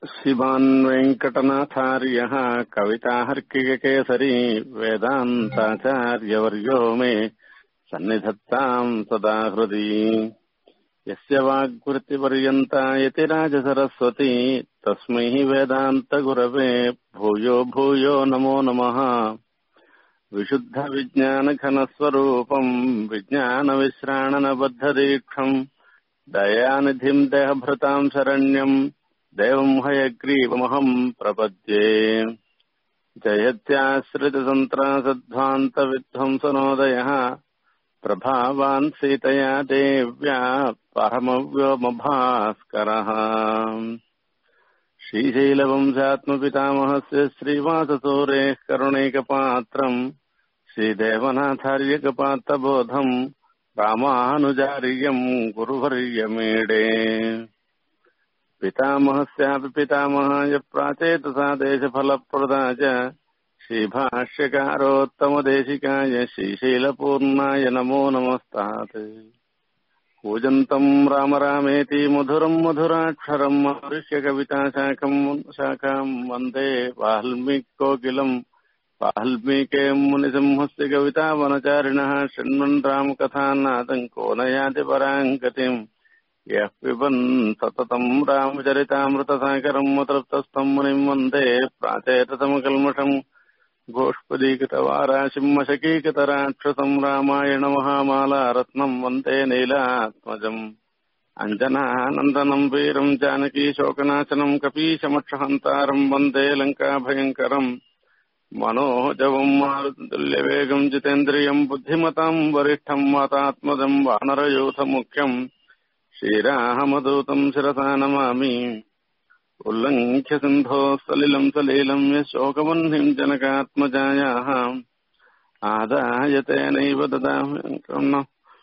शिवान् वेङ्कटनाथार्यः कविताहर्किककेसरी वेदान्ताचार्यवर्यो मे सन्निधत्ताम् सदा हृदि यस्य वाग्वृत्तिपर्यन्ता यतिराजसरस्वती तस्मै वेदान्तगुरवे भूयो भूयो नमो नमः विशुद्धविज्ञानघनस्वरूपम् विज्ञानविश्राणनबद्धदीक्षम् दयानिधिम् देहभृताम् शरण्यम् देवम् हयग्रीवमहम् प्रपद्ये जयत्याश्रितसन्त्रासध्वान्तविध्वंसनोदयः प्रभावान् सीतया देव्या परमव्योमभास्करः श्रीशैलवंशात्मपितामहस्य श्रीवाससूरेः करुणैकपात्रम् श्रीदेवनाथार्यकपात्रबोधम् रामानुजार्यम् गुरुवर्यमीडे पितामहस्यापि पितामहाय प्राचेतसा देशफलप्रदा च श्रीभाष्यकारोत्तमदेशिकाय श्रीशैलपूर्णाय नमो नमस्तात् कूजन्तम् राम रामेति मधुरम् मधुराक्षरम् मनुष्यकविताशाखम् शाखाम् वन्दे वाल्मीकोकिलम् वाल्मीके मुनिसिंहस्य कवितावनचारिणः शृण्वन् रामकथानादम् को न याति पराम् गतिम् यः पिबन् सततम् रामचरितामृतसागरम् मतृप्तस्तम् मुनिम् वन्दे प्राचेतसमकल्मषम् गोष्पदीकृतवाराशिम् मशकीकृतराक्षसम् रामायणमहामाला रत्नम् वन्दे नीलात्मजम् अञ्जनानन्दनम् वीरम् जानकीशोकनाशनम् कपीशमक्षहन्तारम् वन्दे लङ्काभयङ्करम् मनोजवम् मारुतुल्यवेगम् जितेन्द्रियम् बुद्धिमताम् वरिष्ठम् मातात्मजम् वानरयूथमुख्यम् श्रीरामदूतम् शिरसा नमामि उल्लङ्घ्य सिन्धोः सलिलम् सलीलम् यशोकवह्निम् जनकात्मजायाः आदाय तेनैव ददामि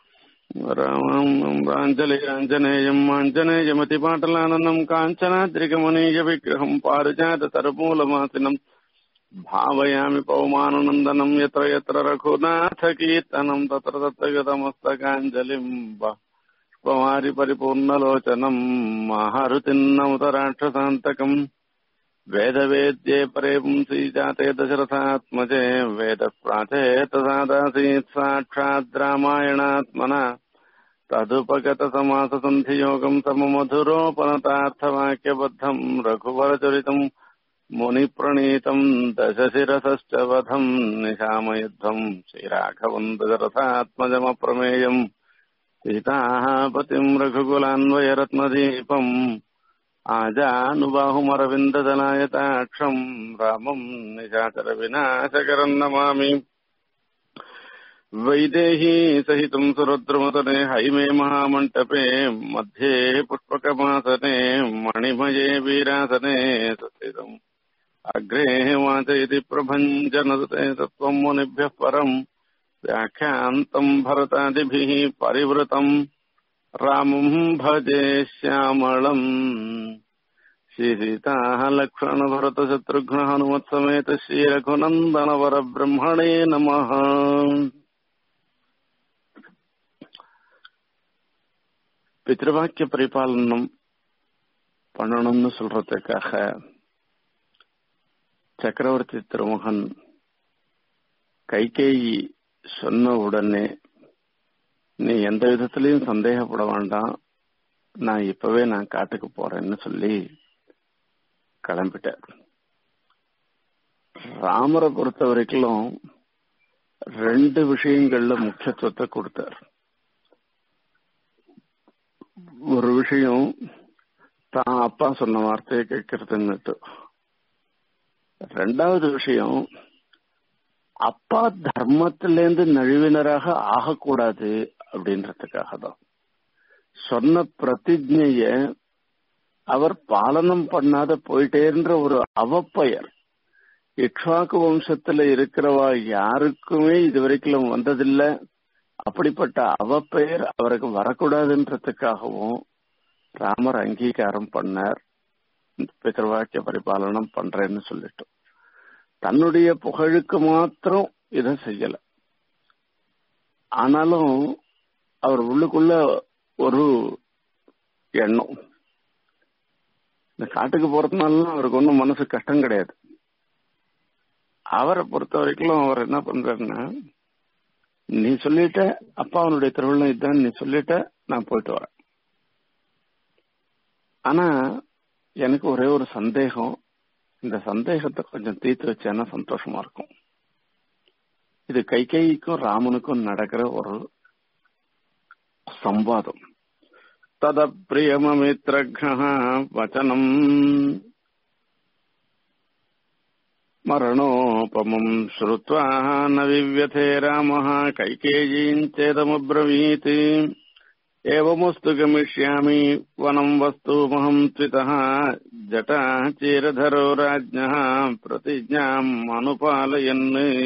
राञ्जलिराञ्जनेयम् आञ्जनेयमतिपाटलाननम् काञ्चनाद्रिकमनीयविग्रहम् पारिजाततरमूलमासिनम् भावयामि पौमाननन्दनम् यत्र यत्र रघुनाथकीर्तनम् तत्र तत्र गतमस्तकाञ्जलिम् पुष्पमारि परिपूर्णलोचनम् माहरुतिन्नमुतराक्षसान्तकम् वेदवेद्ये परे पुंसी जाते दशरथात्मजे वेदप्राचेतसादासीत् साक्षात् रामायणात्मना तदुपगतसमाससन्धियोगम् सममधुरोपनतार्थवाक्यबद्धम् रघुवरचरितम् मुनिप्रणीतम् दशशिरसश्च वधम् निशामयुद्धम् श्रीराघवम् दशरथात्मजमप्रमेयम् सीताः पतिम् रघुकुलान्वयरत्नदीपम् आजानुबाहुमरविन्ददलायताक्षम् रामम् निशाचरविनाशकरम् नमामि वैदेही सहितम् सुरुद्रमतने हैमे महामण्टपे मध्ये पुष्पकमासने मणिमये वीरासने सस्थितम् अग्रे वाचयति प्रभञ्जनदते तत्त्वम् मुनिभ्यः परम् व्याख्यान्तम् भरतादिभिः परिवृतम् रामम् भजे श्यामळम् श्रीसीताः लक्ष्मणभरतशत्रुघ्न हनुमत्समेत श्रीरघुनन्दनवरब्रह्मणे नमः பித்ருவாக்கிய பரிபாலனம் பண்ணணும்னு சொல்றதுக்காக சக்கரவர்த்தி திருமகன் கைகேயி சொன்ன உடனே நீ எந்த விதத்திலையும் சந்தேகப்பட வேண்டாம் நான் இப்பவே நான் காட்டுக்கு போறேன்னு சொல்லி கிளம்பிட்டார் ராமரை பொறுத்த வரைக்கும் ரெண்டு விஷயங்கள்ல முக்கியத்துவத்தை கொடுத்தார் ஒரு விஷயம் தான் அப்பா சொன்ன வார்த்தையை கேட்கறதுன்னுட்டு ரெண்டாவது விஷயம் அப்பா தர்மத்திலேருந்து நழுவினராக ஆகக்கூடாது அப்படின்றதுக்காக தான் சொன்ன பிரதிஜைய அவர் பாலனம் பண்ணாத போயிட்டேன்ற ஒரு அவப்பெயர் இக்ஷாக்கு வம்சத்துல இருக்கிறவா யாருக்குமே இதுவரைக்கும் வந்ததில்லை அப்படிப்பட்ட அவப்பெயர் அவருக்கு வரக்கூடாதுன்றதுக்காகவும் ராமர் அங்கீகாரம் பண்ணார் பிதர்வாக்கிய பரிபாலனம் பண்றேன்னு சொல்லிட்டு தன்னுடைய புகழுக்கு மாத்திரம் இதை செய்யல ஆனாலும் அவர் உள்ளுக்குள்ள ஒரு எண்ணம் இந்த காட்டுக்கு போறதுனால அவருக்கு ஒன்றும் மனசு கஷ்டம் கிடையாது அவரை பொறுத்த வரைக்கும் அவர் என்ன பண்றாருன்னா நீ சொல்லிட்ட அப்பா அவனுடைய திருவிழா இதுதான் நீ சொல்லிட்ட நான் போயிட்டு வரேன் ஆனா எனக்கு ஒரே ஒரு சந்தேகம் இந்த சந்தேகத்தை கொஞ்சம் தீர்த்து வச்சேன்னா சந்தோஷமா இருக்கும் இது கைகைக்கும் ராமனுக்கும் நடக்கிற ஒரு சம்வாதம் தத பிரியமமித்ரக வச்சனம் மரணோபமம் ஸ்ருத்வா ந விவ்யதே ராமः கைகேயீம் சேதமब्रवीत् एवमस्तु गमिष्यामि वनम् वस्तुमहम् त्वितः जटा चीरधरो राज्ञः प्रतिज्ञाम् அனுபாலயன்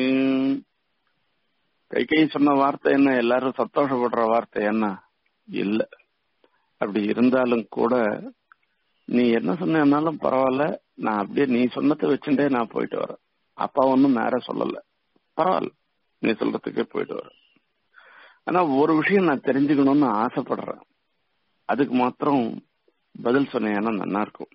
கைகை சொன்ன வார்த்தை என்ன எல்லாரும் சந்தோஷப்படுற வார்த்தை என்ன இல்ல அப்படி இருந்தாலும் கூட நீ என்ன சொன்னாலும் பரவாயில்ல நான் அப்படியே நீ சொன்னதை வச்சுட்டே நான் போயிட்டு வரேன் அப்பா ஒன்னும் நேர சொல்லல பரவாயில்ல நீ சொல்றதுக்கே போயிட்டு வரேன் ஆனா ஒரு விஷயம் நான் தெரிஞ்சுக்கணும்னு ஆசைப்படுறேன் அதுக்கு மாத்திரம் பதில் சொன்னேன்னா நல்லா இருக்கும்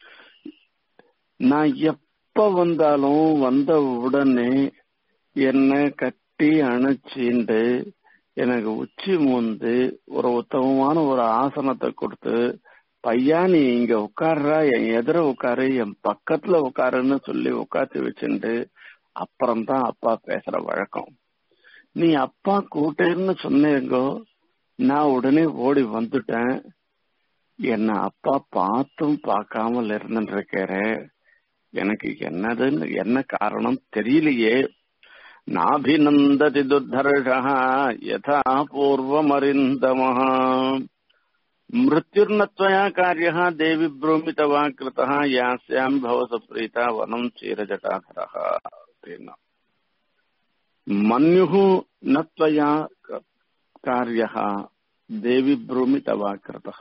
நான் எப்ப வந்தாலும் வந்த உடனே என்ன கட்டி அணைச்சிண்டு எனக்கு உச்சி மூந்து ஒரு உத்தமமான ஒரு ஆசனத்தை கொடுத்து பையா நீ இங்க உட்கார்றா என் எதிர உட்காரு என் பக்கத்துல உட்காருன்னு சொல்லி உட்காந்து வச்சுட்டு அப்புறம்தான் அப்பா பேசுற வழக்கம் நீ அப்பா கூட்டேன்னு சொன்னேங்கோ நான் உடனே ஓடி வந்துட்டேன் என்ன அப்பா பார்த்தும் பார்க்காமல் இருந்துருக்காரு எனக்கு என்னதுன்னு என்ன காரணம் தெரியலையே நாபிநந்ததி துர்தர்ஷா யதா பூர்வமரிந்தமः मृत्युर्नत्वया कार्यः देवि ब्रूमितवा कृतः यास्याम् भव सुप्रीता वनम् चीरजटाधरः तेन मन्युः न त्वया कार्यः தேவி பிரூமிதவா கிருதः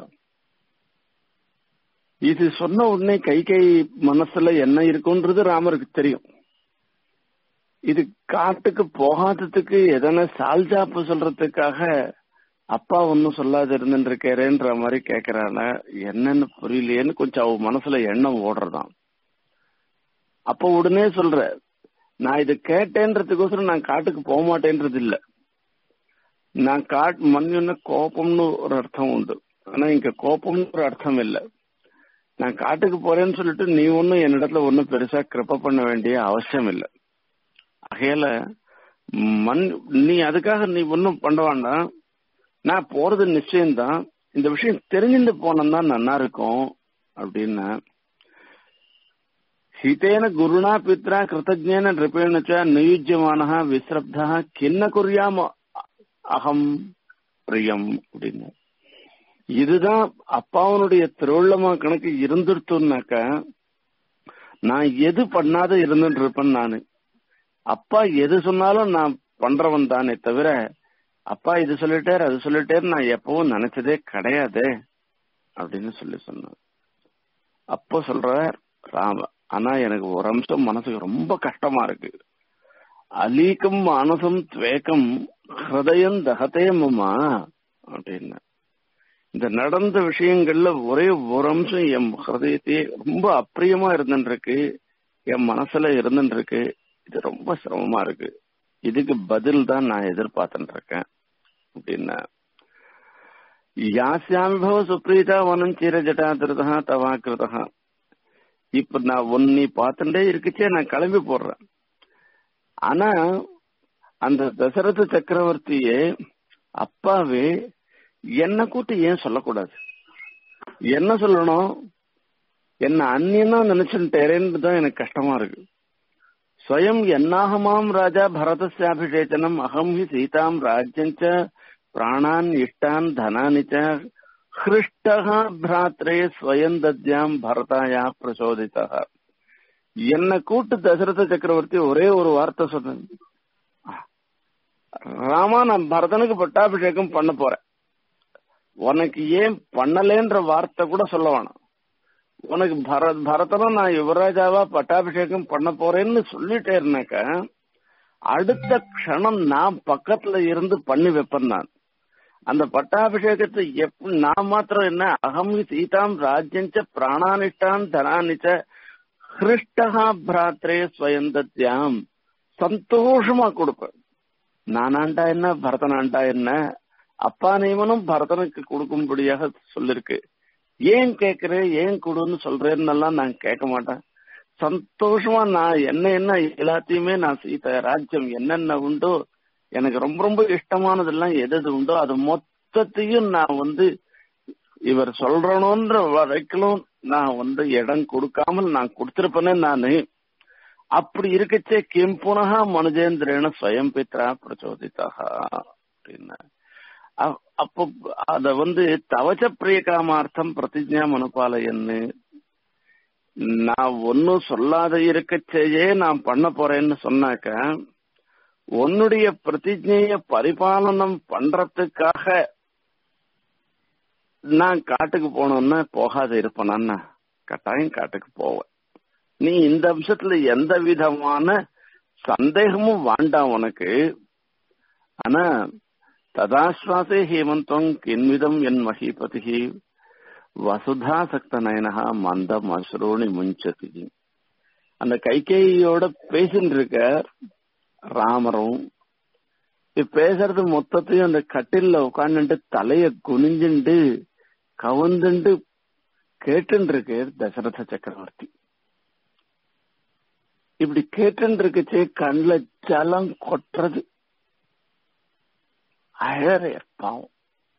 இது சொன்ன உடனே கை கை மனசுல என்ன இருக்குன்றது ராமருக்கு தெரியும் இது காட்டுக்கு போகாததுக்கு எதனா சால்ஜாப்பு சொல்றதுக்காக அப்பா ஒன்னும் சொல்லாது இருந்துருக்கேன்ற மாதிரி கேக்குறான என்னன்னு புரியலையேன்னு கொஞ்சம் அவ மனசுல எண்ணம் ஓடுறதாம் அப்ப உடனே சொல்ற நான் இது கேட்டேன்றதுக்கோசரம் நான் காட்டுக்கு போக மாட்டேன்றது இல்ல நான் காட் மண்ணுன்னு கோபம்னு ஒரு அர்த்தம் உண்டு ஆனா இங்க கோபம்னு ஒரு அர்த்தம் இல்ல நான் காட்டுக்கு போறேன்னு சொல்லிட்டு நீ ஒன்னும் என்னிடத்துல ஒன்னும் பெருசா கிருப்ப பண்ண வேண்டிய அவசியம் இல்ல ஆகையால மண் நீ அதுக்காக நீ ஒன்னும் பண்ண வேண்டாம் நான் போறது நிச்சயம்தான் இந்த விஷயம் தெரிஞ்சுட்டு போனோம்னா நல்லா இருக்கும் அப்படின்னா ஹிதேன குருணா பித்ரா கிருத்தஜேன நிருபேண நியுஜ்யமான விஸ்ரப்தா கிண்ண குறியாம அகம் பிரியம் அப்படின்னு இதுதான் அப்பாவனுடைய திருவள்ளமா கணக்கு இருந்துருத்துனாக்க நான் எது பண்ணாத இருந்துட்டு இருப்பேன் நானு அப்பா எது சொன்னாலும் நான் பண்றவன் தானே தவிர அப்பா இது சொல்லிட்டாரு அது சொல்லிட்டாரு நான் எப்பவும் நினைச்சதே கிடையாது அப்படின்னு சொல்லி சொன்னார் அப்போ சொல்ற ராம ஆனா எனக்கு ஒரு அம்சம் மனசுக்கு ரொம்ப கஷ்டமா இருக்கு அலீக்கம் மானசம் துவேக்கம் ஹிருதயம் தகதே மமா அப்படின்னு இந்த நடந்த விஷயங்கள்ல ஒரே ஒரு அம்சம் என் ஹிருதயத்தையே ரொம்ப அப்பிரியமா இருந்துருக்கு என் மனசுல இருந்துருக்கு இது ரொம்ப சிரமமா இருக்கு இதுக்கு பதில் தான் நான் எதிர்பார்த்துட்டு இருக்கேன் அப்படின்னா யாசியாமிபவ சுப்ரீதா வனம் சீர ஜட்டாதிருதா தவா கிருதா இப்ப நான் ஒன்னி பார்த்துட்டே இருக்குச்சே நான் கிளம்பி போடுறேன் ஆனா அந்த தசரத சக்கரவர்த்தியே அப்பாவே என்ன கூட்டு ஏன் சொல்லக்கூடாது என்ன சொல்லணும் என்ன அந்நியனா நினைச்சுட்டேரேன்னு தான் எனக்கு கஷ்டமா இருக்கு ஸ்வயம் என்னாகமாம் ராஜா பரதஸ்யாபிஷேச்சனம் அகம் ஹி சீதாம் ராஜ்யஞ்ச பிராணான் இஷ்டான் தனானி ச ஹிருஷ்டா பிராத்ரே ஸ்வயம் தத்யாம் பரதாயா பிரசோதிதா என்ன கூட்டு தசரத சக்கரவர்த்தி ஒரே ஒரு வார்த்தை சொன்ன ராமா நான் பரதனுக்கு பட்டாபிஷேகம் பண்ண போறேன் உனக்கு ஏன் பண்ணலேன்ற வார்த்தை கூட சொல்ல வேணாம் உனக்கு பரத் பரதனும் நான் யுவராஜாவா பட்டாபிஷேகம் பண்ண போறேன்னு சொல்லிட்டேன்னாக்க அடுத்த க்ஷணம் நான் பக்கத்துல இருந்து பண்ணி வைப்பேன் நான் அந்த பட்டாபிஷேகத்தை எப்படி நான் மாத்திரம் என்ன அகம் சீதாம் ராஜ்யஞ்ச பிராணானிஷ்டான் தனானிச்ச ஹிருஷ்டகா பிராத்ரே ஸ்வயந்தத்யாம் சந்தோஷமா கொடுப்பேன் நானாண்டா என்ன பரதனாண்டா என்ன அப்பா நியமனம் பரதனுக்கு கொடுக்கும்படியாக சொல்லிருக்கு ஏன் கேக்குறேன் ஏன் கொடுன்னு சொல்றேன்னெல்லாம் நான் கேட்க மாட்டேன் சந்தோஷமா நான் என்ன என்ன எல்லாத்தையுமே நான் சீத ராஜ்யம் என்னென்ன உண்டோ எனக்கு ரொம்ப ரொம்ப இஷ்டமானதெல்லாம் எது எது உண்டோ அது மொத்தத்தையும் நான் வந்து இவர் சொல்றணுன்ற வரைக்கும் நான் வந்து இடம் கொடுக்காமல் நான் கொடுத்திருப்பேனே நானு அப்படி இருக்கச்சே கிம் புனக மனுஜேந்திரேன ஸ்வயம் பித்ரா பிரச்சோதிதாக அப்படின்னா அப்போ அத வந்து தவச்ச பிரியகாமார்த்தம் பிரதிஜா மனுபாலயன்னு நான் ஒன்னும் சொல்லாத இருக்கச்சேயே நான் பண்ண போறேன்னு சொன்னாக்க உன்னுடைய பிரதிஜைய பரிபாலனம் பண்றதுக்காக நான் காட்டுக்கு போனோம்னா போகாத இருப்பேனா கட்டாயம் காட்டுக்கு போவேன் நீ இந்த அம்சத்துல எந்த விதமான சந்தேகமும் வேண்டாம் உனக்கு ஆனா ததாஸ்வாசே ஹேமந்தம் கின்விதம் என் மகிபதி வசுதா சக்த நயனகா மந்தம் அசுரோணி முஞ்சதி அந்த கைகேயோட பேசிட்டு இருக்க ராமரும் பேசுறது மொத்தத்தையும் அந்த கட்டில்ல உட்காந்துட்டு தலைய குனிஞ்சுண்டு கவுந்துண்டு கேட்டு இருக்கு தசரத சக்கரவர்த்தி இப்படி கேட்டு இருக்குச்சே கண்ணுல ஜலம் கொட்டுறது அழற பாவம்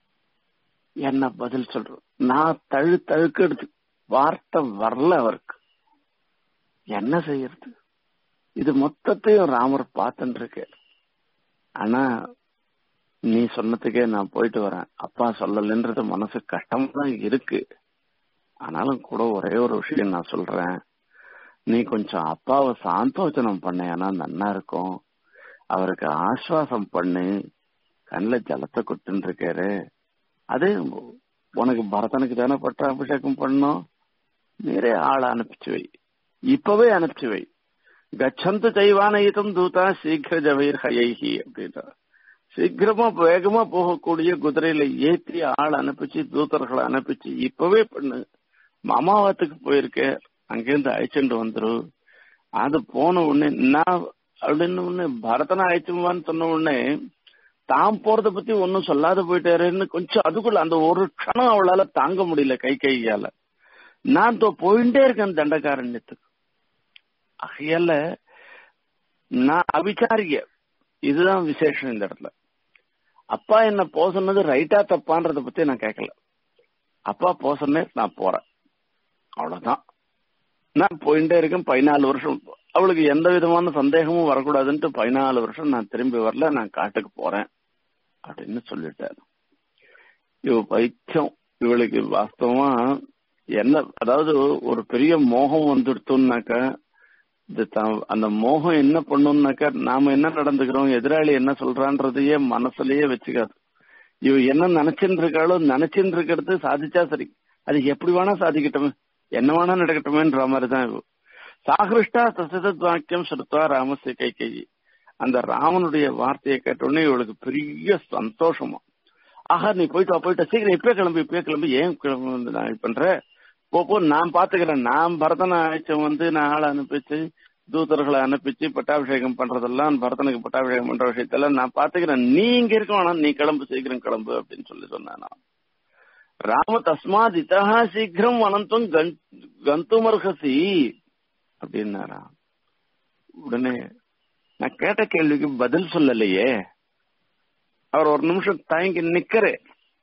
என்ன பதில் சொல்றது நான் தழு தழுக்கிறது வார்த்தை வரல அவருக்கு என்ன செய்யறது இது மொத்தத்தையும் ராமர் பார்த்துட்டு இருக்கு ஆனா நீ சொன்னதுக்கே நான் போயிட்டு வரேன் அப்பா சொல்லலன்றது மனசு கஷ்டம் தான் இருக்கு ஆனாலும் கூட ஒரே ஒரு விஷயம் நான் சொல்றேன் நீ கொஞ்சம் அப்பாவை சாந்தோச்சனம் பண்ணேன்னா நன்னா இருக்கும் அவருக்கு ஆஸ்வாசம் பண்ணு கண்ணில் ஜலத்தை கொட்டுன்னு இருக்காரு அது உனக்கு பரதனுக்கு தானே பட்டாபிஷேகம் பண்ணும் நீரே ஆளை அனுப்பிச்சு வை இப்பவே அனுப்பிச்சு வை கச்சந்து செய்வானயித்தம் தூதா சீக்கிர ஜவீர் ஹயைஹி அப்படின்ற சீக்கிரமா வேகமா போகக்கூடிய குதிரையில ஏற்றி ஆள் அனுப்பிச்சு தூதர்களை அனுப்பிச்சு இப்பவே பண்ணு மாமாவத்துக்கு போயிருக்க அங்கிருந்து அழைச்சிட்டு வந்துரு அது போன உடனே நான் அப்படின்னு உடனே பரதனை அழைச்சுவான்னு சொன்ன உடனே தாம் போறத பத்தி ஒன்னும் சொல்லாத போயிட்டாருன்னு கொஞ்சம் அதுக்குள்ள அந்த ஒரு க்ஷணம் அவளால தாங்க முடியல கை கையால நான் தோ போயிட்டே இருக்கேன் தண்டகாரண்யத்துக்கு ஆகையால நான் அவிச்சாரிய இதுதான் விசேஷம் இந்த இடத்துல அப்பா என்ன போக சொன்னது ரைட்டா தப்பான்றத பத்தி நான் கேட்கல அப்பா போக சொன்னே நான் போறேன் அவ்வளவுதான் நான் போயிட்டே இருக்கேன் பதினாலு வருஷம் அவளுக்கு எந்த விதமான சந்தேகமும் வரக்கூடாதுன்ட்டு பதினாலு வருஷம் நான் திரும்பி வரல நான் காட்டுக்கு போறேன் அப்படின்னு சொல்லிட்டாரு இவ பைத்தியம் இவளுக்கு வாஸ்தவமா என்ன அதாவது ஒரு பெரிய மோகம் வந்துடுத்தோம்னாக்க இது அந்த மோகம் என்ன பண்ணும்னாக்கா நாம என்ன நடந்துக்கிறோம் எதிராளி என்ன சொல்றான்றதையே மனசுலயே வச்சுக்காது இவ என்ன நினைச்சுட்டு இருக்காளோ நினைச்சுட்டு இருக்கிறது சாதிச்சா சரி அது எப்படி வேணா சாதிக்கட்டுமே என்ன வேணா நடக்கட்டுமேன்ற மாதிரிதான் இவ சாகிருஷ்டா சசதத் வாக்கியம் சுருத்தா ராமசிய கை கை அந்த ராமனுடைய வார்த்தையை கேட்டோடனே இவளுக்கு பெரிய சந்தோஷமா ஆஹா நீ போயிட்டு வா போயிட்டு சீக்கிரம் இப்பே கிளம்பி இப்பே கிளம்பி ஏன் கிளம்பி வந்து நான் பண்ற போ போ நான் பாத்துக்கிறேன் நான் பரதனை ஆயிச்சம் வந்து நான் ஆளை அனுப்பிச்சு தூதர்களை அனுப்பிச்சு பட்டாபிஷேகம் பண்றதெல்லாம் பரதனுக்கு பட்டாபிஷேகம் பண்ற விஷயத்தெல்லாம் நான் பாத்துக்கிறேன் நீ இங்க இருக்க வேணாம் நீ கிளம்பு சீக்கிரம் கிளம்பு அப்படின்னு சொல்லி சொன்னேன் நான் ராம தஸ்மாத் இதா சீக்கிரம் அனந்தம் கந்துமர்ஹசி அப்படின்னாரா உடனே நான் கேட்ட கேள்விக்கு பதில் சொல்லலையே அவர் ஒரு நிமிஷம் தயங்கி நிக்கிறே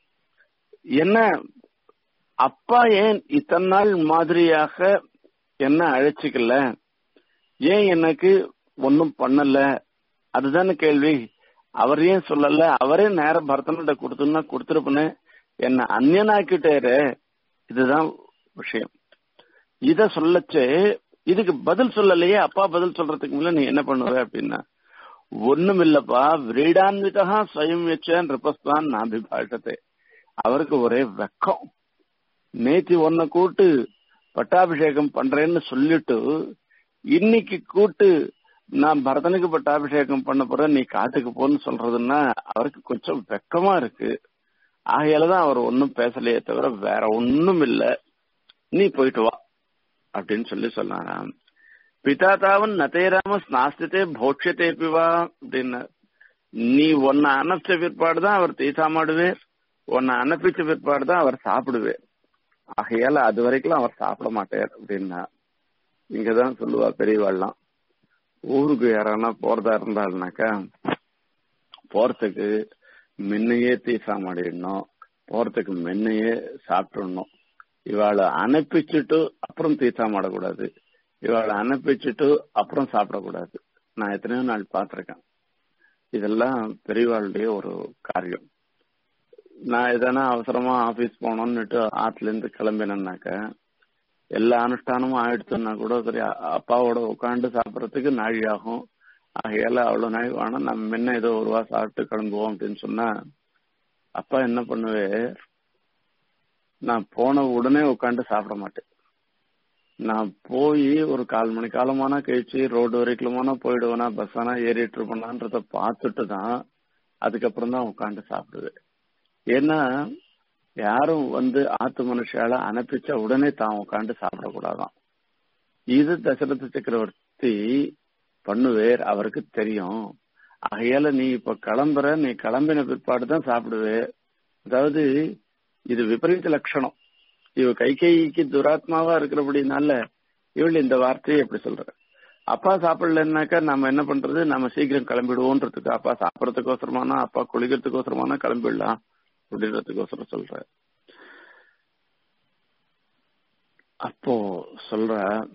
என்ன அப்பா ஏன் இத்தனை நாள் மாதிரியாக என்ன அழைச்சிக்கல ஏன் எனக்கு ஒன்னும் பண்ணல அதுதானே கேள்வி அவர் ஏன் சொல்லல அவரே நேரம் பரதனிட கொடுத்துன்னா கொடுத்துருப்பனே என்ன அந்நியனாக்கிட்டாரு இதுதான் விஷயம் இத சொல்லச்சு இதுக்கு பதில் சொல்லலையே அப்பா பதில் சொல்றதுக்கு முன்ன நீ என்ன பண்ணுவ அப்படின்னா ஒண்ணும் இல்லப்பா விரீடான்விதா ஸ்வயம் வச்சேன் ரிபஸ்தான் நாபிபாஷத்தை அவருக்கு ஒரே வெக்கம் நேத்தி ஒன்ன கூட்டு பட்டாபிஷேகம் பண்றேன்னு சொல்லிட்டு இன்னைக்கு கூட்டு நான் பரதனுக்கு பட்டாபிஷேகம் பண்ண போறேன் நீ காட்டுக்கு போன்னு சொல்றதுன்னா அவருக்கு கொஞ்சம் வெக்கமா இருக்கு ஆகையாலதான் அவர் ஒன்னும் பேசலையே தவிர வேற ஒண்ணும் இல்ல நீ போயிட்டு வா அப்படின்னு சொல்லி சொன்னாராம் பிதா தாவன் நதேராம ஸ்நாஸ்தித்தே போட்சத்தே பிவா அப்படின்னு நீ உன்னை அனுப்பிச்ச பிற்பாடுதான் அவர் தீசாமாடுவேர் உன்னை அனுப்பிச்ச பிற்பாடுதான் அவர் சாப்பிடுவேர் ஆகையால அது வரைக்கும் அவர் சாப்பிட மாட்டார் அப்படின்னா இங்கதான் சொல்லுவா பெரியவாள்லாம் ஊருக்கு யாரானா போறதா இருந்தாள்னாக்கா போறதுக்கு முன்னையே தீசாமாடிடணும் போறதுக்கு முன்னையே சாப்பிட்டுடணும் இவாளை அனுப்பிச்சுட்டு அப்புறம் தீசாமாடக்கூடாது இவாளை அனுப்பிச்சுட்டு அப்புறம் சாப்பிடக்கூடாது நான் எத்தனையோ நாள் பார்த்திருக்கேன் இதெல்லாம் பெரியவாளுடைய ஒரு காரியம் நான் எதனா அவசரமா ஆபீஸ் போனோம்னுட்டு ஆத்துல இருந்து கிளம்பினேன்னாக்க எல்லா அனுஷ்டானமும் ஆயிடுச்சுன்னா கூட சரி அப்பாவோட உட்காந்து சாப்பிடறதுக்கு நாழி ஆகும் ஆகையால அவ்வளவு நாள் வேணும் நம்ம முன்ன ஏதோ ஒரு ரூபா சாப்பிட்டு கிளம்புவோம் அப்படின்னு சொன்னா அப்பா என்ன பண்ணுவே நான் போன உடனே உட்காந்து சாப்பிட மாட்டேன் நான் போய் ஒரு கால் மணி காலமானா கழிச்சு ரோடு வரைக்குமானா போயிடுவேனா பஸ் ஆனா ஏறிட்டு இருப்பேனான்றத பார்த்துட்டு தான் அதுக்கப்புறம் தான் உட்காந்து சாப்பிடுவேன் ஏன்னா யாரும் வந்து ஆத்து மனுஷால அனுப்பிச்ச உடனே தான் உட்காந்து சாப்பிடக்கூடாதான் இது தசரத சக்கரவர்த்தி பண்ணுவேர் அவருக்கு தெரியும் ஆகையால நீ இப்ப கிளம்புற நீ கிளம்பின பிற்பாடு தான் சாப்பிடுவே அதாவது இது விபரீத லட்சணம் இவ கைகைக்கு துராத்மாவா இருக்கிறபடினால இவள் இந்த வார்த்தையை எப்படி சொல்ற அப்பா சாப்பிடலன்னாக்கா நம்ம என்ன பண்றது நம்ம சீக்கிரம் கிளம்பிடுவோன்றதுக்கு அப்பா சாப்பிடறதுக்கோசரமானா அப்பா குளிக்கிறதுக்கோசரமானா கிளம்பிடலாம் அப்படின்றதுக்கோசரம் சொல்ற அப்போ சொல்ற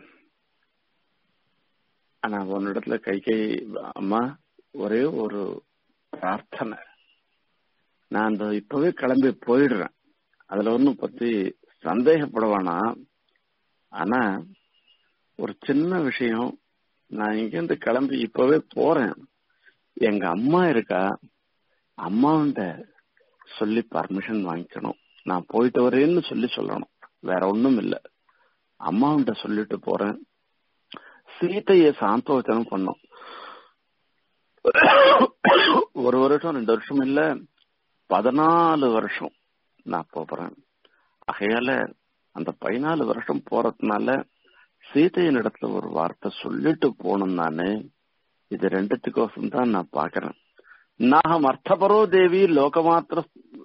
ஆனா உன்னிடத்துல கை கை அம்மா ஒரே ஒரு பிரார்த்தனை நான் அந்த இப்பவே கிளம்பி போயிடுறேன் அதுல ஒன்னும் பத்தி சந்தேகப்படவானா ஆனா ஒரு சின்ன விஷயம் நான் இங்கிருந்து கிளம்பி இப்பவே போறேன் எங்க அம்மா இருக்கா அம்மாவுண்ட சொல்லி பர்மிஷன் வாங்கிக்கணும் நான் போயிட்டு வரேன்னு சொல்லி சொல்லணும் வேற ஒண்ணும் இல்ல அம்மாவுண்ட சொல்லிட்டு போறேன் சீதைய சாந்தோச்சனம் பண்ணும் ஒரு வருஷம் ரெண்டு வருஷம் இல்ல பதினாலு வருஷம் நான் போறேன் ஆகையால அந்த பதினாலு வருஷம் போறதுனால சீதையின் இடத்துல ஒரு வார்த்தை சொல்லிட்டு போகணும் நானு இது ரெண்டுத்துக்கோசம் தான் நான் பாக்குறேன் நாகம் அர்த்தபரோ தேவி லோகமாத்திர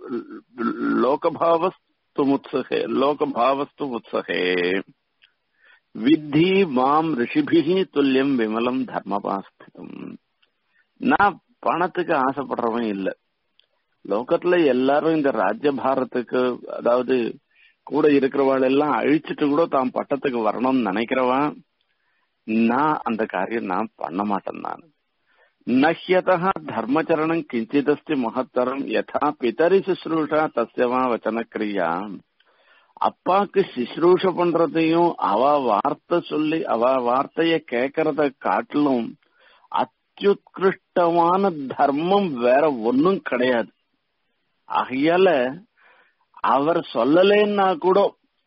லோகபாவஸ்து முத்சகே லோகபாவஸ்து முத்சகே வித்தி மாம் ரிஷிபிகி துல்லியம் விமலம் தர்மபாஸ்திதம் நான் பணத்துக்கு ஆசைப்படுறவன் இல்ல லோகத்துல எல்லாரும் இந்த ராஜ்ய பாரத்துக்கு அதாவது கூட இருக்கிறவாள் எல்லாம் அழிச்சிட்டு கூட தான் பட்டத்துக்கு வரணும்னு நினைக்கிறவன் நான் அந்த காரியம் நான் பண்ண மாட்டேன் நான் நஹ்யதா தர்மச்சரணம் கிஞ்சிதஸ்தி மகத்தரம் யதா பிதரி சுশ্ரூஷா தஸ்யவா வச்சன கிரியா அப்பாக்கு சுশ্ரூஷ பண்றதையும் அவ வார்த்தை சொல்லி அவ வார்த்தைய கேட்கறத காட்டிலும் அத்தியுத்கிருஷ்டமான தர்மம் வேற ஒன்னும் கிடையாது ஆகையால அவர் சொல்லலேன்னா கூட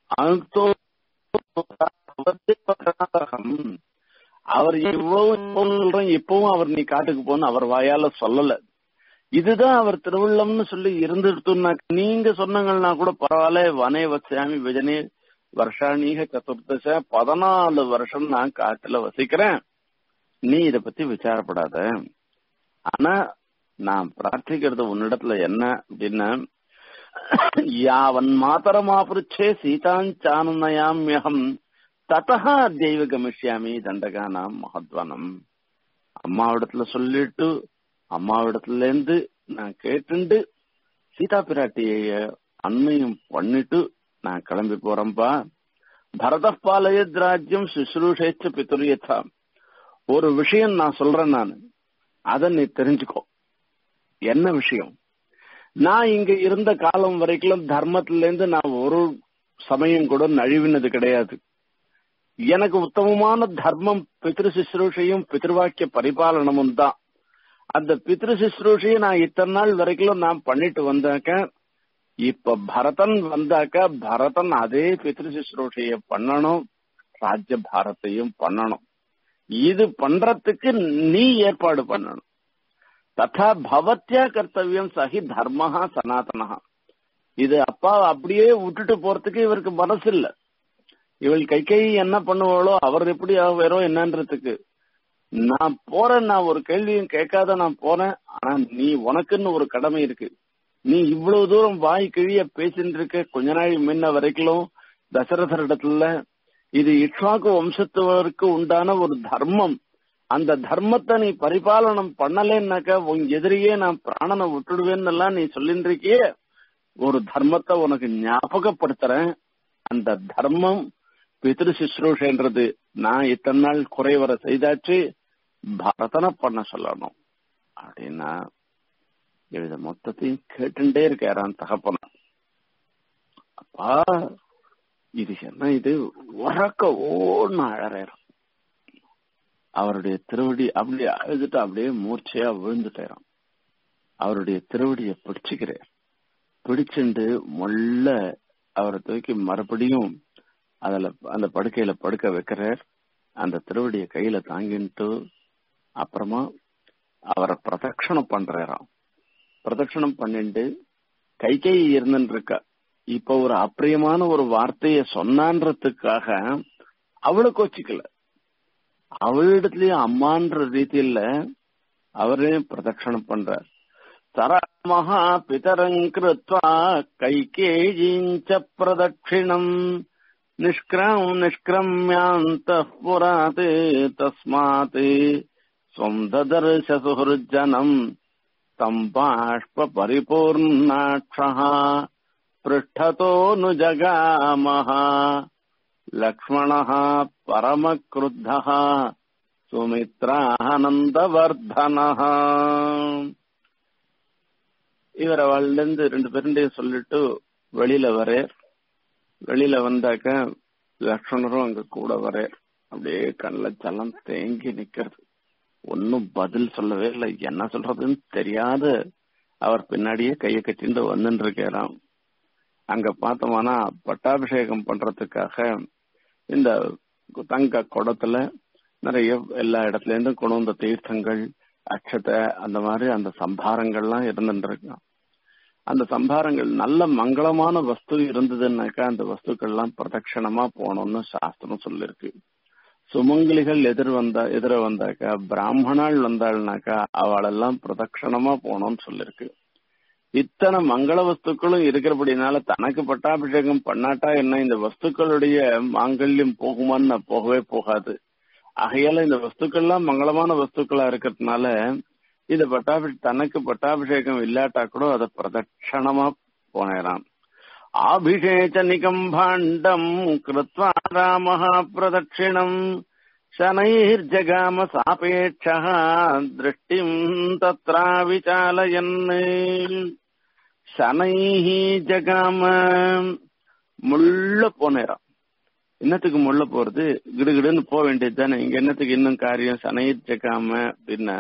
அவர் இவ்வளவு சொல்றேன் இப்பவும் அவர் நீ காட்டுக்கு போன அவர் வாயால சொல்லல இதுதான் அவர் திருவள்ளம்னு சொல்லி இருந்துட்டுனா நீங்க சொன்னீங்கன்னா கூட பரவாயில்ல வனே வச்சாமி விஜனே வருஷாணீக சதுர்தச பதினாலு வருஷம் நான் காட்டுல வசிக்கிறேன் நீ இத பத்தி விசாரப்படாத ஆனா நான் பிரார்த்திக்கிறது உன்னிடத்துல என்ன அப்படின்னா யாவன் மாதரமாபுருச்சே சீதாஞ்சானயாமியகம் ததா தெய்வ கமிஷ்யாமி தண்டகானாம் மகத்வனம் அம்மாவிடத்துல சொல்லிட்டு அம்மாவிடத்துல இருந்து நான் கேட்டுண்டு சீதா பிராட்டிய அன்னையும் பண்ணிட்டு நான் கிளம்பி போறேன்பா பரத பாலயத் ராஜ்யம் சுশ্ரூஷேச்ச பிதுரியதா ஒரு விஷயம் நான் சொல்றேன் நான் அதை நீ தெரிஞ்சுக்கோ என்ன விஷயம் நான் இங்க இருந்த காலம் வரைக்கும் தர்மத்துல இருந்து நான் ஒரு சமயம் கூட நழுவினது கிடையாது எனக்கு உத்தமமான தர்மம் பித்ரு சுশ্ரூஷையும் பித்ருவாக்கிய பரிபாலனமும் தான் அந்த பித்ரு சுশ্ரூஷையை நான் இத்தனை நாள் வரைக்கும் நான் பண்ணிட்டு வந்தாக்க இப்ப பரதன் வந்தாக்க பரதன் அதே பித்ரு சுশ্ரூஷைய பண்ணணும் ராஜ்ய பாரத்தையும் பண்ணணும் இது பண்றதுக்கு நீ ஏற்பாடு பண்ணணும் ததா பவத்தியா கர்த்தவியம் சகி தர்மஹா சனாதனஹா இது அப்பா அப்படியே விட்டுட்டு போறதுக்கு இவருக்கு மனசு இல்ல இவள் கை கை என்ன பண்ணுவாளோ அவர் எப்படி ஆவாரோ என்னன்றதுக்கு நான் போறேன் நான் ஒரு கேள்வியும் கேட்காத நான் போறேன் ஆனா நீ உனக்குன்னு ஒரு கடமை இருக்கு நீ இவ்வளவு தூரம் வாய் கிழிய பேசிட்டு இருக்க கொஞ்ச நாள் முன்ன வரைக்கும் தசரதர் இடத்துல இது இக்ஷாக்கு வம்சத்தவருக்கு உண்டான ஒரு தர்மம் அந்த தர்மத்தை நீ பரிபாலனம் பண்ணலன்னாக்க உன் எதிரியே நான் பிராணனை விட்டுடுவேன்னு எல்லாம் நீ சொல்லிட்டு இருக்கியே ஒரு தர்மத்தை உனக்கு ஞாபகப்படுத்துறேன் அந்த தர்மம் பிதிரு சுশ্ரூஷன்றது நான் இத்தனை நாள் குறைவர செய்தாச்சு பரதனை பண்ண சொல்லணும் அப்படின்னா இத மொத்தத்தையும் கேட்டுட்டே இருக்காரான் தகப்பன அப்பா இது என்ன இது உறக்க ஓன்னு அழறாரு அவருடைய திருவடி அப்படியே அழுதுட்டு அப்படியே மூர்ச்சையா விழுந்துட்டாராம் அவருடைய திருவடியை பிடிச்சுக்கிறார் பிடிச்சுண்டு மொல்ல அவரை தூக்கி மறுபடியும் அதுல அந்த படுக்கையில படுக்க வைக்கிறார் அந்த திருவடிய கையில தாங்கிட்டு அப்புறமா அவரை பிரதட்சணம் பண்றாராம் பிரதட்சணம் பண்ணிட்டு கை கை இருந்துட்டு இருக்கா இப்ப ஒரு அப்பிரியமான ஒரு வார்த்தைய சொன்னான்றதுக்காக அவளுக்கு வச்சுக்கல அவளிடத்துலயும் அம்மான்ற ரீதியில அவரே பிரதட்சணம் பண்றார் தரமஹா பிதரங்கிருத்வா கைகேயீஞ்ச பிரதட்சிணம் நிஷ்கிரம் நிஷ்கிரமியாந்த புராத் தஸ்மாத் ஸ்வம் ததர்ஷ சுஹൃஜனம் தம் பாஷ்ப பரிபூர்ணாட்சः पृष्ठतोऽनु जगामः लक्ष्मणः परमक्रुद्धः சுமித்ரானந்தவர்தனஹ இவர் அவளிருந்து ரெண்டு பேருண்டையும் சொல்லிட்டு வெளியில வரேர் வெளியில வந்தாக்க லக்ஷ்மணரும் அங்க கூட வரேர் அப்படியே கண்ணில் ஜலம் தேங்கி நிக்கிறது ஒன்னும் பதில் சொல்லவே இல்லை என்ன சொல்றதுன்னு தெரியாத அவர் பின்னாடியே கையை கட்டிட்டு வந்துட்டு இருக்கிறான் அங்க பார்த்தோம்னா பட்டாபிஷேகம் பண்றதுக்காக இந்த தங்க குடத்துல நிறைய எல்லா இடத்துல இருந்தும் கொண்டு வந்த தீர்த்தங்கள் அக்ஷத்தை அந்த மாதிரி அந்த சம்பாரங்கள்லாம் இருந்துட்டு இருக்கான் அந்த சம்பாரங்கள் நல்ல மங்களமான வஸ்து இருந்ததுன்னாக்கா அந்த வஸ்துக்கள்லாம் பிரதட்சணமா போகணும்னு சாஸ்திரம் சொல்லிருக்கு சுமங்கலிகள் எதிர் வந்தா எதிர வந்தாக்கா பிராமணாள் வந்தாள்னாக்கா அவளெல்லாம் பிரதட்சணமா போகணும்னு சொல்லிருக்கு இத்தனை மங்கள வஸ்துக்களும் இருக்கிறபடினால தனக்கு பட்டாபிஷேகம் பண்ணாட்டா என்ன இந்த வஸ்துக்களுடைய மாங்கல்யம் போகுமான்னு போகவே போகாது ஆகையால இந்த வஸ்துக்கள்லாம் மங்களமான வஸ்துக்களா இருக்கிறதுனால இந்த பட்டாபி தனக்கு பட்டாபிஷேகம் இல்லாட்டா கூட அதை பிரதட்சணமா போனேறான் ஆபிஷேச்சனிகம் பாண்டம் கிருத்வா ராமः பிரதட்சிணம் शनैर्जगाम सापेक्षः दृष्टिम् तत्रा विचालयन् शनैः ஜகாம முள்ள போனேராம் என்னத்துக்கு முள்ள போறது கிடுகிடுன்னு போக வேண்டியது தானே இங்க என்னத்துக்கு இன்னும் காரியம் சனைர் ஜகாம அப்படின்னா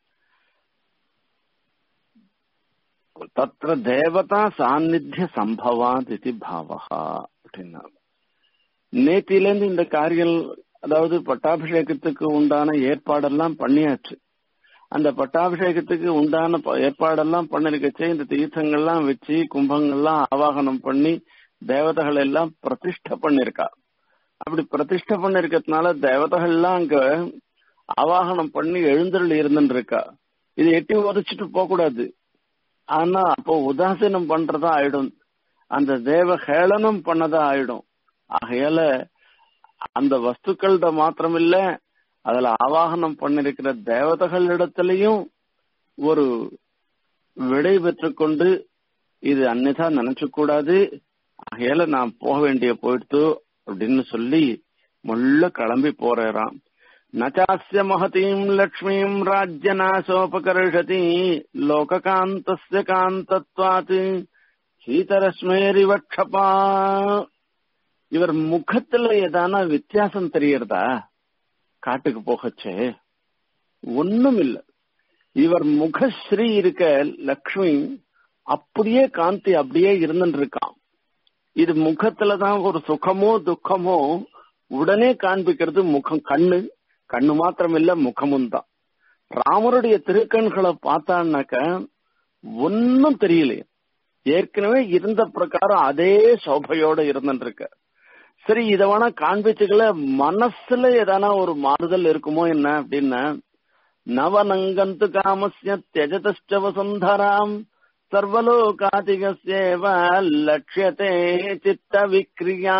தத்திர தேவதா சாநித்திய சம்பவாத் இது பாவகா அப்படின்னா நேத்திலேருந்து இந்த காரியம் அதாவது பட்டாபிஷேகத்துக்கு உண்டான ஏற்பாடெல்லாம் பண்ணியாச்சு அந்த பட்டாபிஷேகத்துக்கு உண்டான ஏற்பாடெல்லாம் பண்ணிருக்கச்சு இந்த தீர்த்தங்கள்லாம் வச்சு கும்பங்கள்லாம் ஆவாகனம் பண்ணி தேவதைகள் எல்லாம் பிரதிஷ்ட பண்ணிருக்கா அப்படி பிரதிஷ்ட பண்ணிருக்கிறதுனால தேவதைகள் எல்லாம் அங்க ஆவாகனம் பண்ணி எழுந்தருள் இருந்துட்டு இருக்கா இது எட்டி உதச்சிட்டு போக கூடாது ஆனா அப்போ உதாசீனம் பண்றதா ஆயிடும் அந்த தேவ ஹேளனம் பண்ணதா ஆயிடும் ஆகையால அந்த வஸ்துக்கள்ட மாத்திரமில்ல அதுல ஆவாகனம் பண்ணிருக்கிற தேவதைகள் இடத்திலையும் ஒரு விடை பெற்றுக்கொண்டு இது அன்னிதா நினைச்சு கூடாது ஆகையால நான் போக வேண்டிய போயிடுத்து அப்படின்னு சொல்லி முள்ள கிளம்பி போறான் நச்சாஸ்ய மகதீம் லக்ஷ்மீம் ராஜ்யநாசோபகர்ஷதி லோககாந்தஸ்ய காந்தத்வாத் சீதரஸ்மேரிவக்ஷபா இவர் முகத்துல ஏதான வித்தியாசம் தெரியறதா காட்டுக்கு போகச்சே ஒண்ணும் இல்ல இவர் முகஸ்ரீ இருக்க லக்ஷ்மி அப்படியே காந்தி அப்படியே இருந்துட்டு இருக்கான் இது முகத்துலதான் ஒரு சுகமோ துக்கமோ உடனே காண்பிக்கிறது முகம் கண்ணு கண்ணு மாத்திரம் இல்ல முகமும் தான் ராமருடைய திருக்கண்களை பார்த்தான்னாக்க ஒன்னும் தெரியலையே ஏற்கனவே இருந்த பிரகாரம் அதே சோபையோட இருந்துருக்க சரி இத வேணா காண்பிச்சுக்கல மனசுல ஏதானா ஒரு மாறுதல் இருக்குமோ என்ன அப்படின்னா நவநங்கந்து காமஸ்ய தியஜதச்ச வசுந்தராம் சர்வலோகாதிகசேவ லட்சியத்தே சித்த விக்ரியா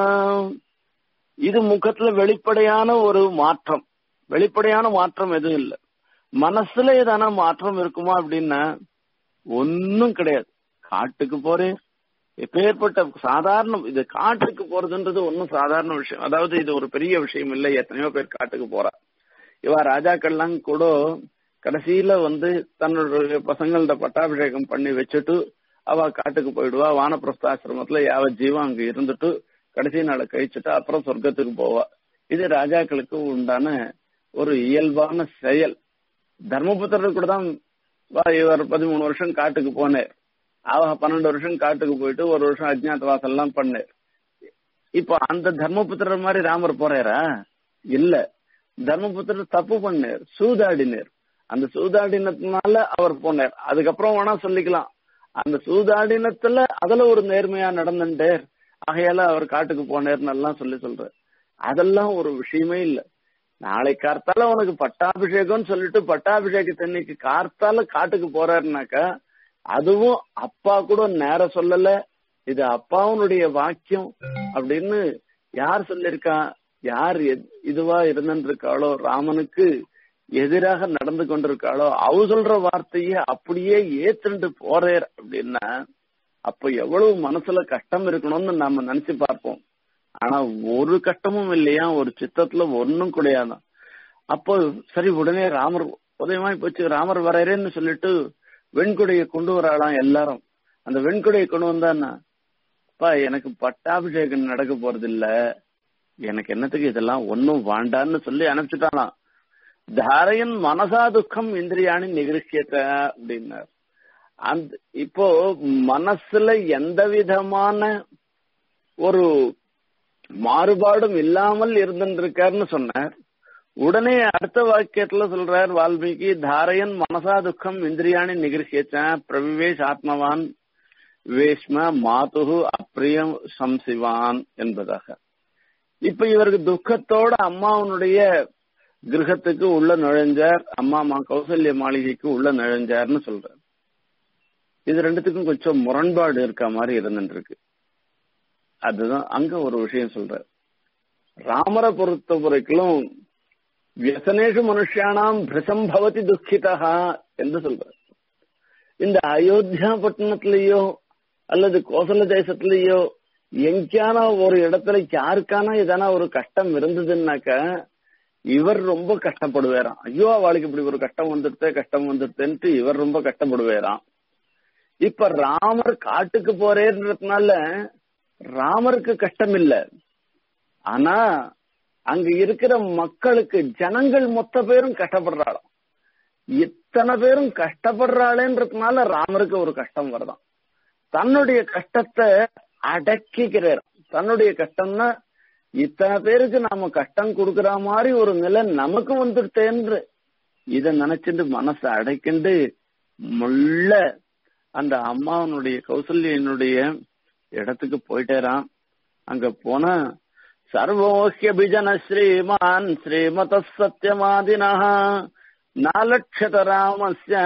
இது முகத்துல வெளிப்படையான ஒரு மாற்றம் வெளிப்படையான மாற்றம் எதுவும் இல்லை மனசுல ஏதான மாற்றம் இருக்குமா அப்படின்னா ஒன்னும் கிடையாது காட்டுக்கு போறேன் எப்பேற்பட்ட சாதாரண இது காட்டுக்கு போறதுன்றது ஒன்னும் சாதாரண விஷயம் அதாவது இது ஒரு பெரிய விஷயம் இல்லை எத்தனையோ பேர் காட்டுக்கு போறா இவ ராஜாக்கள்லாம் கூட கடைசியில வந்து தன்னுடைய பசங்கள்ட பட்டாபிஷேகம் பண்ணி வச்சுட்டு அவ காட்டுக்கு போயிடுவா வானப்பிரஸ்தாசிரமத்துல யாவ ஜீவம் அங்க இருந்துட்டு கடைசி நாளை கழிச்சுட்டு அப்புறம் சொர்க்கத்துக்கு போவா இது ராஜாக்களுக்கு உண்டான ஒரு இயல்பான செயல் தர்மபுத்திரர் கூட தான் இவர் பதிமூணு வருஷம் காட்டுக்கு போனேர் அவ பன்னெண்டு வருஷம் காட்டுக்கு போயிட்டு ஒரு வருஷம் அஜ்ஞாத எல்லாம் பண்ணார் இப்ப அந்த தர்மபுத்திரர் மாதிரி ராமர் போறாரா இல்ல தர்மபுத்திரர் தப்பு பண்ணார் சூதாடினார் அந்த சூதாடினத்தினால அவர் போனார் அதுக்கப்புறம் வேணா சொல்லிக்கலாம் அந்த சூதாடினத்துல அதுல ஒரு நேர்மையா நடந்துட்டார் ஆகையால அவர் காட்டுக்கு போனேர்னு எல்லாம் சொல்லி சொல்றார் அதெல்லாம் ஒரு விஷயமே இல்ல நாளை கார்த்தால உனக்கு பட்டாபிஷேகம்னு சொல்லிட்டு பட்டாபிஷேகத்தன்னைக்கு கார்த்தால காட்டுக்கு போறாருனாக்கா அதுவும் அப்பா கூட நேர சொல்லல இது அப்பாவுனுடைய வாக்கியம் அப்படின்னு யார் சொல்லிருக்கா யார் இதுவா இருந்திருக்காளோ ராமனுக்கு எதிராக நடந்து கொண்டிருக்காளோ அவ சொல்ற வார்த்தைய அப்படியே ஏத்துட்டு போறேர் அப்படின்னா அப்ப எவ்வளவு மனசுல கஷ்டம் இருக்கணும்னு நாம நினைச்சு பார்ப்போம் ஆனா ஒரு கஷ்டமும் இல்லையா ஒரு சித்தத்துல ஒன்னும் கிடையாதான் அப்போ சரி உடனே ராமர் உதயமாய் போச்சு ராமர் வரையறேன்னு சொல்லிட்டு வெண்குடையை கொண்டு வராளாம் எல்லாரும் அந்த வெண்குடையை கொண்டு வந்தான்னா அப்பா எனக்கு பட்டாபிஷேகம் நடக்க போறது இல்ல எனக்கு என்னத்துக்கு இதெல்லாம் ஒன்னும் வாண்டான்னு சொல்லி அனுப்பிச்சுட்டாலாம் தாரையன் மனசா துக்கம் இந்திரியாணி நிகழ்ச்சியத்த அப்படின்னார் அந்த இப்போ மனசுல எந்த விதமான ஒரு மாறுபாடும் இல்லாமல் இருந்துருக்காருன்னு சொன்னார் உடனே அடுத்த வாக்கியத்துல சொல்றார் வால்மீகி தாரையன் மனசா துக்கம் இந்திரியாணி நிகழ்ச்சியச்ச பிரவிவேஷ் ஆத்மவான் வேஷ்ம மாதுகு அப்பிரியம் சம்சிவான் என்பதாக இப்ப இவருக்கு துக்கத்தோட அம்மாவனுடைய கிரகத்துக்கு உள்ள நுழைஞ்சார் அம்மா அம்மா கௌசல்ய மாளிகைக்கு உள்ள நுழைஞ்சார்னு சொல்றார் இது ரெண்டுத்துக்கும் கொஞ்சம் முரண்பாடு இருக்க மாதிரி இருந்துட்டு இருக்கு அதுதான் அங்க ஒரு விஷயம் சொல்ற ராமரை பொறுத்த வரைக்கும் வியசனேஷு மனுஷியானாம் பிரசம் பவதி துக்கிதா என்று சொல்ற இந்த அயோத்தியா பட்டணத்திலேயோ அல்லது கோசல தேசத்திலேயோ எங்கேயான ஒரு இடத்துல யாருக்கான எதனா ஒரு கஷ்டம் இருந்ததுன்னாக்க இவர் ரொம்ப கஷ்டப்படுவாராம் ஐயோ அவளுக்கு இப்படி ஒரு கஷ்டம் வந்துடுத்தே கஷ்டம் வந்துடுத்தேன்ட்டு இவர் ரொம்ப கஷ்டப்படுவாராம் இப்ப ராமர் காட்டுக்கு போறேன்றதுனால ராமருக்கு கஷ்டம் இல்ல ஆனா அங்க இருக்கிற மக்களுக்கு ஜனங்கள் மொத்த பேரும் கஷ்டப்படுறாளாம் இத்தனை பேரும் கஷ்டப்படுறாளேன்றதுனால ராமருக்கு ஒரு கஷ்டம் வருதாம் தன்னுடைய கஷ்டத்தை அடக்கிக்கிறார் தன்னுடைய கஷ்டம்னா இத்தனை பேருக்கு நாம கஷ்டம் கொடுக்கற மாதிரி ஒரு நிலை நமக்கு வந்துட்டேன்று இத நினைச்சிட்டு மனசை அடைக்கிண்டு முள்ள அந்த அம்மாவனுடைய கௌசல்யனுடைய இடத்துக்கு போயிட்டேரான் அங்க போனா சர்வோஹ்யபிஜன ஸ்ரீமான் ஸ்ரீமத சத்தியமாதினா நாலட்சத ராமஸ்ய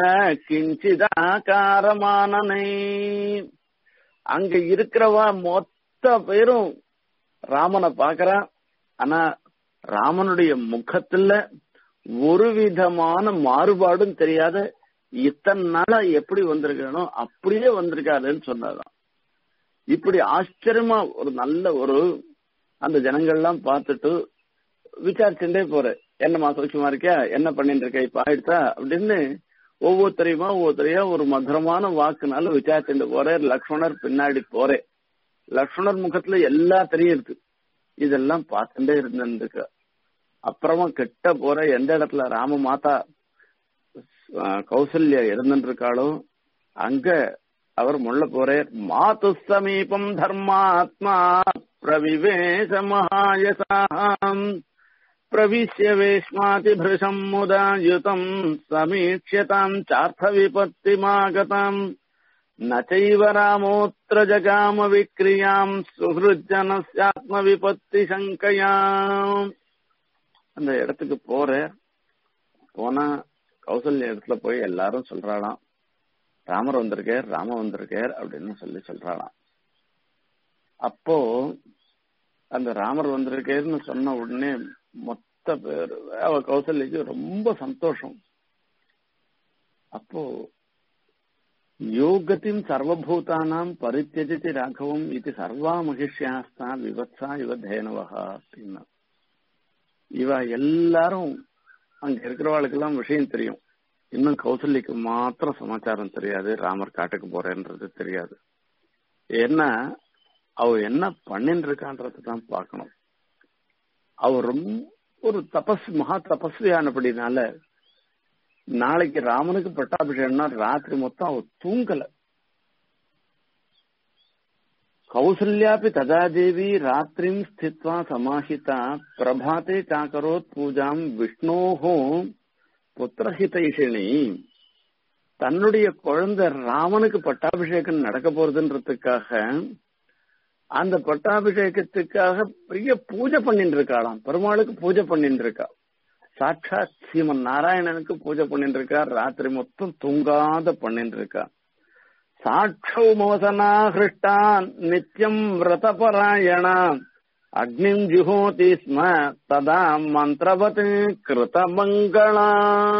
கிஞ்சிதாகாரமானனை அங்க இருக்கிறவா மொத்த பேரும் ராமனை பாக்குறான் ஆனா ராமனுடைய முகத்துல ஒரு விதமான மாறுபாடும் தெரியாத இத்தனை நாளா எப்படி வந்திருக்கானோ அப்படியே வந்திருக்காருன்னு சொன்னதான் இப்படி ஆச்சரியமா ஒரு நல்ல ஒரு அந்த ஜனங்கள்லாம் பார்த்துட்டு விசாரிச்சுட்டே போற என்னமா சௌக்கியமா இருக்கியா என்ன பண்ணிட்டு இருக்க இப்ப ஆயிடுச்சா அப்படின்னு ஒவ்வொருத்தரையுமா ஒவ்வொருத்தரையா ஒரு மதுரமான வாக்குனால விசாரிச்சுட்டு போற லக்ஷ்மணர் பின்னாடி போறே லக்ஷ்மணர் முகத்துல எல்லா தெரியுது இதெல்லாம் பார்த்துட்டே இருந்திருக்க அப்புறமா கிட்ட போற எந்த இடத்துல ராம மாதா கௌசல்யா இருந்துட்டு இருக்காளோ அங்க அவர் முள்ள போறார் மாது சமீபம் தர்மாத்மா பிரவிவேச மகாயசாம் பிரவிஷ்ய வேஷ்மாதி பிருஷம் முதாயுதம் சமீட்சியதாம் சார்த்த விபத்திமாகதாம் நச்சைவ ராமோத்திர ஜகாம விக்ரியாம் சுஹிருஜனஸ்யாத்ம விபத்தி சங்கையாம் அந்த இடத்துக்கு போற போனா கௌசல்ய இடத்துல போய் எல்லாரும் சொல்றாளாம் ராமர் வந்திருக்கார் ராம வந்திருக்கார் அப்படின்னு சொல்லி சொல்றாளாம் அப்போ அந்த ராமர் வந்திருக்கேன்னு சொன்ன உடனே மொத்த பேர் அவ கௌசல்யக்கு ரொம்ப சந்தோஷம் அப்போ யோகத்தின் சர்வபூதானாம் பரித்தியஜித்து ராഘவம் இது சர்வா மகிஷ்யாஸ்தா விவத்சா இவ தேனவகா அப்படின்னா இவ எல்லாரும் அங்க இருக்கிறவாளுக்கெல்லாம் விஷயம் தெரியும் இன்னும் கௌசல்யக்கு மாத்திரம் சமாச்சாரம் தெரியாது ராமர் காட்டுக்கு போறேன்றது தெரியாது ஏன்னா அவ என்ன பண்ணிட்டு இருக்கான்றது தான் பார்க்கணும் அவ ரொம்ப ஒரு தபஸ் மகா தபஸ்வியானபடினால நாளைக்கு ராமனுக்கு பட்டாபிஷேகம்னா ராத்திரி மொத்தம் அவ தூங்கல கௌசல்யாபி ததா தேவி ராத்திரிம் ஸ்தித்வா சமாஹிதா பிரபாத்தே சாக்கரோத் பூஜாம் விஷ்ணோஹோ புத்திரஹிதைஷிணி தன்னுடைய குழந்தை ராமனுக்கு பட்டாபிஷேகம் நடக்க போறதுன்றதுக்காக அந்த பட்டாபிஷேகத்துக்காக பெரிய பூஜை பண்ணிட்டு இருக்காளாம் பெருமாளுக்கு பூஜை பண்ணிட்டு இருக்கா சாட்சாத் ஸ்ரீமன் நாராயணனுக்கு பூஜை பண்ணிட்டு இருக்கா ராத்திரி மொத்தம் தூங்காத பண்ணிட்டு இருக்கா சாட்சௌமவசனா ஹிருஷ்டான் நித்தியம் விரதபராயணா அக்னிம் ஜுஹோதி ஸ்ம ததா மந்திரவத் கிருதமங்களா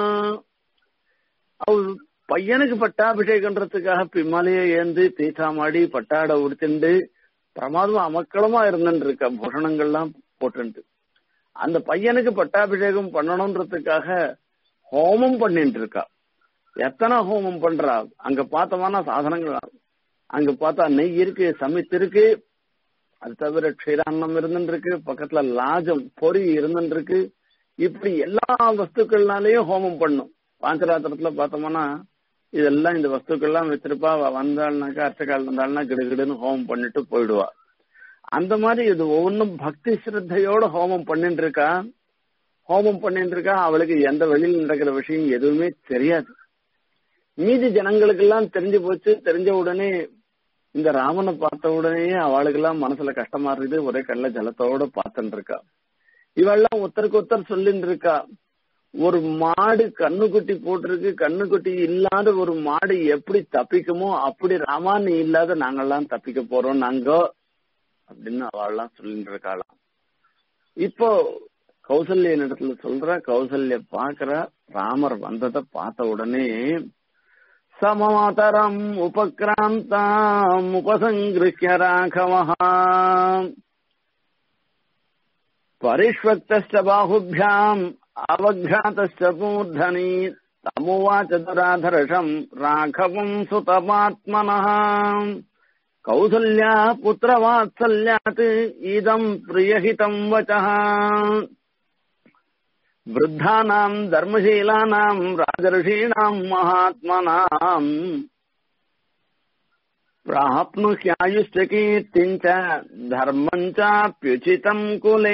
அவள் பையனுக்கு பட்டாபிஷேகன்றதுக்காக பிம்மாலையே ஏந்து தீட்டாமாடி பட்டாட உடுத்திண்டு பிரமாதமா அமக்களமா இருந்துட்டு இருக்கா பூஷணங்கள்லாம் போட்டு அந்த பையனுக்கு பட்டாபிஷேகம் பண்ணணும்ன்றதுக்காக ஹோமம் பண்ணிட்டு இருக்கா எத்தனை ஹோமம் பண்றா அங்க பார்த்தோம்னா சாதனங்கள் அங்க பார்த்தா நெய் இருக்கு சமித்து இருக்கு அது தவிர க்ஷீரான்னம் இருந்துட்டு இருக்கு பக்கத்துல லாஜம் பொறி இருந்துட்டு இருக்கு இப்படி எல்லா வஸ்துக்கள்னாலேயும் ஹோமம் பண்ணும் பாஞ்சராத்திரத்துல பார்த்தோம்னா இதெல்லாம் இந்த வஸ்துக்கள்லாம் வச்சிருப்பா அவ வந்தாள்னாக்கா அர்ச்சகால் வந்தாள்னா கிடுகிடுன்னு ஹோமம் பண்ணிட்டு போயிடுவா அந்த மாதிரி இது ஒவ்வொன்றும் பக்தி சிரத்தையோட ஹோமம் பண்ணிட்டு இருக்கா ஹோமம் பண்ணிட்டு இருக்கா அவளுக்கு எந்த வெளியில் நடக்கிற விஷயம் எதுவுமே தெரியாது மீதி ஜனங்களுக்கெல்லாம் தெரிஞ்சு போச்சு தெரிஞ்ச உடனே இந்த ராமனை பார்த்த உடனே அவளுக்கெல்லாம் மனசுல கஷ்டமா இருக்குது ஒரே கல்ல ஜலத்தோட பார்த்துட்டு இருக்கா இவெல்லாம் ஒருத்தருக்கு ஒருத்தர் சொல்லிட்டு இருக்கா ஒரு மாடு கண்ணுக்குட்டி போட்டிருக்கு கண்ணுக்குட்டி இல்லாத ஒரு மாடு எப்படி தப்பிக்குமோ அப்படி ராமா நீ இல்லாத நாங்கெல்லாம் தப்பிக்க போறோம் நாங்க அப்படின்னு அவள்லாம் சொல்லிட்டு இருக்காளாம் இப்போ கௌசல்ய இடத்துல சொல்ற கௌசல்ய பாக்குற ராமர் வந்ததை பார்த்த உடனே சமமாதரம் உபக்ராந்தாம் உபசங்கிருஹ்ய ராഘவः परिष्वक्तश्च बाहुभ्याम् अवघ्रातश्च मूर्धनि तमुवाच दुराधर्षम् राघवम् सुतमात्मनः कौसल्या पुत्रवात्सल्यात् इदम् प्रियहितम् वचः वृद्धानाम् धर्मशीलानाम् राजर्षीणाम् महात्मनाम् प्राप्नुह्यायुश्च कीर्तिम् च धर्मम् चाप्युचितम् कुले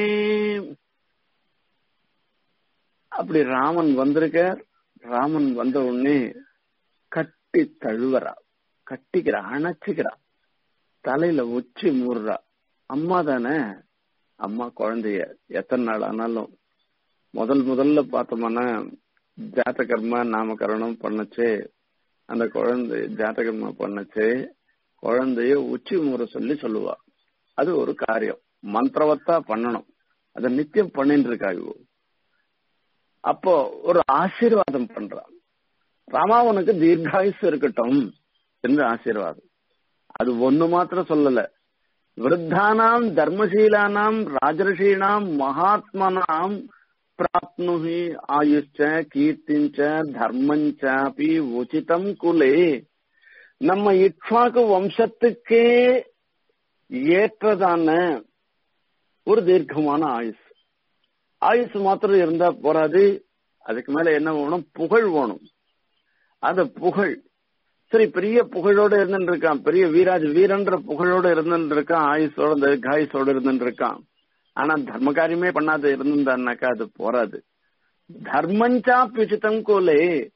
அப்படி ராமன் வந்திருக்க ராமன் வந்த உடனே கட்டி தழுவறா கட்டிக்கிறா அணைச்சுக்கிறா தலையில உச்சி மூடுறா அம்மா தானே அம்மா குழந்தைய எத்தனை நாள் ஆனாலும் முதல் முதல்ல பார்த்தோம்னா ஜாத்தகர்மா நாமகரணம் பண்ணச்சே அந்த குழந்தை ஜாத்தகர்மா பண்ணச்சே குழந்தைய உச்சி மூற சொல்லி சொல்லுவா அது ஒரு காரியம் மந்திரவத்தா பண்ணணும் அதை நித்தியம் பண்ணிட்டு இருக்கா இவோ அப்போ ஒரு ஆசீர்வாதம் பண்றான் ராமாவனுக்கு தீர்காயுசு இருக்கட்டும் என்று ஆசீர்வாதம் அது ஒண்ணு மாத்திரம் சொல்லல விருத்தானாம் தர்மசீலானாம் ராஜர்ஷீனாம் மகாத்மனாம் பிராப்னுஹி ஆயுஷ்ச கீர்த்திஞ்ச தர்மஞ்சாபி உச்சிதம் குலே நம்ம இக்ஷ்வாக்கு வம்சத்துக்கே ஏற்றதான ஒரு தீர்க்கமான ஆயுஷ் ஆயுசு மாத்திரம் இருந்தா போறாது அதுக்கு மேல என்ன வேணும் புகழ் வேணும் அந்த புகழ் சரி பெரிய புகழோட இருந்துட்டு இருக்கான் பெரிய வீராஜ் வீரன்ற புகழோட இருந்துட்டு இருக்கான் ஆயுசோட தீர்காயுசோட இருந்துட்டு இருக்கான் ஆனா தர்ம காரியமே பண்ணாத இருந்திருந்தான்னாக்கா அது போறாது தர்மஞ்சா பிச்சித்தம் கோலே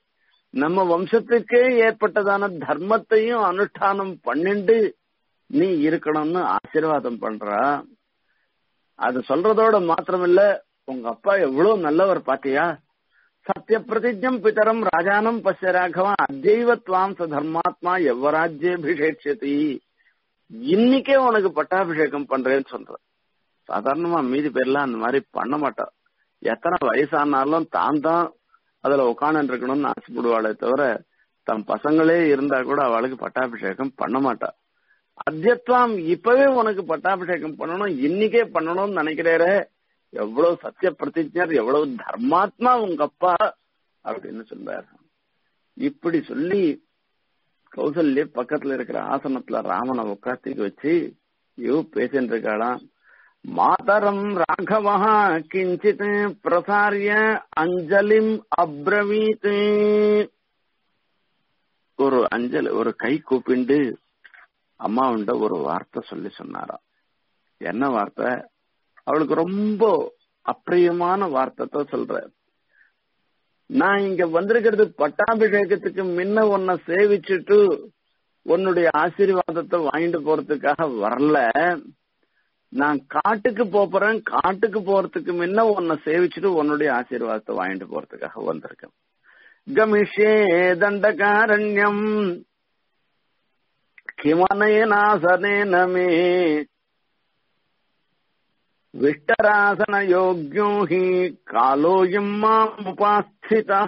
நம்ம வம்சத்துக்கே ஏற்பட்டதான தர்மத்தையும் அனுஷ்டானம் பண்ணிண்டு நீ இருக்கணும்னு ஆசீர்வாதம் பண்றா அது சொல்றதோட மாத்திரமில்ல உங்க அப்பா எவ்வளவு நல்லவர் பாத்தியா சத்திய பிரதிஜம் பிதரம் ராஜானம் பசிய ராகவா அஜைவத்வாம் ச தர்மாத்மா எவ்வராஜ்யபிஷேட்சதி இன்னைக்கே உனக்கு பட்டாபிஷேகம் பண்றேன்னு சொல்ற சாதாரணமா மீதி பேர்லாம் அந்த மாதிரி பண்ண மாட்டான் எத்தனை வயசானாலும் தான் தான் அதுல உட்காந்து இருக்கணும்னு ஆசைப்படுவாளே தவிர தன் பசங்களே இருந்தா கூட அவளுக்கு பட்டாபிஷேகம் பண்ண மாட்டா அத்தியத்வாம் இப்பவே உனக்கு பட்டாபிஷேகம் பண்ணணும் இன்னைக்கே பண்ணணும்னு நினைக்கிறேரே எவ்வளவு சத்திய பிரதிஜர் எவ்வளவு தர்மாத்மா உங்க அப்பா அப்படின்னு சொல்றாரு இப்படி சொல்லி கௌசல்ய பக்கத்துல இருக்கிற ஆசனத்துல ராமனை உட்காத்திக்கு வச்சு இவ பேசிட்டு இருக்காளாம் மாதரம் ராகவா கிஞ்சித் பிரசாரிய அஞ்சலிம் அப்ரவீத் ஒரு அஞ்சல் ஒரு கை கூப்பிண்டு அம்மாவுண்ட ஒரு வார்த்தை சொல்லி சொன்னாராம் என்ன வார்த்தை அவளுக்கு ரொம்ப அப்பிரியமான வார்த்தை தான் சொல்ற நான் இங்க வந்திருக்கிறது பட்டாபிஷேகத்துக்கு முன்ன உன்னை சேவிச்சுட்டு உன்னுடைய ஆசீர்வாதத்தை வாங்கிட்டு போறதுக்காக வரல நான் காட்டுக்கு போறேன் காட்டுக்கு போறதுக்கு முன்ன உன்னை சேவிச்சுட்டு உன்னுடைய ஆசீர்வாதத்தை வாங்கிட்டு போறதுக்காக வந்திருக்கேன் கமிஷே தண்டகாரண்யம் கிமனேனாசனேன மே விஷ்டராசன யோக்யோ ஹி காலோயம் மாமுபாஸ்திதா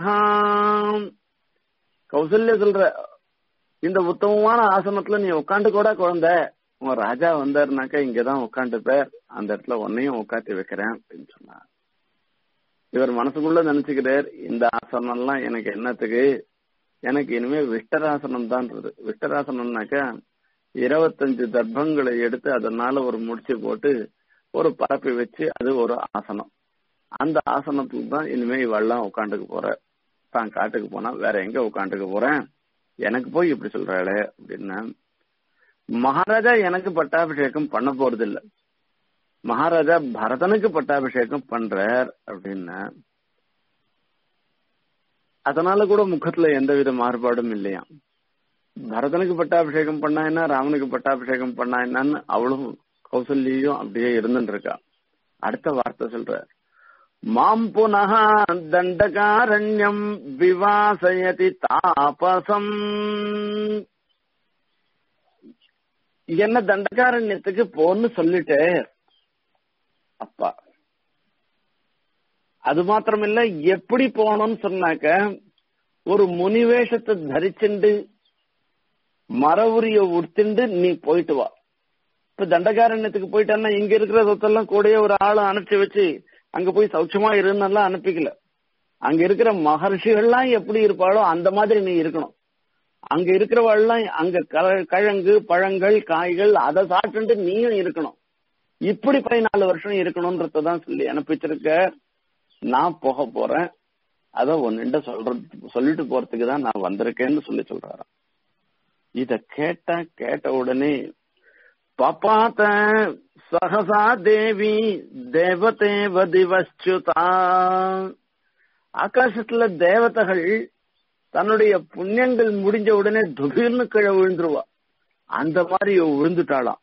கௌசல்ய சொல்ற இந்த உத்தமமான ஆசனத்துல நீ உட்காந்து கூட குழந்தை உன் ராஜா வந்தாருனாக்கா இங்கதான் உட்காந்துப்பார் அந்த இடத்துல உன்னையும் உட்காந்து வைக்கிறேன் அப்படின்னு சொன்னார் இவர் மனசுக்குள்ள நினைச்சுக்கிறார் இந்த ஆசனம்லாம் எனக்கு என்னத்துக்கு எனக்கு இனிமே விஷ்டராசனம் தான்றது விஷ்டராசனம்னாக்கா இருபத்தஞ்சு தர்ப்பங்களை எடுத்து அதனால ஒரு முடிச்சு போட்டு ஒரு பரப்பி வச்சு அது ஒரு ஆசனம் அந்த ஆசனத்துல தான் இனிமே இவெல்லாம் உட்காந்துக்க போற தான் காட்டுக்கு போனா வேற எங்க உட்காந்துக்க போறேன் எனக்கு போய் இப்படி சொல்றாளே அப்படின்னா மகாராஜா எனக்கு பட்டாபிஷேகம் பண்ண போறது இல்ல மகாராஜா பரதனுக்கு பட்டாபிஷேகம் பண்றார் அப்படின்னா அதனால கூட முகத்துல எந்த வித மாறுபாடும் இல்லையா பரதனுக்கு பட்டாபிஷேகம் பண்ணா என்ன ராமனுக்கு பட்டாபிஷேகம் பண்ணா என்னன்னு அவளும் கௌசல்யும் அப்படியே இருந்துட்டு இருக்கா அடுத்த வார்த்தை சொல்ற மாம் புனக தண்டகாரண்யம் விவாசயதி தாபசம் என்ன தண்டகாரண்யத்துக்கு போன்னு சொல்லிட்டு அப்பா அது மாத்திரமில்ல எப்படி போகணும்னு சொன்னாக்க ஒரு முனிவேஷத்தை தரிச்சுண்டு மர உரிய உடுத்துண்டு நீ போயிட்டு வா இப்ப தண்டகாரண்யத்துக்கு போயிட்டான்னா இங்க இருக்கிற சொத்தெல்லாம் கூடயே ஒரு ஆளை அனுப்பிச்சு வச்சு அங்க போய் சௌட்சமா இருந்தெல்லாம் அனுப்பிக்கல அங்க இருக்கிற மகர்ஷிகள்லாம் எப்படி இருப்பாளோ அந்த மாதிரி நீ இருக்கணும் அங்க இருக்கிறவாள்லாம் அங்க கிழங்கு பழங்கள் காய்கள் அதை சாப்பிட்டு நீயும் இருக்கணும் இப்படி பதினாலு வருஷம் இருக்கணும்ன்றதான் சொல்லி அனுப்பிச்சிருக்க நான் போக போறேன் அத ஒன்னுண்ட சொல்றது சொல்லிட்டு போறதுக்கு தான் நான் வந்திருக்கேன்னு சொல்லி சொல்றாராம் இத கேட்டா கேட்ட உடனே பபாத்த சகசா தேவி தேவதேவ திவச்சுதா ஆகாசத்துல தேவதைகள் தன்னுடைய புண்ணியங்கள் முடிஞ்ச உடனே துபீர்னு கீழே விழுந்துருவா அந்த மாதிரி விழுந்துட்டாளாம்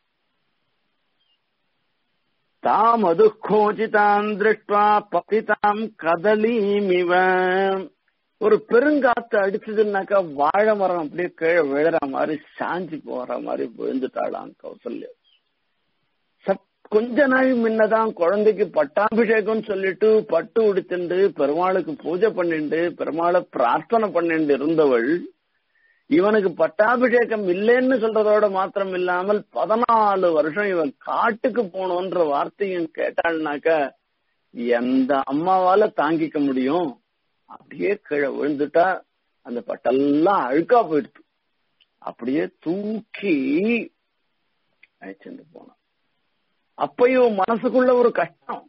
தாம் அது கோஜிதாம் திருஷ்டுவா பதிதாம் கதலீமிவ ஒரு பெருங்காத்து அடிச்சதுன்னாக்கா வாழை மரம் அப்படியே கீழே விழுற மாதிரி சாஞ்சி போற மாதிரி விழுந்துட்டாளாம் கௌசல்யா கொஞ்ச நாள் முன்னதான் குழந்தைக்கு பட்டாபிஷேகம் சொல்லிட்டு பட்டு உடுத்துண்டு பெருமாளுக்கு பூஜை பண்ணிண்டு பெருமாளை பிரார்த்தனை பண்ணிண்டு இருந்தவள் இவனுக்கு பட்டாபிஷேகம் இல்லைன்னு சொல்றதோட மாத்திரம் இல்லாமல் பதினாலு வருஷம் இவன் காட்டுக்கு போனோன்ற வார்த்தையும் கேட்டாள்னாக்க எந்த அம்மாவால தாங்கிக்க முடியும் அப்படியே கீழே விழுந்துட்டா அந்த பட்டெல்லாம் அழுக்கா போயிடுது அப்படியே தூக்கி அழைச்சிட்டு போனான் அப்பயும் மனசுக்குள்ள ஒரு கஷ்டம்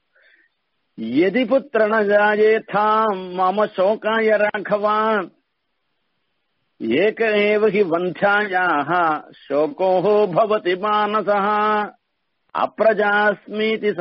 எதிபுத்திரணஜாயேதாம் மம சோகாய ராഘவான் ஏக ஏவ ஹி வந்தாயாக சோகோ பவதி மானசः அப்ரஜாஸ்மீதி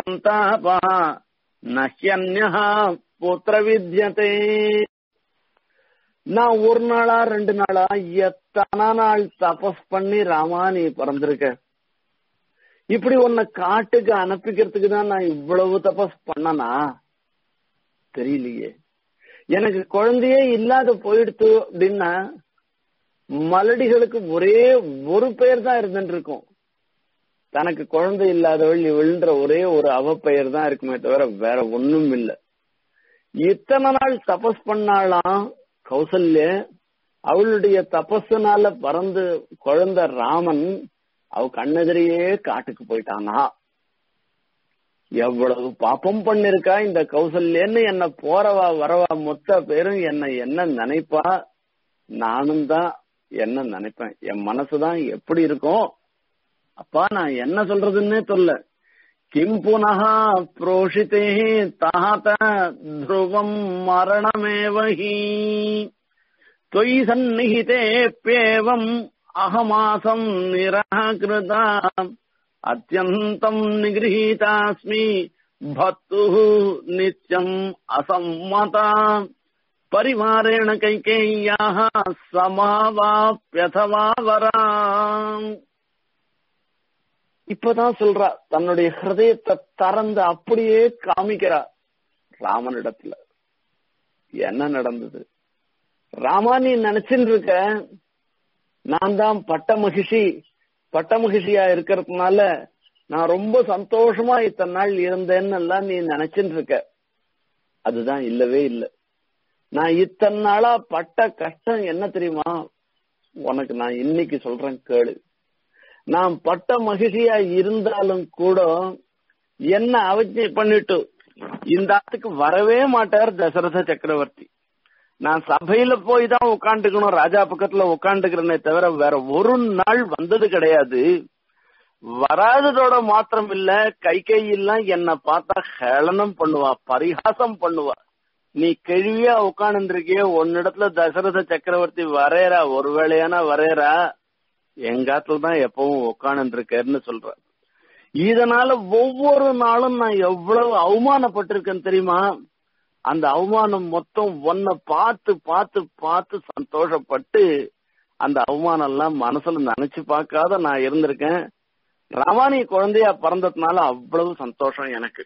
சந்தாபः நஹ்யன்யः புத்திர வித்யதே நான் ஒரு நாளா ரெண்டு நாளா எத்தனை நாள் தபஸ் பண்ணி ராமா நீ பிறந்திருக்க இப்படி உன்னை காட்டுக்கு அனுப்பிக்கிறதுக்கு தான் நான் இவ்வளவு தபஸ் பண்ணனா தெரியலையே எனக்கு குழந்தையே இல்லாத போயிடுத்து அப்படின்னா மலடிகளுக்கு ஒரே ஒரு பெயர் தான் இருந்துட்டு இருக்கும் தனக்கு குழந்தை இல்லாதவள் இவள்ன்ற ஒரே ஒரு அவ பெயர் தான் இருக்குமே தவிர வேற ஒண்ணும் இல்ல இத்தனை நாள் தபஸ் பண்ணாலாம் கௌசல்ய அவளுடைய தபஸுனால பறந்து குழந்தை ராமன் அவ கண்ணெதிரையே காட்டுக்கு போயிட்டானா எவ்வளவு பாப்பம் பண்ணிருக்கா இந்த கௌசல்யன்னு என்ன போறவா வரவா மொத்த பேரும் என்ன என்ன நினைப்பா நானும் தான் என்ன நினைப்பேன் என் மனசுதான் எப்படி இருக்கும் அப்பா நான் என்ன சொல்றதுன்னே தெரியல கிம் புனகா புரோஷிதே தாத்த த்ருவம் மரணமேவஹி தொய் சந்நிகிதேப்யேவம் அகமாசம் நிராகிருதா அத்தியந்தம் நிகிரீதாஸ்மி பத்து நித்யம் அசம்மதா பரிவாரேண கைகேய்யாக சமாவாப்யதவா வராம் இப்பதான் சொல்றா தன்னுடைய ஹிருதயத்தை திறந்து அப்படியே காமிக்கிறா ராமனிடத்துல என்ன நடந்தது ராமா நீ நினைச்சுட்டு இருக்க நான் தான் பட்ட மகிழ்ச்சி பட்ட மகிழ்ச்சியா இருக்கிறதுனால நான் ரொம்ப சந்தோஷமா இத்தனை நாள் இருந்தேன்னு எல்லாம் நீ நினைச்சுட்டு இருக்க அதுதான் இல்லவே இல்லை நான் இத்தனை நாளா பட்ட கஷ்டம் என்ன தெரியுமா உனக்கு நான் இன்னைக்கு சொல்றேன் கேளு நான் பட்ட மகிழ்ச்சியா இருந்தாலும் கூட என்ன அவஜை பண்ணிட்டு இந்த ஆத்துக்கு வரவே மாட்டார் தசரத சக்கரவர்த்தி நான் சபையில போய் தான் உட்காந்துக்கணும் ராஜா பக்கத்துல உட்காந்துக்கிறேனே தவிர வேற ஒரு நாள் வந்தது கிடையாது வராததோட மாத்திரம் இல்ல கை கையெல்லாம் என்ன பார்த்தா ஹேளனம் பண்ணுவா பரிகாசம் பண்ணுவா நீ கேள்வியா உட்காந்துருக்கிய உன்னிடத்துல தசரத சக்கரவர்த்தி வரையறா ஒரு வேளையான வரையறா எங்காத்துல தான் எப்பவும் உட்காந்து இருக்கேன்னு சொல்ற இதனால ஒவ்வொரு நாளும் நான் எவ்வளவு அவமானப்பட்டிருக்கேன் தெரியுமா அந்த அவமானம் மொத்தம் ஒன்ன பார்த்து பார்த்து பார்த்து சந்தோஷப்பட்டு அந்த அவமானம் எல்லாம் மனசுல நினைச்சு பார்க்காத நான் இருந்திருக்கேன் ரவானி குழந்தையா பிறந்ததுனால அவ்வளவு சந்தோஷம் எனக்கு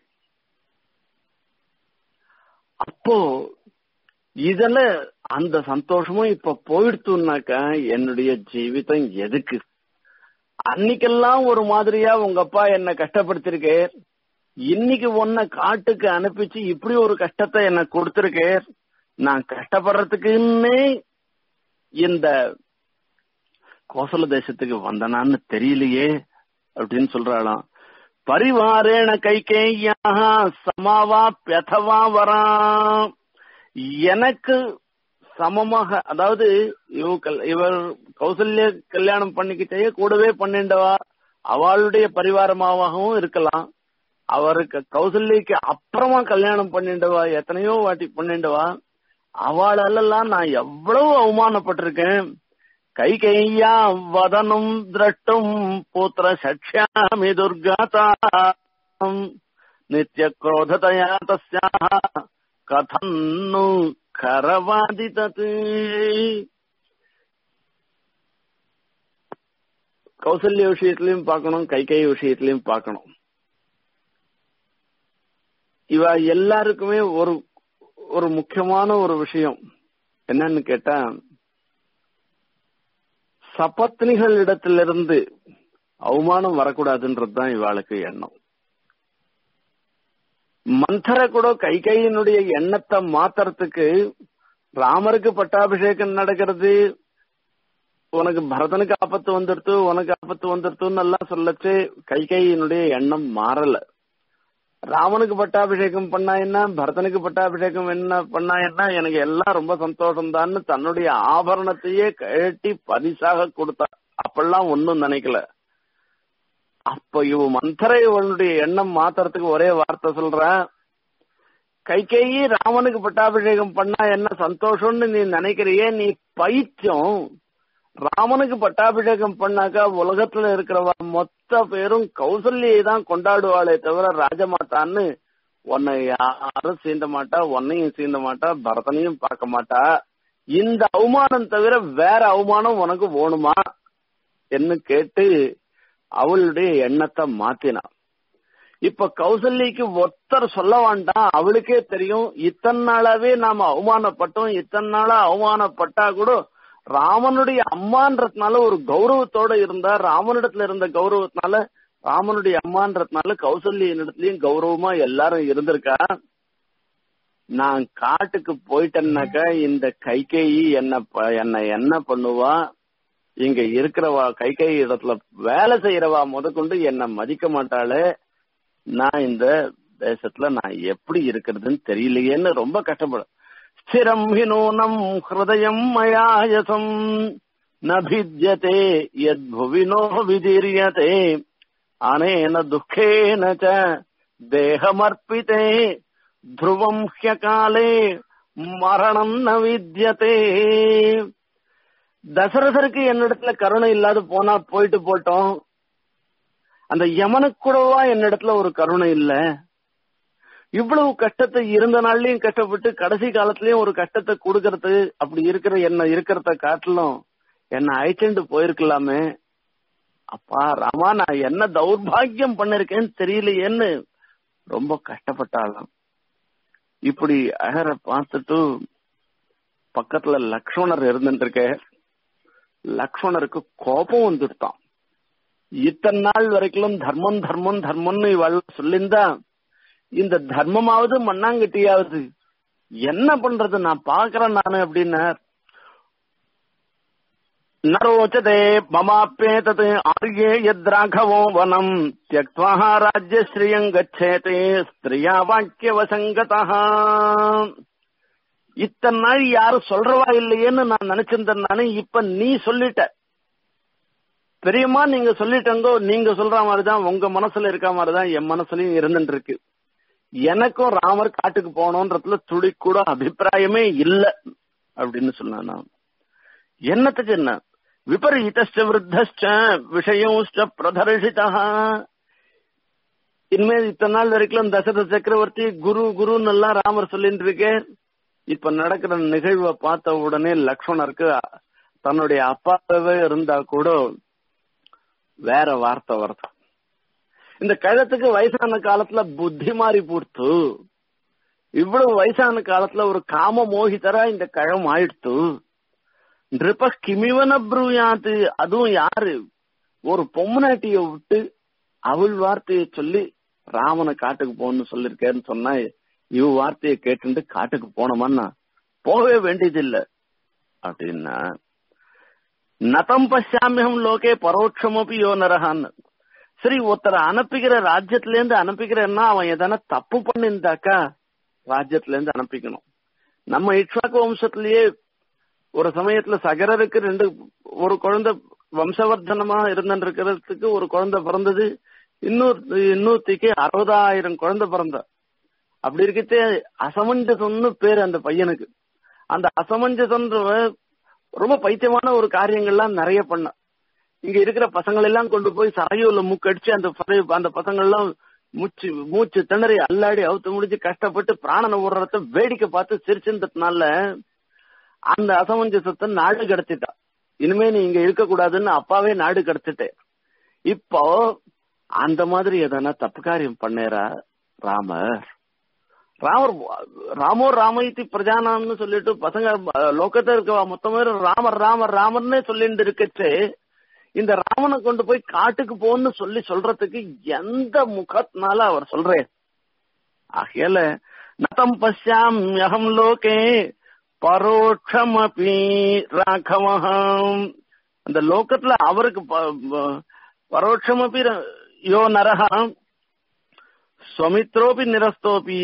அப்போ இதுல அந்த சந்தோஷமும் இப்ப போயிடுத்துனாக்கா என்னுடைய ஜீவிதம் எதுக்கு அன்னைக்கெல்லாம் ஒரு மாதிரியா உங்க அப்பா என்ன கஷ்டப்படுத்திருக்கே இன்னைக்கு உன்னை காட்டுக்கு அனுப்பிச்சு இப்படி ஒரு கஷ்டத்தை எனக்கு கொடுத்திருக்கே நான் கஷ்டப்படுறதுக்குன்னே இந்த கோசல தேசத்துக்கு வந்தனான்னு தெரியலையே அப்படின்னு சொல்றாளாம் பரிவாரேண கைகேயாக சமாவா பெதவா வரான் எனக்கு சமமாக அதாவது இவ கல்- இவர் கௌசல்ய கல்யாணம் பண்ணிக்கிட்டே கூடவே பண்ணிண்டவா அவளுடைய பரிவாரமாகவும் இருக்கலாம் அவருக்கு கௌசல்யக்கு அப்புறமா கல்யாணம் பண்ணிண்டவா எத்தனையோ வாட்டி பண்ணிண்டவா அவளெல்லாம் நான் எவ்வளவு அவமானப்பட்டிருக்கேன் கை கையா வதனம் திரட்டும் புத்திர சக்ஷாமி துர்கதா நித்திய குரோததயா தஸ்யாக கதன்னு கரவாதி தத் கௌசல்ய விஷயத்திலையும் பார்க்கணும் கை கை விஷயத்திலையும் பார்க்கணும் இவ எல்லாருக்குமே ஒரு ஒரு முக்கியமான ஒரு விஷயம் என்னன்னு கேட்டா சபத்னிகள் இடத்திலிருந்து அவமானம் வரக்கூடாதுன்றதுதான் இவாளுக்கு எண்ணம் மந்தர கூட கைகையினுடைய எண்ணத்தை மாத்துறதுக்கு ராமருக்கு பட்டாபிஷேகம் நடக்கிறது உனக்கு பரதனுக்கு ஆபத்து வந்துடுத்து உனக்கு ஆபத்து வந்துடுத்துன்னு எல்லாம் சொல்லச்சு கைகையினுடைய எண்ணம் மாறல ராமனுக்கு பட்டாபிஷேகம் பண்ணா என்ன பரதனுக்கு பட்டாபிஷேகம் என்ன பண்ணா என்ன எனக்கு எல்லாம் ரொம்ப சந்தோஷம் தான்னு தன்னுடைய ஆபரணத்தையே கழட்டி பரிசாக கொடுத்தா அப்பெல்லாம் ஒன்னும் நினைக்கல அப்ப இவ மந்தரை இவனுடைய எண்ணம் மாத்துறதுக்கு ஒரே வார்த்தை சொல்றேன் கைகேயி ராமனுக்கு பட்டாபிஷேகம் பண்ணா என்ன சந்தோஷம்னு நீ நினைக்கிறியே நீ பைத்தியம் ராமனுக்கு பட்டாபிஷேகம் பண்ணாக்கா உலகத்துல இருக்கிறவ மொத்த பேரும் கௌசல்யை தான் கொண்டாடுவாளே தவிர ராஜமாதான்னு உன்னை யாரும் சீண்ட மாட்டா உன்னையும் சீண்ட மாட்டா பரதனையும் பார்க்க மாட்டா இந்த அவமானம் தவிர வேற அவமானம் உனக்கு வேணுமா என்று கேட்டு அவளுடைய எண்ணத்தை மாத்தினான் இப்ப கௌசல்யக்கு ஒருத்தர் சொல்ல வேண்டாம் அவளுக்கே தெரியும் இத்தனை நாளாவே நாம அவமானப்பட்டோம் இத்தனை நாளா அவமானப்பட்டா கூட ராமனுடைய அம்மான்றதுனால ஒரு கௌரவத்தோட இருந்தா ராமனிடத்துல இருந்த கௌரவத்தினால ராமனுடைய அம்மான்றதுனால கௌசல்யனிடத்துலயும் கௌரவமா எல்லாரும் இருந்திருக்கா நான் காட்டுக்கு போயிட்டேன்னாக்கா இந்த கைகேயி என்ன ப- என்ன என்ன பண்ணுவா இங்க இருக்கிறவா கைகேயி இடத்துல வேலை செய்யறவா முதற்கொண்டு என்ன மதிக்க மாட்டாளே நான் இந்த தேசத்துல நான் எப்படி இருக்கிறதுன்னு தெரியலையேன்னு ரொம்ப கஷ்டப்படும் ஸ்திரம் ஹினூனம் ஹிருதயம் மயாயசம் நபித்யதே யத் புவினோ விதீரியதே அனேன துக்கேன ச தேகமர்ப்பிதே த்ருவம் ஹ்யகாலே மரணம் ந வித்யதே தசரதருக்கு என்னிடத்துல கருணை இல்லாத போனா போயிட்டு போட்டோம் அந்த யமனுக்கு கூடவா என்னிடத்துல ஒரு கருணை இல்ல இவ்வளவு கஷ்டத்தை இருந்த நாள்லயும் கஷ்டப்பட்டு கடைசி காலத்திலயும் ஒரு கஷ்டத்தை கொடுக்கறது அப்படி இருக்கிற என்ன இருக்கிறத காட்டிலும் என்ன அழைச்சிட்டு போயிருக்கலாமே அப்பா ராமா நான் என்ன தௌர்பாகியம் பண்ணிருக்கேன்னு தெரியலையேன்னு ரொம்ப கஷ்டப்பட்டாளாம் இப்படி அழற பார்த்துட்டு பக்கத்துல லக்ஷ்மணர் இருந்துட்டு இருக்க லக்ஷ்மணருக்கு கோபம் வந்துட்டான் இத்தனை நாள் வரைக்கும் தர்மம் தர்மம் தர்மம்னு இவள் சொல்லியிருந்தா இந்த தர்மமாவது மண்ணாங்கட்டியாவது என்ன பண்றது நான் பாக்குறேன் நானு அப்படின்னார் நரோச்சதே மமாப்பேதத் ஆர்யே யத்ராഘவோ வனம் தியக்த்வா ராஜ்யஸ்ரீயம் கச்சேதே ஸ்திரியா வாக்கியவசங்கதா இத்தனை நாள் யாரும் சொல்றவா இல்லையேன்னு நான் நினைச்சிருந்தேன் நானு இப்ப நீ சொல்லிட்ட பெரியம்மா நீங்க சொல்லிட்டங்கோ நீங்க சொல்ற மாதிரிதான் உங்க மனசுல இருக்க மாதிரிதான் என் மனசுலயும் இருந்துட்டு இருக்கு எனக்கும் ராமர் காட்டுக்கு போனோன்றதுல துளி கூட அபிப்பிராயமே இல்ல அப்படின்னு சொன்னான் நான். என்னத்துக்கு என்ன விபரீதஸ்ட விருத்தஸ்ட விஷயோஸ்ட பிரதர்ஷிதா இனிமேல் இத்தனை நாள் வரைக்கும் தசரத சக்கரவர்த்தி குரு குருன்னு எல்லாம் ராமர் சொல்லிட்டு இருக்கே இப்ப நடக்கிற நிகழ்வை பார்த்த உடனே லக்ஷ்மணருக்கு தன்னுடைய அப்பாவே இருந்தா கூட வேற வார்த்தை வருது இந்த கழத்துக்கு வயசான காலத்துல புத்தி மாறி போடுத்து இவ்வளவு வயசான காலத்துல ஒரு காம மோகிதரா இந்த கழம் ஆயிடுத்து நிருப கிமிவன ப்ரூயாத்து அதுவும் யாரு ஒரு பொம்மநாட்டிய விட்டு அவள் வார்த்தையை சொல்லி ராமனை காட்டுக்கு போகணும்னு சொல்லிருக்கேன்னு சொன்னா இவ வார்த்தையை கேட்டுட்டு காட்டுக்கு போனோமான்னா போகவே வேண்டியதில்லை அப்படின்னா நதம் பசியாமியம் லோகே பரோட்சமப்பி யோ நரகான்னு சரி ஒருத்தரை அனுப்பிக்கிற ராஜ்யத்துல இருந்து அனுப்பிக்கிறேன்னா அவன் எதனா தப்பு பண்ணிருந்தாக்கா ராஜ்யத்துல இருந்து அனுப்பிக்கணும் நம்ம இக்ஷாக்கு வம்சத்திலேயே ஒரு சமயத்துல சகரருக்கு ரெண்டு ஒரு குழந்தை வம்சவர்தனமா இருந்துட்டு இருக்கிறதுக்கு ஒரு குழந்தை பிறந்தது இன்னொரு இன்னொருத்திக்கு அறுபதாயிரம் குழந்தை பிறந்த அப்படி இருக்கச்சே அசமஞ்சசம்னு பேர் அந்த பையனுக்கு அந்த அசமஞ்சசன்ற ரொம்ப பைத்தியமான ஒரு காரியங்கள்லாம் நிறைய பண்ண இங்க இருக்கிற பசங்களை எல்லாம் கொண்டு போய் சரையூர்ல மூக்கடிச்சு அந்த பச- அந்த பசங்க எல்லாம் மூச்சு மூச்சு திணறி அல்லாடி அவுத்து முடிச்சு கஷ்டப்பட்டு பிராணனை விடுறத வேடிக்கை பார்த்து சிரிச்சிருந்ததுனால அந்த அசமஞ்சசத்தை நாடு கடத்திட்டா இனிமே நீ இங்க இருக்க கூடாதுன்னு அப்பாவே நாடு கடத்திட்டேன் இப்போ அந்த மாதிரி எதனா தப்பு காரியம் பண்ணேரா ராமர் ராமர் ராமோ ராமயித்தி பிரஜானாம்னு சொல்லிட்டு பசங்க அஹ், லோகத்துல இருக்க மொத்தமே ராமர் ராமர் ராமர்னே சொல்லிட்டு இருக்கச்சே இந்த ராமனை கொண்டு போய் காட்டுக்கு போன்னு சொல்லி சொல்றதுக்கு எந்த முகத்தினால அவர் சொல்றேன் ஆகையால நதம் பசியாம் யகம் லோகே பரோட்சமபி ராகவஹம் அந்த லோகத்துல அவருக்கு ப- ப- பரோட்சமபி ர- யோ நரஹம் ஸ்வமித்ரோபி நிரஸ்தோபி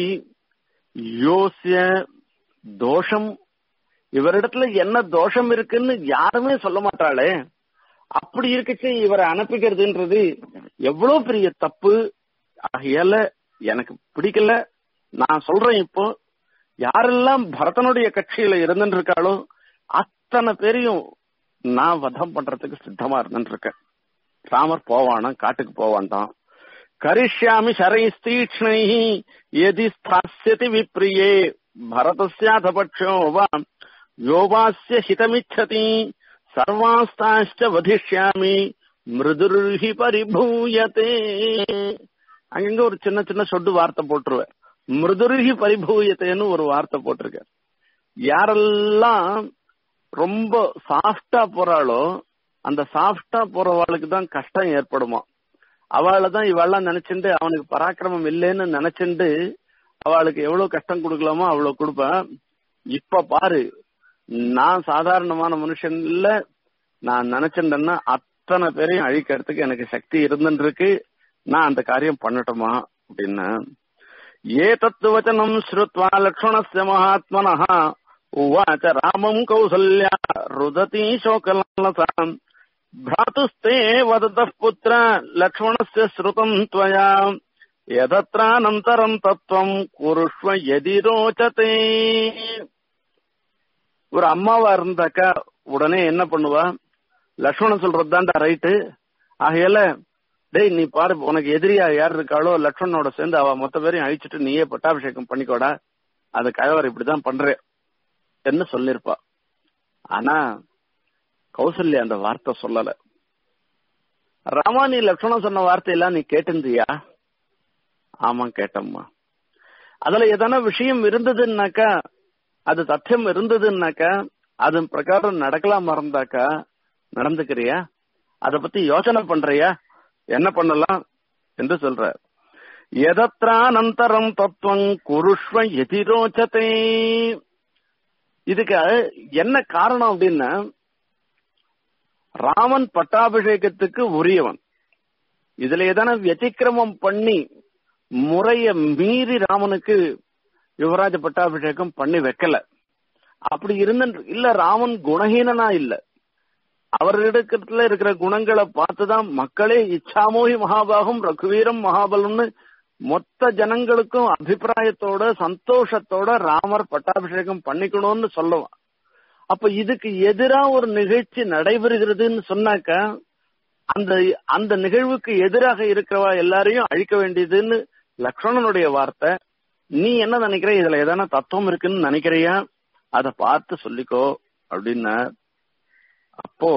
யோசிய தோஷம் இவரிடத்துல என்ன தோஷம் இருக்குன்னு யாருமே சொல்ல மாட்டாளே அப்படி இருக்கச்சு இவரை அனுப்பிக்கிறதுன்றது எவ்வளவு பெரிய தப்பு ஆகையால எனக்கு பிடிக்கல நான் சொல்றேன் இப்போ யாரெல்லாம் பரதனுடைய கட்சியில இருந்துட்டு இருக்காளோ அத்தனை பேரையும் நான் வதம் பண்றதுக்கு சித்தமா இருந்துட்டு இருக்கேன் ராமர் போவானா காட்டுக்கு போவான்டான் கரிஷ்யாமி शरैस्तीक्ष्णै यदि स्थास्यति विप्रिये भरतस्याथ पक्षो वा யோபாஸ்ய ஹிதமிச்சதி சர்வாஸ்தாஷ்ட வதிஷ்யாமி மிருதுர்ஹி பரிபூயத்தே அங்கங்க ஒரு சின்ன சின்ன சொட்டு வார்த்தை போட்டுருவேன் மிருதுருகி பரிபூயத்தைன்னு ஒரு வார்த்தை போட்டிருக்க யாரெல்லாம் ரொம்ப சாஃப்டா போறாளோ அந்த சாஃப்டா போறவாளுக்கு தான் கஷ்டம் ஏற்படுமா அவளை தான் இவாள்லாம் நினைச்சுட்டு அவனுக்கு பராக்கிரமம் இல்லைன்னு நினைச்சுண்டு அவளுக்கு எவ்வளவு கஷ்டம் கொடுக்கலாமோ அவ்வளவு கொடுப்பேன் இப்ப பாரு நான் சாதாரணமான மனுஷன் இல்ல நான் நினைச்சிருந்தேன்னா அத்தனை பேரையும் அழிக்கிறதுக்கு எனக்கு சக்தி இருந்துட்டு இருக்கு நான் அந்த காரியம் பண்ணட்டுமா அப்படின்னு ஏ தத்துவச்சனம் ஸ்ருத்வா லக்ஷ்மணஸ்ய மகாத்மனः உவாச்ச ராமம் கௌசல்யா ருததி சோகலசாம் भ्रातुस्ते वदतः पुत्र लक्ष्मणस्य श्रुतम् त्वया यदत्रानन्तरम् तत्त्वम् कुरुष्व यदि रोचते ஒரு அம்மாவா இருந்தாக்கா உடனே என்ன பண்ணுவா லக்ஷ்மணன் சொல்றதுதான்டா ரைட்டு ஆகையால டேய் நீ பாரு உனக்கு எதிரியா யார் இருக்காளோ லக்ஷ்மணனோட சேர்ந்து அவ மொத்த பேரையும் அழிச்சிட்டு நீயே பட்டாபிஷேகம் பண்ணிக்கோடா அது கயவர் இப்படிதான் பண்ற என்ன சொல்லிருப்பா ஆனா கௌசல்யா அந்த வார்த்தை சொல்லல ராமா நீ லக்ஷ்மணன் சொன்ன வார்த்தையெல்லாம் நீ கேட்டிருந்தியா ஆமா கேட்டம்மா அதுல எதனா விஷயம் இருந்ததுன்னாக்கா அது தத்தியம் இருந்ததுன்னாக்கா அதன் பிரகாரம் நடக்கலாம் இருந்தாக்கா நடந்துக்கிறியா அத பத்தி யோசனை பண்றியா என்ன பண்ணலாம் என்று சொல்ற எதத்ரானந்தரம் தத்துவம் குருஷ்வ எதிரோச்சதே இதுக்கு என்ன காரணம் அப்படின்னா ராமன் பட்டாபிஷேகத்துக்கு உரியவன் இதுல எதனா வத்திக்கிரமம் பண்ணி முறைய மீறி ராமனுக்கு யுவராஜ பட்டாபிஷேகம் பண்ணி வைக்கல அப்படி இருந்த இல்ல ராமன் குணஹீனனா இல்ல அவரிடத்துல இருக்கிற குணங்களை பார்த்துதான் மக்களே இச்சாமோகி மகாபாகம் ரகுவீரம் மகாபலம்னு மொத்த ஜனங்களுக்கும் அபிப்பிராயத்தோட சந்தோஷத்தோட ராமர் பட்டாபிஷேகம் பண்ணிக்கணும்னு சொல்லுவான் அப்ப இதுக்கு எதிரா ஒரு நிகழ்ச்சி நடைபெறுகிறதுன்னு சொன்னாக்க அந்த அந்த நிகழ்வுக்கு எதிராக இருக்கிறவா எல்லாரையும் அழிக்க வேண்டியதுன்னு லக்ஷ்மணனுடைய வார்த்தை நீ என்ன நினைக்கிற இதுல எதனா தத்துவம் இருக்குன்னு நினைக்கிறியா அத பார்த்து சொல்லிக்கோ அப்படின்னா அப்போ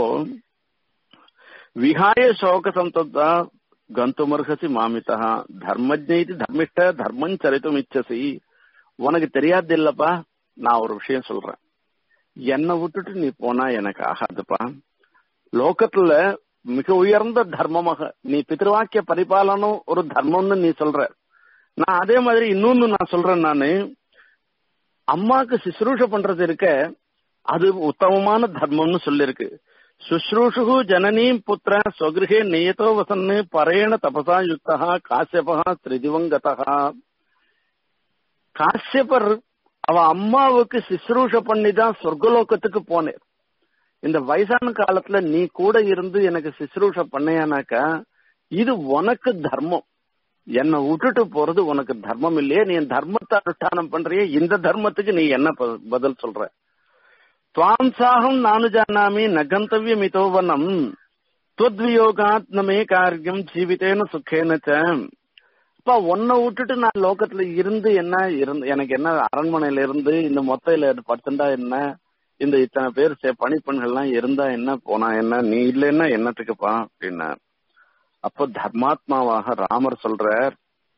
விஹாய சோக சந்தப்தா கந்துமர்ஹசி மாமிதா தர்மஜ்னி தர்மிஷ்ட தர்மம் சரித்தும் இச்சசி உனக்கு தெரியாது இல்லப்பா நான் ஒரு விஷயம் சொல்றேன் என்னை விட்டுட்டு நீ போனா எனக்கு ஆகாதுப்பா லோகத்துல மிக உயர்ந்த தர்மமாக நீ பித்ருவாக்கிய பரிபாலனம் ஒரு தர்மம்னு நீ சொல்ற நான் அதே மாதிரி இன்னொன்னு நான் சொல்றேன் நானு அம்மாக்கு சுசுரூஷ பண்றது இருக்க அது உத்தமமான தர்மம்னு சொல்லிருக்கு சுஷ்ரூஷு ஜனனீம் புத்திர ஸ்வகிருஹே நியதோ வசன்னு பரேண தபசா யுக்தா காசியபகா திரிதிவங்கதா காசியபர் அவ அம்மாவுக்கு சுசுரூஷ பண்ணி தான் சொர்க்கலோகத்துக்கு போனேன் இந்த வயசான காலத்துல நீ கூட இருந்து எனக்கு சுசுரூஷ பண்ணையானாக்கா இது உனக்கு தர்மம் என்னை விட்டுட்டு போறது உனக்கு தர்மம் இல்லையே நீ தர்மத்தை அனுஷ்டானம் பண்றிய இந்த தர்மத்துக்கு நீ என்ன பதில் சொல்ற துவாம்சாகம் நானு ஜானாமி நகந்தவியம் இதோவனம் துவத்வியோகாத் நமே காரியம் ஜீவித்தேன சுக்கேனச்ச அப்பா உன்னை விட்டுட்டு நான் லோகத்துல இருந்து என்ன இருந்து எனக்கு என்ன அரண்மனையில இருந்து இந்த மொத்தையில படுத்துண்டா என்ன இந்த இத்தனை பேர் பணிப்பெண்கள்லாம் இருந்தா என்ன போனா என்ன நீ இல்லைன்னா என்னத்துக்குப்பா அப்படின்னா அப்போ தர்மாத்மாவாக ராமர் சொல்றார்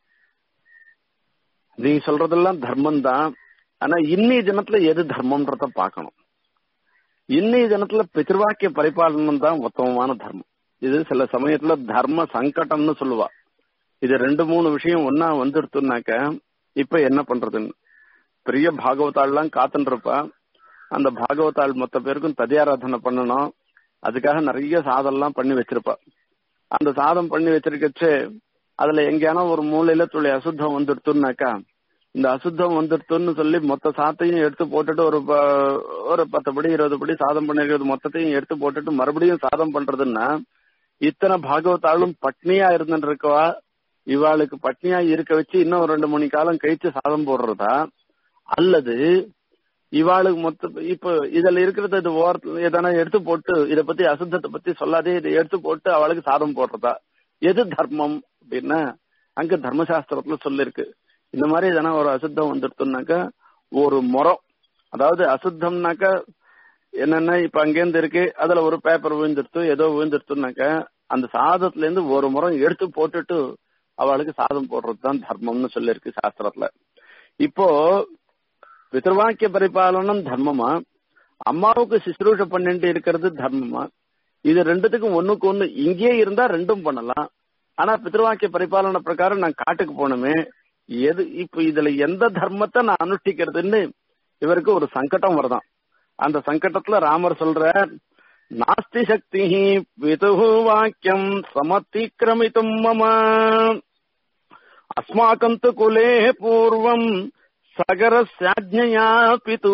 நீ சொல்றதெல்லாம் தர்மம் தான் ஆனா இன்னி தினத்துல எது தர்மம்ன்றத பாக்கணும் இன்னைய தினத்துல பிதிர்வாக்கிய பரிபாலனம் தான் உத்தமமான தர்மம் இது சில சமயத்துல தர்ம சங்கடம்னு சொல்லுவா இது ரெண்டு மூணு விஷயம் ஒன்னா வந்துடுத்துனாக்க இப்ப என்ன பண்றதுன்னு பெரிய பாகவதாள்லாம் காத்துட்டு இருப்பா அந்த பாகவதாள் மொத்த பேருக்கும் ததியாராதனை பண்ணணும் அதுக்காக நிறைய சாதம்லாம் பண்ணி வச்சிருப்பா அந்த சாதம் பண்ணி வச்சிருக்கச்சு அதுல எங்கேயானா ஒரு மூலையில துளி அசுத்தம் வந்துடுத்துனாக்கா இந்த அசுத்தம் வந்துடுத்துன்னு சொல்லி மொத்த சாத்தையும் எடுத்து போட்டுட்டு ஒரு ஒரு பத்து படி இருபது படி சாதம் பண்ணிருக்கிறது மொத்தத்தையும் எடுத்து போட்டுட்டு மறுபடியும் சாதம் பண்றதுன்னா இத்தனை பாகவத்தாலும் பட்னியா இருந்துட்டு இருக்கவா இவாளுக்கு பட்னியா இருக்க வச்சு இன்னும் ரெண்டு மணி காலம் கழிச்சு சாதம் போடுறதா அல்லது இவாளுக்கு மொத்த இப்ப இதுல இருக்கிறத இது ஓரத்துல எதனா எடுத்து போட்டு இத பத்தி அசுத்தத்தை பத்தி சொல்லாதே இதை எடுத்து போட்டு அவளுக்கு சாதம் போடுறதா எது தர்மம் அப்படின்னா அங்க தர்மசாஸ்திரத்துல சொல்லிருக்கு இந்த மாதிரி எதனா ஒரு அசுத்தம் வந்துடுத்துனாக்கா ஒரு முறம் அதாவது அசுத்தம்னாக்க என்னன்னா இப்ப அங்கேருந்து இருக்கு அதுல ஒரு பேப்பர் விழுந்துருத்து ஏதோ விழுந்துருத்துனாக்க அந்த சாதத்துல இருந்து ஒரு முறை எடுத்து போட்டுட்டு அவளுக்கு சாதம் போடுறதுதான் தர்மம்னு சொல்லியிருக்கு சாஸ்திரத்துல இப்போ பிதர்வாக்கிய பரிபாலனம் தர்மமா அம்மாவுக்கு சிசுரூஷ பண்ணிட்டு இருக்கிறது தர்மமா இது ரெண்டுத்துக்கும் ஒண்ணுக்கு ஒண்ணு இங்கே இருந்தா ரெண்டும் பண்ணலாம் ஆனா பிதர்வாக்கிய பரிபாலன பிரகாரம் நான் காட்டுக்கு போனோமே எது இப்ப இதுல எந்த தர்மத்தை நான் அனுஷ்டிக்கிறதுன்னு இவருக்கு ஒரு சங்கடம் வருதான் அந்த சங்கடத்துல ராமர் சொல்ற நாஸ்தி சக்தி பிது வாக்கியம் சமத்திக்கிரமித்தும் மம அஸ்மாக்கம் து குலே பூர்வம் சகர சாஜ்ஞயா பிது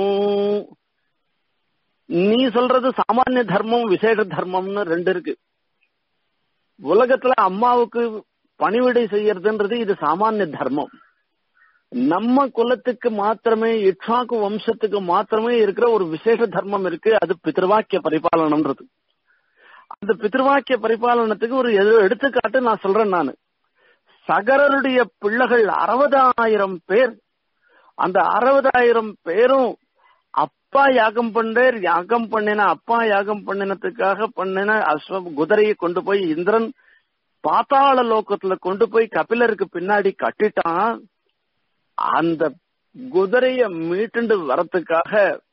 நீ சொல்றது சாமானிய தர்மம் விசேஷ தர்மம்னு ரெண்டு இருக்கு உலகத்துல அம்மாவுக்கு பணிவிடை செய்யறதுன்றது இது சாமானிய தர்மம் நம்ம குலத்துக்கு மாத்திரமே இட்சாக்கு வம்சத்துக்கு மாத்திரமே இருக்கிற ஒரு விசேஷ தர்மம் இருக்கு அது பித்ருவாக்கிய பரிபாலனம்ன்றது அந்த பித்ருவாக்கிய பரிபாலனத்துக்கு ஒரு எது- எடுத்துக்காட்டு நான் சொல்றேன் நானு சகரருடைய பிள்ளைகள் அறுபதாயிரம் பேர் அந்த அறுபதாயிரம் பேரும் அப்பா யாகம் பண்ணார் யாகம் பண்ணின அப்பா யாகம் பண்ணினதுக்காக பண்ணின அஸ்வ குதிரையை கொண்டு போய் இந்திரன் பாத்தாள லோகத்துல கொண்டு போய் கபிலருக்கு பின்னாடி கட்டிட்டான் அந்த குதிரைய மீட்டுண்டு வரத்துக்காக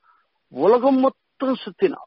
உலகம் மொத்தம் சுத்தினான்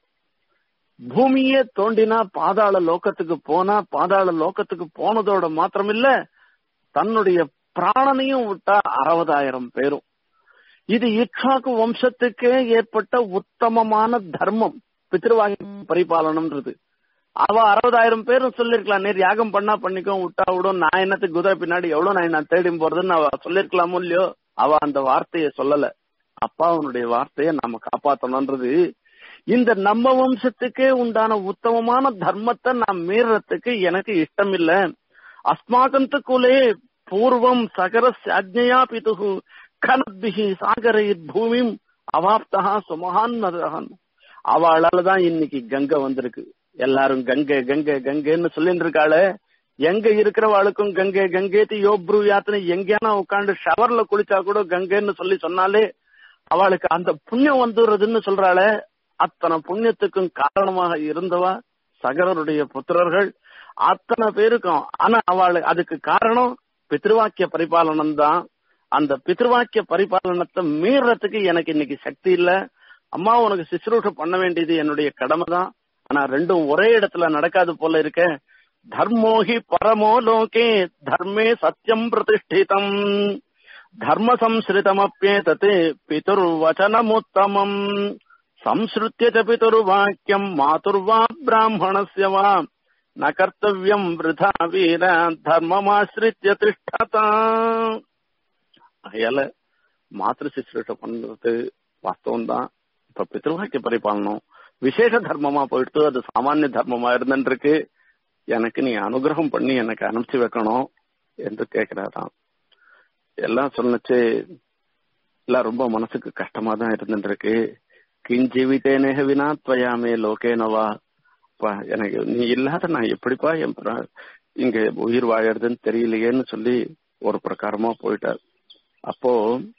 பூமியே தோண்டினா பாதாள லோகத்துக்கு போனா பாதாள லோகத்துக்கு போனதோட மாத்திரமில்ல தன்னுடைய பிராணனையும் விட்டா அறுபதாயிரம் பேரும் இது இக்ஷாக்கு வம்சத்துக்கே ஏற்பட்ட உத்தமமான தர்மம் பித்ருவாகி பரிபாலனம்ன்றது அவ அறுபதாயிரம் பேரும் சொல்லிருக்கலாம் நேர் யாகம் பண்ணா பண்ணிக்கோ விட்டா விடும் நான் என்னத்துக்கு குதிரை பின்னாடி எவ்வளவு நான் நான் தேடி போறதுன்னு அவ சொல்லிருக்கலாமோ இல்லையோ அவ அந்த வார்த்தைய சொல்லல அப்பாவனுடைய வார்த்தைய நாம காப்பாத்தணும்ன்றது இந்த நம்ம வம்சத்துக்கே உண்டான உத்தமமான தர்மத்தை நான் மீறத்துக்கு எனக்கு இஷ்டம் இல்ல அஸ்மாகந்த குலே பூர்வம் சகர சாஜ்ஞயா பிதுகு கனத்பிகி சாகரையிற் பூமியும் அவாப்தா சுமகான் மதகன் அவளால தான் இன்னைக்கு கங்கை வந்திருக்கு எல்லாரும் கங்கை கங்கை கங்கைன்னு சொல்லிட்டு இருக்காளே எங்க இருக்கிறவாளுக்கும் கங்கை கங்கேத்தி யோப்ரு யாத்திரை எங்கேனா உட்காந்து ஷவர்ல குளிச்சா கூட கங்கைன்னு சொல்லி சொன்னாலே அவளுக்கு அந்த புண்ணியம் வந்துடுறதுன்னு சொல்றாளே அத்தனை புண்ணியத்துக்கும் காரணமாக இருந்தவா சகரருடைய புத்திரர்கள் அத்தனை பேருக்கும் ஆனா அவள் அதுக்கு காரணம் பித்ருவாக்கிய பரிபாலனம் தான் அந்த பித்ருவாக்கிய பரிபாலனத்தை மீறத்துக்கு எனக்கு இன்னைக்கு சக்தி இல்ல அம்மா உனக்கு சிசுரூஷ பண்ண வேண்டியது என்னுடைய கடமை தான் ஆனா ரெண்டும் ஒரே இடத்துல நடக்காது போல இருக்க தர்மோஹி பரமோ லோகே தர்மே சத்தியம் பிரதிஷ்டிதம் தர்ம சம்ஸ்ருதமப்பியேதத் பிதுர்வச்சனமுத்தமம் संसृत्य च पितुर्वाक्यम् मातुर्वा ब्राह्मणस्य वा न कर्तव्यम् वृथा वीर தர்மமாசிரித்ய திஷ்டதா அதையால மாத்திரு சிசுரூஷ பண்றது வாஸ்தவம் தான் இப்ப பித்ருவாக்கிய பரிபாலனம் விசேஷ தர்மமா போயிட்டு அது சாமானிய தர்மமா இருந்துருக்கு எனக்கு நீ அனுகிரகம் பண்ணி எனக்கு அனுப்பிச்சு வைக்கணும் என்று கேட்கிறாராம் எல்லாம் சொன்னச்சு எல்லாம் ரொம்ப மனசுக்கு கஷ்டமா தான் இருந்துருக்கு கிஞ்சீவித்தேனேக வினா துவயாமே லோகேனவா அப்பா எனக்கு நீ இல்லாத நான் எப்படிப்பா என் பிர- இங்க உயிர் வாழறதுன்னு தெரியலையேன்னு சொல்லி ஒரு பிரகாரமா போயிட்டார் அப்போ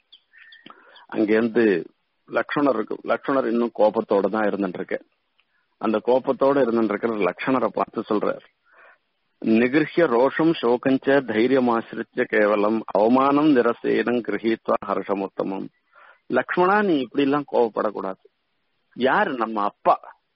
அங்கேருந்து லக்ஷ்மணர் இருக்கு லக்ஷ்மணர் இன்னும் கோபத்தோட தான் இருந்துட்டு இருக்கு அந்த கோபத்தோட இருந்துட்டு இருக்கிற லக்ஷ்மணரை பார்த்து சொல்றார் நிகிருஹ்ய ரோஷம் சோகஞ்ச தைரியமாசிரிச்ச கேவலம் அவமானம் நிரசேனம் கிரகித்வா ஹர்ஷமுத்தமம் லக்ஷ்மணா நீ இப்படி எல்லாம் கோவப்படக்கூடாது யாரு நம்ம அப்பா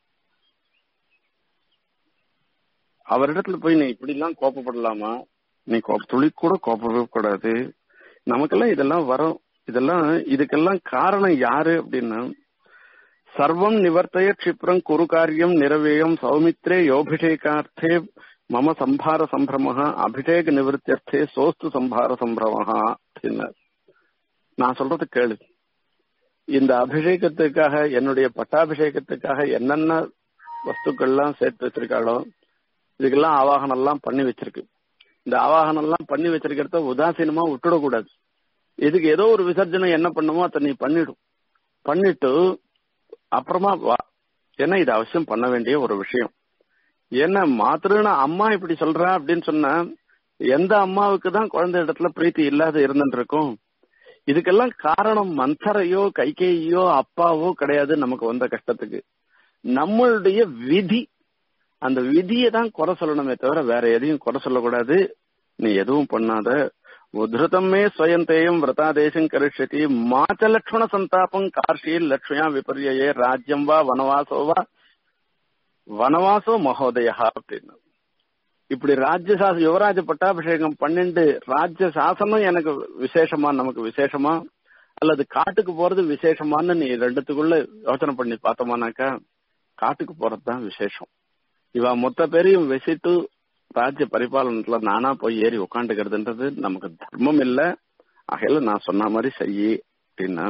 அவரிடத்துல போய் நீ இப்படி எல்லாம் கோபப்படலாமா நீ கோப துளி கூட கோபப்படவே கூடாது நமக்கெல்லாம் இதெல்லாம் வரும் இதெல்லாம் இதுக்கெல்லாம் காரணம் யாரு அப்படின்னா சர்வம் நிவர்த்தய க்ஷிப்ரம் குரு காரியம் நிரவேயம் சௌமித்ரே யோபிஷேகார்த்தே மம சம்பார சம்பிரம அபிஷேக நிவர்த்தியர்த்தே சோஸ்து சம்பார சம்பிரம அப்படின்னார் நான் சொல்றது கேளு இந்த அபிஷேகத்துக்காக என்னுடைய பட்டாபிஷேகத்துக்காக என்னென்ன வஸ்துக்கள்லாம் சேர்த்து வச்சிருக்காளோ இதுக்கெல்லாம் ஆவாகனம் எல்லாம் பண்ணி வச்சிருக்கு இந்த ஆவாகனம் எல்லாம் பண்ணி வச்சிருக்கிறத உதாசீனமா விட்டுடக்கூடாது இதுக்கு ஏதோ ஒரு விசர்ஜனை என்ன பண்ணுமோ அதை நீ பண்ணிடும் பண்ணிட்டு அப்புறமா வா ஏன்னா இது அவசியம் பண்ண வேண்டிய ஒரு விஷயம் ஏன்னா மாத்திருன்னு அம்மா இப்படி சொல்றா அப்படின்னு சொன்னா எந்த அம்மாவுக்கு தான் குழந்தை இடத்துல பிரீத்தி இல்லாத இருந்துட்டு இருக்கும் இதுக்கெல்லாம் காரணம் மந்தரையோ கைகேயோ அப்பாவோ கிடையாது நமக்கு வந்த கஷ்டத்துக்கு நம்மளுடைய விதி அந்த விதியை தான் குறை சொல்லணுமே தவிர வேற எதையும் குறை சொல்லக்கூடாது நீ எதுவும் பண்ணாத உத்ருதமே ஸ்வயந்தேயம் விரதாதேசம் கரிஷதி மாச்ச லட்சுமண சந்தாபம் கார்ஷியில் லட்சுமியா விபர்யே ராஜ்யம் வா வனவாசோ வா வனவாசோ மகோதயா அப்படின்னு இப்படி ராஜ்ய சாச யுவராஜ பட்டாபிஷேகம் பன்னெண்டு ராஜ்ய சாசனம் எனக்கு விசேஷமா நமக்கு விசேஷமா அல்லது காட்டுக்கு போறது விசேஷமான்னு நீ ரெண்டுத்துக்குள்ள யோசனை பண்ணி பார்த்தோமானாக்கா காட்டுக்கு போறதுதான் விசேஷம் இவ மொத்த பேரையும் வெசிட்டு ராஜ்ய பரிபாலனத்துல நானா போய் ஏறி உட்காந்துக்கிறதுன்றது நமக்கு தர்மம் இல்ல ஆகையில நான் சொன்ன மாதிரி செய்யி அப்படின்னா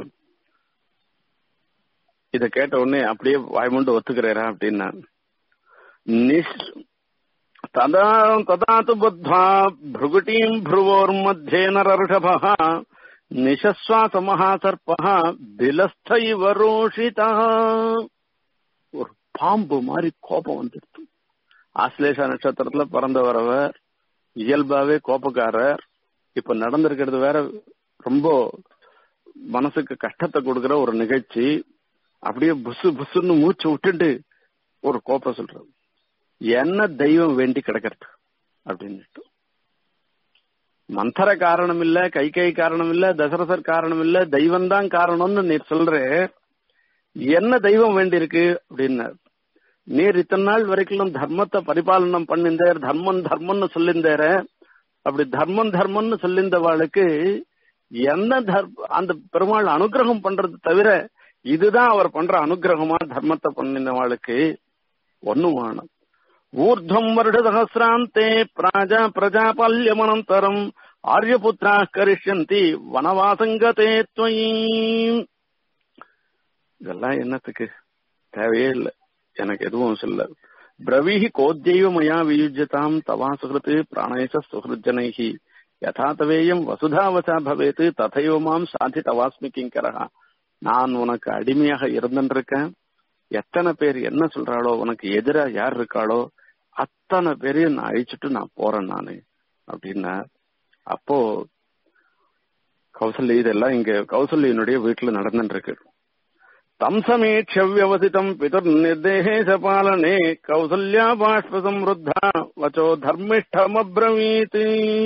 இத கேட்ட உடனே அப்படியே வாய்மூண்டு ஒத்துக்கிறேரா அப்படின்னா நிஷ் ததா ததாத்து புத்வா भृगुटीम् भ्रुवोर्मध्येनरर्षभः நிஷஸ்வாச மகாசர்பா பிலஸ்த இவ ரோஷிதா ஒரு பாம்பு மாதிரி கோபம் வந்துடுது ஆஸ்லேஷ நட்சத்திரத்துல பிறந்தவரவர் இயல்பாவே கோபக்காரர் இப்ப நடந்திருக்கிறது வேற ரொம்ப மனசுக்கு கஷ்டத்தை கொடுக்கிற ஒரு நிகழ்ச்சி அப்படியே புசு புசுன்னு மூச்சு விட்டுட்டு ஒரு கோப்பம் சொல்றது என்ன தெய்வம் வேண்டி கிடக்கிறது அப்படின்னுட்டு மந்தர காரணம் இல்ல கை கை காரணம் இல்ல தசரதர் காரணம் இல்ல தெய்வம் தான் காரணம்னு நீ சொல்ற என்ன தெய்வம் வேண்டி இருக்கு அப்படின்னார் நீர் இத்தனை நாள் வரைக்கும் தர்மத்தை பரிபாலனம் பண்ணிருந்தார் தர்மம் தர்மம்னு சொல்லியிருந்தார அப்படி தர்மம் தர்மம்னு சொல்லியிருந்தவாளுக்கு என்ன தர்ம அந்த பெருமாள் அனுகிரகம் பண்றது தவிர இதுதான் அவர் பண்ற அனுகிரகமா தர்மத்தை பண்ணினவாளுக்கு ஒண்ணும் வேணும் ஊர்துவம் வருட சகசிராந்தே பிராஜா பிரஜாபால்யமனந்தரம் ஆரியபுத்திரா கரிஷ்யந்தி வனவாசங்கதே துவயி இதெல்லாம் என்னத்துக்கு தேவையே இல்லை எனக்கு எதுவும் சொல்ல பிரவீஹி கோத்யைவ மயா வியுஜ்யதாம் தவா சுகிருத்து பிராணேச சுகிருஜனைஹி யதா தவேயம் வசுதாவசா பவேத்து ததைவ மாம் சாதி தவாஸ்மி கிங்கரஹா நான் உனக்கு அடிமையாக இருந்துருக்கேன் எத்தனை பேர் என்ன சொல்றாளோ உனக்கு எதிரா யார் இருக்காளோ அத்தனை பேரையும் நான் அழிச்சிட்டு நான் போறேன் நானு அப்படின்னா அப்போ கௌசல்யா இதெல்லாம் இங்க கௌசல்யனுடைய வீட்டுல நடந்துட்டு இருக்கு தம் சமீட்ச வியவசிதம் பிதர் நிர்தேச பாலனே கௌசல்யா பாஷ்ப சம்ருத்தா வச்சோ தர்மிஷ்டமப்ரவீத்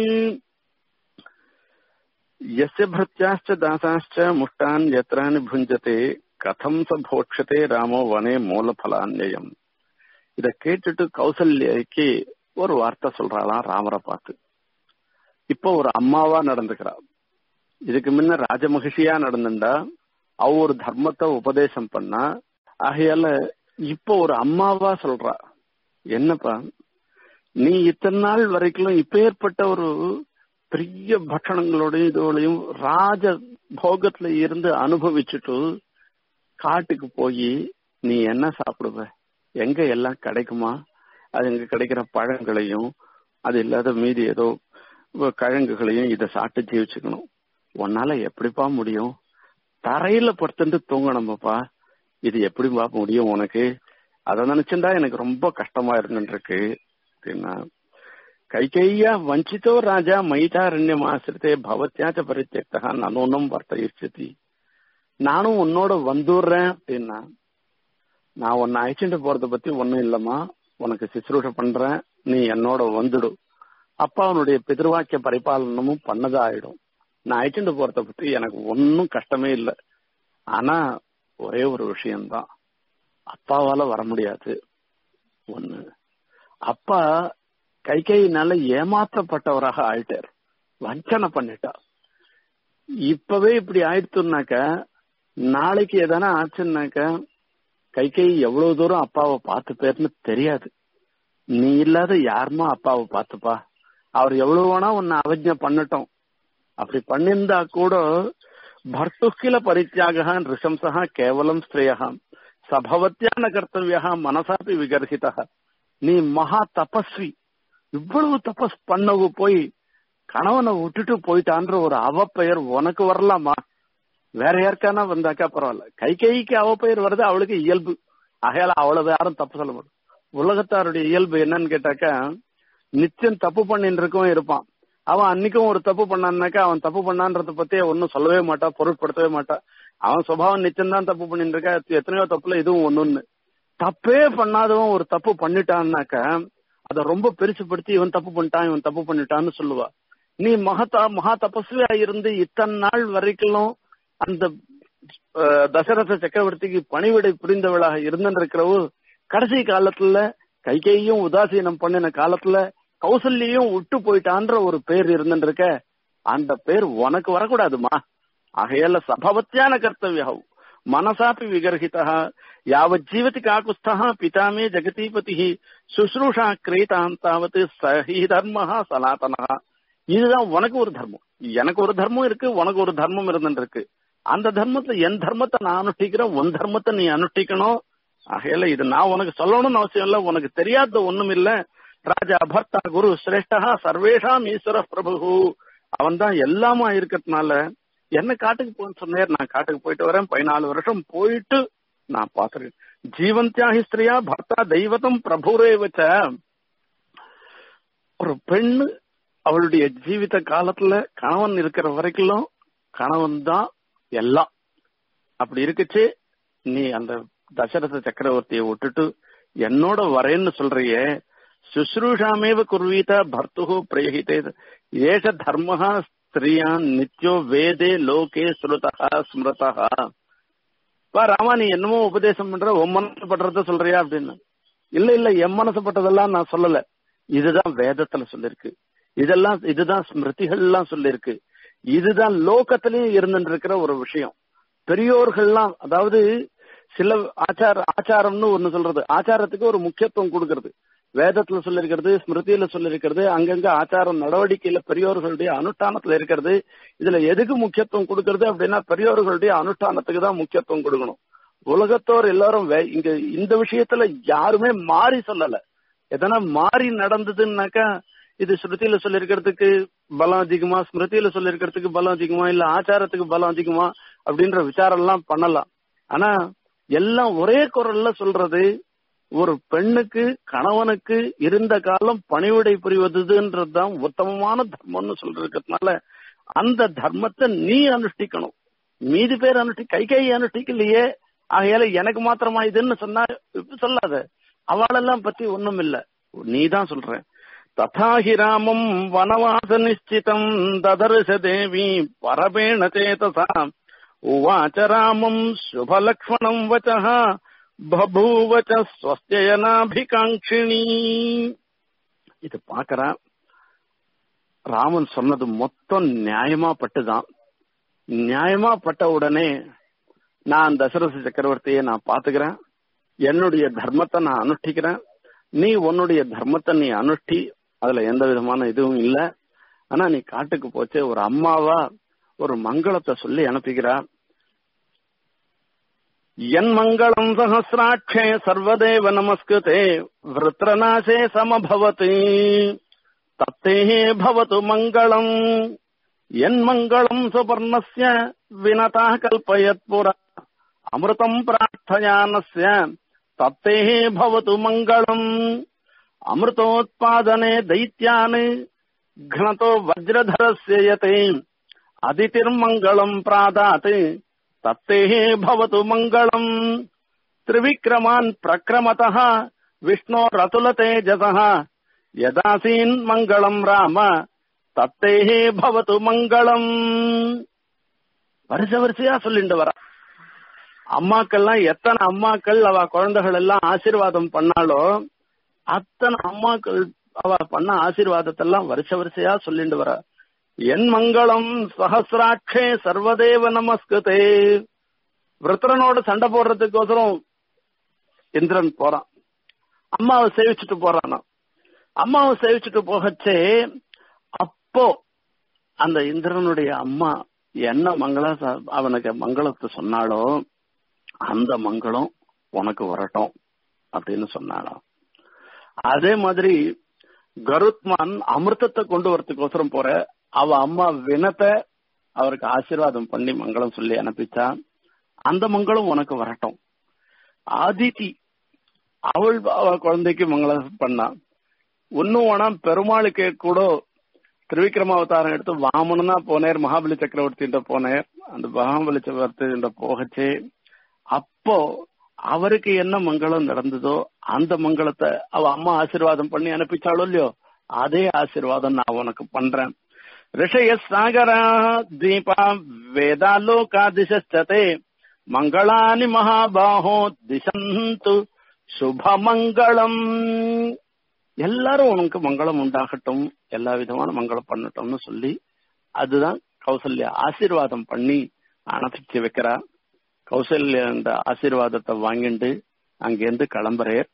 यस्य भृत्याश्च दासाश्च मुष्टान् यत्रानि भुञ्जते கதம் ச போட்சத்தே ராமோ வனே மூலபலான்யம் இத கேட்டுட்டு கௌசல்யக்கு ஒரு வார்த்தை சொல்றாளாம் ராமரை பார்த்து இப்போ ஒரு அம்மாவா நடந்துக்கிறா இதுக்கு முன்ன ராஜமகிஷியா நடந்துண்டா அவ ஒரு தர்மத்தை உபதேசம் பண்ணா ஆகையால இப்போ ஒரு அம்மாவா சொல்றா என்னப்பா நீ இத்தனை நாள் வரைக்கும் இப்ப ஏற்பட்ட ஒரு பெரிய பட்சணங்களோடையும் இதோடையும் ராஜ போகத்துல இருந்து அனுபவிச்சுட்டு காட்டுக்கு போய் நீ என்ன சாப்பிடுவ எங்க எல்லாம் கிடைக்குமா அது எங்க கிடைக்கிற பழங்களையும் அது இல்லாத மீதி ஏதோ கிழங்குகளையும் இதை சாப்பிட்டு ஜீவிச்சுக்கணும் உன்னால எப்படிப்பா முடியும் தரையில படுத்துட்டு தூங்கணும்ப்பா இது எப்படிப்பா முடியும் உனக்கு அதை நினைச்சுட்டா எனக்கு ரொம்ப கஷ்டமா இருந்துருக்கு அப்படின்னா கைகையா வஞ்சித்தோ ராஜா மைதாரண்யம் ஆசிரித்தே பவத்தியாச்ச பரித்தேக்தா நனோன்னம் வர்த்தயிச்சதி நானும் உன்னோட வந்துடுறேன் அப்படின்னா நான் உன்னை அழைச்சிட்டு போறத பத்தி ஒண்ணும் இல்லம்மா உனக்கு சிசுரூஷ பண்றேன் நீ என்னோட வந்துடு அப்பா அவனுடைய பிதிர்வாக்கிய பரிபாலனமும் பண்ணதா ஆயிடும் நான் அழைச்சிட்டு போறத பத்தி எனக்கு ஒன்னும் கஷ்டமே இல்லை ஆனா ஒரே ஒரு விஷயம்தான் அப்பாவால வர முடியாது ஒண்ணு அப்பா கை கையினால ஏமாற்றப்பட்டவராக ஆயிட்டார் வஞ்சனை பண்ணிட்டார் இப்பவே இப்படி ஆயிடுத்துனாக்க நாளைக்கு எதனா ஆச்சுன்னாக்க கை கை எவ்வளவு தூரம் அப்பாவை பார்த்து பேர்னு தெரியாது நீ இல்லாத யாருமா அப்பாவை பார்த்துப்பா அவர் எவ்வளவு வேணா உன்னை அவஜ்ஞ பண்ணட்டும் அப்படி பண்ணிருந்தா கூட பர்த்துக்கில பரித்தியாக ரிஷம்சா கேவலம் ஸ்திரேயா சபவத்தியான கர்த்தவியா மனசாப்பி விகர்ஹிதா நீ மகா தபஸ்வி இவ்வளவு தபஸ் பண்ணவு போய் கணவனை விட்டுட்டு போயிட்டான்ற ஒரு அவப்பெயர் உனக்கு வரலாமா வேற யாருக்கானா வந்தாக்கா பரவாயில்ல கை கைக்கு அவப்பெயர் வருது அவளுக்கு இயல்பு ஆகையால அவ்வளவு யாரும் தப்பு சொல்ல முடியும் உலகத்தாருடைய இயல்பு என்னன்னு கேட்டாக்கா நிச்சயம் தப்பு பண்ணிட்டு இருக்கவும் இருப்பான் அவன் அன்னைக்கும் ஒரு தப்பு பண்ணான்னாக்கா அவன் தப்பு பண்ணான்றத பத்தி ஒன்னும் சொல்லவே மாட்டான் பொருட்படுத்தவே மாட்டான் அவன் சுபாவம் நிச்சயம் தான் தப்பு பண்ணிட்டு இருக்கா எத்தனையோ தப்புல இதுவும் ஒண்ணுன்னு தப்பே பண்ணாதவன் ஒரு தப்பு பண்ணிட்டான்னாக்க அத ரொம்ப பெருசுப்படுத்தி இவன் தப்பு பண்ணிட்டான் இவன் தப்பு பண்ணிட்டான்னு சொல்லுவா நீ மகதா மகா தபஸ்வியா இருந்து இத்தனை நாள் வரைக்கும் அந்த அஹ், தசரத சக்கரவர்த்திக்கு பணிவிடை புரிந்தவளாக இருந்திருக்கிறவு கடைசி காலத்துல கைகையும் உதாசீனம் பண்ணின காலத்துல கௌசல்யையும் விட்டு போயிட்டான்ற ஒரு பேர் இருந்துருக்க அந்த பேர் உனக்கு வரக்கூடாதுமா ஆகையால சபவத்தியான கர்த்தவியம் மனசாப்பி விகர்ஹிதா யாவத் ஜீவதி காக்குஸ்தா பிதாமே ஜெகதீபதி சுஷ்ரூஷா கிரீதாம் தாவத் சஹி தர்மஹா சனாதனஹா இதுதான் உனக்கு ஒரு தர்மம் எனக்கு ஒரு தர்மம் இருக்கு உனக்கு ஒரு தர்மம் இருந்துருக்கு அந்த தர்மத்துல என் தர்மத்தை நான் அனுஷ்டிக்கிறேன் உன் தர்மத்தை நீ அனுஷ்டிக்கணும் ஆகையால இது நான் உனக்கு சொல்லணும்னு அவசியம் இல்ல உனக்கு தெரியாத ஒண்ணும் இல்ல ராஜா பர்த்தா குரு சிரேஷ்டா சர்வேஷாம் ஈஸ்வர பிரபு அவன் தான் எல்லாமா இருக்கிறதுனால என்ன காட்டுக்கு போன்னு சொன்னேன் நான் காட்டுக்கு போயிட்டு வரேன் பதினாலு வருஷம் போயிட்டு நான் பாத்துறேன் ஜீவந்தியாகி ஸ்திரியா பர்த்தா தெய்வத்தம் பிரபுரே வச்ச ஒரு பெண்ணு அவளுடைய ஜீவித காலத்துல கணவன் இருக்கிற வரைக்கும் கணவன் தான் எல்லாம் அப்படி இருக்குச்சு நீ அந்த தசரத சக்கரவர்த்தியை விட்டுட்டு என்னோட வரேன்னு சொல்றியே சுஷ்ரூஷாமேவ குர்வீத பர்த்து பிரயகிதே ஏஷ தர்மஹா ஸ்திரியான் நித்யோ வேதே லோகே ஸ்ருதா ஸ்மிருதா பா ராமா நீ என்னமோ உபதேசம் பண்ற உன் மனசு பண்றத சொல்றியா அப்படின்னு இல்ல இல்ல என் மனசு பட்டதெல்லாம் நான் சொல்லல இதுதான் வேதத்துல சொல்லிருக்கு இதெல்லாம் இதுதான் ஸ்மிருதிகள்லாம் சொல்லிருக்கு இதுதான் லோகத்திலயும் இருந்துட்டு இருக்கிற ஒரு விஷயம் பெரியோர்கள்லாம் அதாவது சில ஆச்சார ஆச்சாரம்னு ஒண்ணு சொல்றது ஆச்சாரத்துக்கு ஒரு முக்கியத்துவம் கொடுக்கறது வேதத்துல சொல்லிருக்கிறது ஸ்மிருதியில சொல்லிருக்கிறது அங்கங்க ஆச்சாரம் நடவடிக்கையில பெரியோர்களுடைய அனுஷ்டானத்துல இருக்கிறது இதுல எதுக்கு முக்கியத்துவம் கொடுக்கறது அப்படின்னா பெரியோர்களுடைய அனுஷ்டானத்துக்கு தான் முக்கியத்துவம் கொடுக்கணும் உலகத்தோர் எல்லாரும் வே- இங்க இந்த விஷயத்துல யாருமே மாறி சொல்லல எதனா மாறி நடந்ததுன்னாக்கா இது ஸ்ருதியில சொல்லிருக்கிறதுக்கு பலம் அதிகமா ஸ்மிருதியில சொல்லிருக்கிறதுக்கு பலம் அதிகமா இல்ல ஆச்சாரத்துக்கு பலம் அதிகமா அப்படின்ற விசாரம் எல்லாம் பண்ணலாம் ஆனா எல்லாம் ஒரே குரல்ல சொல்றது ஒரு பெண்ணுக்கு கணவனுக்கு இருந்த காலம் பணிவிடை புரிவதுன்றதுதான் உத்தமமான தர்மம்னு சொல்றதுனால அந்த தர்மத்தை நீ அனுஷ்டிக்கணும் மீதி பேர் அனுஷ்டி கை கை அனுஷ்டிக்கலையே ஆகையால எனக்கு மாத்திரமா இதுன்னு சொன்னா இப்ப சொல்லாத அவளெல்லாம் பத்தி ஒண்ணும் இல்ல நீ தான் சொல்ற ததாஹி ராமம் வனவாச நிச்சிதம் ததர்ச தேவி பரபேண சேதசா உவாச்ச ராமம் சுபலக்ஷ்மணம் வச்சः பபூவச்ச ஸ்வஸ்தயனாபிகாங்கிணி இது பாக்குறான் ராமன் சொன்னது மொத்தம் நியாயமா பட்டுதான் நியாயமா பட்ட உடனே நான் தசரத சக்கரவர்த்தியை நான் பாத்துக்கிறேன் என்னுடைய தர்மத்தை நான் அனுஷ்டிக்கிறேன் நீ உன்னுடைய தர்மத்தை நீ அனுஷ்டி அதுல எந்த விதமான இதுவும் இல்ல ஆனா நீ காட்டுக்கு போச்சே ஒரு அம்மாவா ஒரு மங்களத்தை சொல்லி அனுப்புகிறா என் மங்களம் சஹசிராட்சே சர்வதேவ நமஸ்கிருதே விருத்ரநாசே சமபவத் தத்தே பவது மங்களம் என் மங்களம் சுபர்ணஸ்ய வினதா கல்பயத் புரா அமிர்தம் பிரார்த்தயானஸ்ய தத்தே பவது மங்களம் அமிர்தோத்பாதனே दैत्यान् घ्नतो वज्रधरस्य यते அதிதிர்மங்களம் பிராதாத் தத்தேः भवतु மங்களம் त्रिविक्रमान् प्रक्रमतः विष्णोरतुलतेजसः यदासीन् மங்களம் ராம தத்தேः भवतु மங்களம் வருஷ வரிசையா சொல்லிட்டு வர அம்மாக்கள்லாம் எத்தனை அம்மாக்கள் அவ குழந்தைகள் எல்லாம் ஆசீர்வாதம் பண்ணாலோ அத்தனை அம்மாக்கள் அவ பண்ண ஆசீர்வாதத்தெல்லாம் வருஷ வரிசையா சொல்லிட்டு வர என் மங்களம் சஹசிராட்சே சர்வதேவ நமஸ்கதே விருத்தரனோட சண்டை போடுறதுக்கோசரம் இந்திரன் போறான் அம்மாவை சேவிச்சுட்டு போறானா அம்மாவை சேவிச்சுட்டு போகச்சே அப்போ அந்த இந்திரனுடைய அம்மா என்ன மங்கள அவனுக்கு மங்களத்தை சொன்னாலோ அந்த மங்களம் உனக்கு வரட்டும் அப்படின்னு சொன்னாலாம் அதே மாதிரி கருத்மான் அமிர்தத்தை கொண்டு வரதுக்கோசரம் போற அவ அம்மா வினத்தை அவருக்கு ஆசீர்வாதம் பண்ணி மங்களம் சொல்லி அனுப்பிச்சா அந்த மங்களம் உனக்கு வரட்டும் ஆதித்தி அவள் அவ குழந்தைக்கு மங்களம் பண்ணா இன்னும் வேணா பெருமாளுக்கு கூட திருவிக்ரம அவதாரம் எடுத்து வாமனா போனேர் மகாபலி சக்கரவர்த்தின்ற போனேர் அந்த மகாபலி சக்கரவர்த்தி போகச்சே அப்போ அவருக்கு என்ன மங்களம் நடந்ததோ அந்த மங்களத்தை அவ அம்மா ஆசீர்வாதம் பண்ணி அனுப்பிச்சாளோ இல்லையோ அதே ஆசீர்வாதம் நான் உனக்கு பண்றேன் ரிஷய சாகரா தீபா வேதாலோகாதிசே மங்களானி மகாபாஹோ திசந்து சுபமங்களம் எல்லாரும் உனக்கு மங்களம் உண்டாகட்டும் எல்லா விதமான மங்களம் பண்ணட்டும்னு சொல்லி அதுதான் கௌசல்யா ஆசீர்வாதம் பண்ணி அனுப்பிச்சு வைக்கிறா கௌசல்யா அந்த ஆசீர்வாதத்தை வாங்கிட்டு அங்கேருந்து கிளம்புறேன்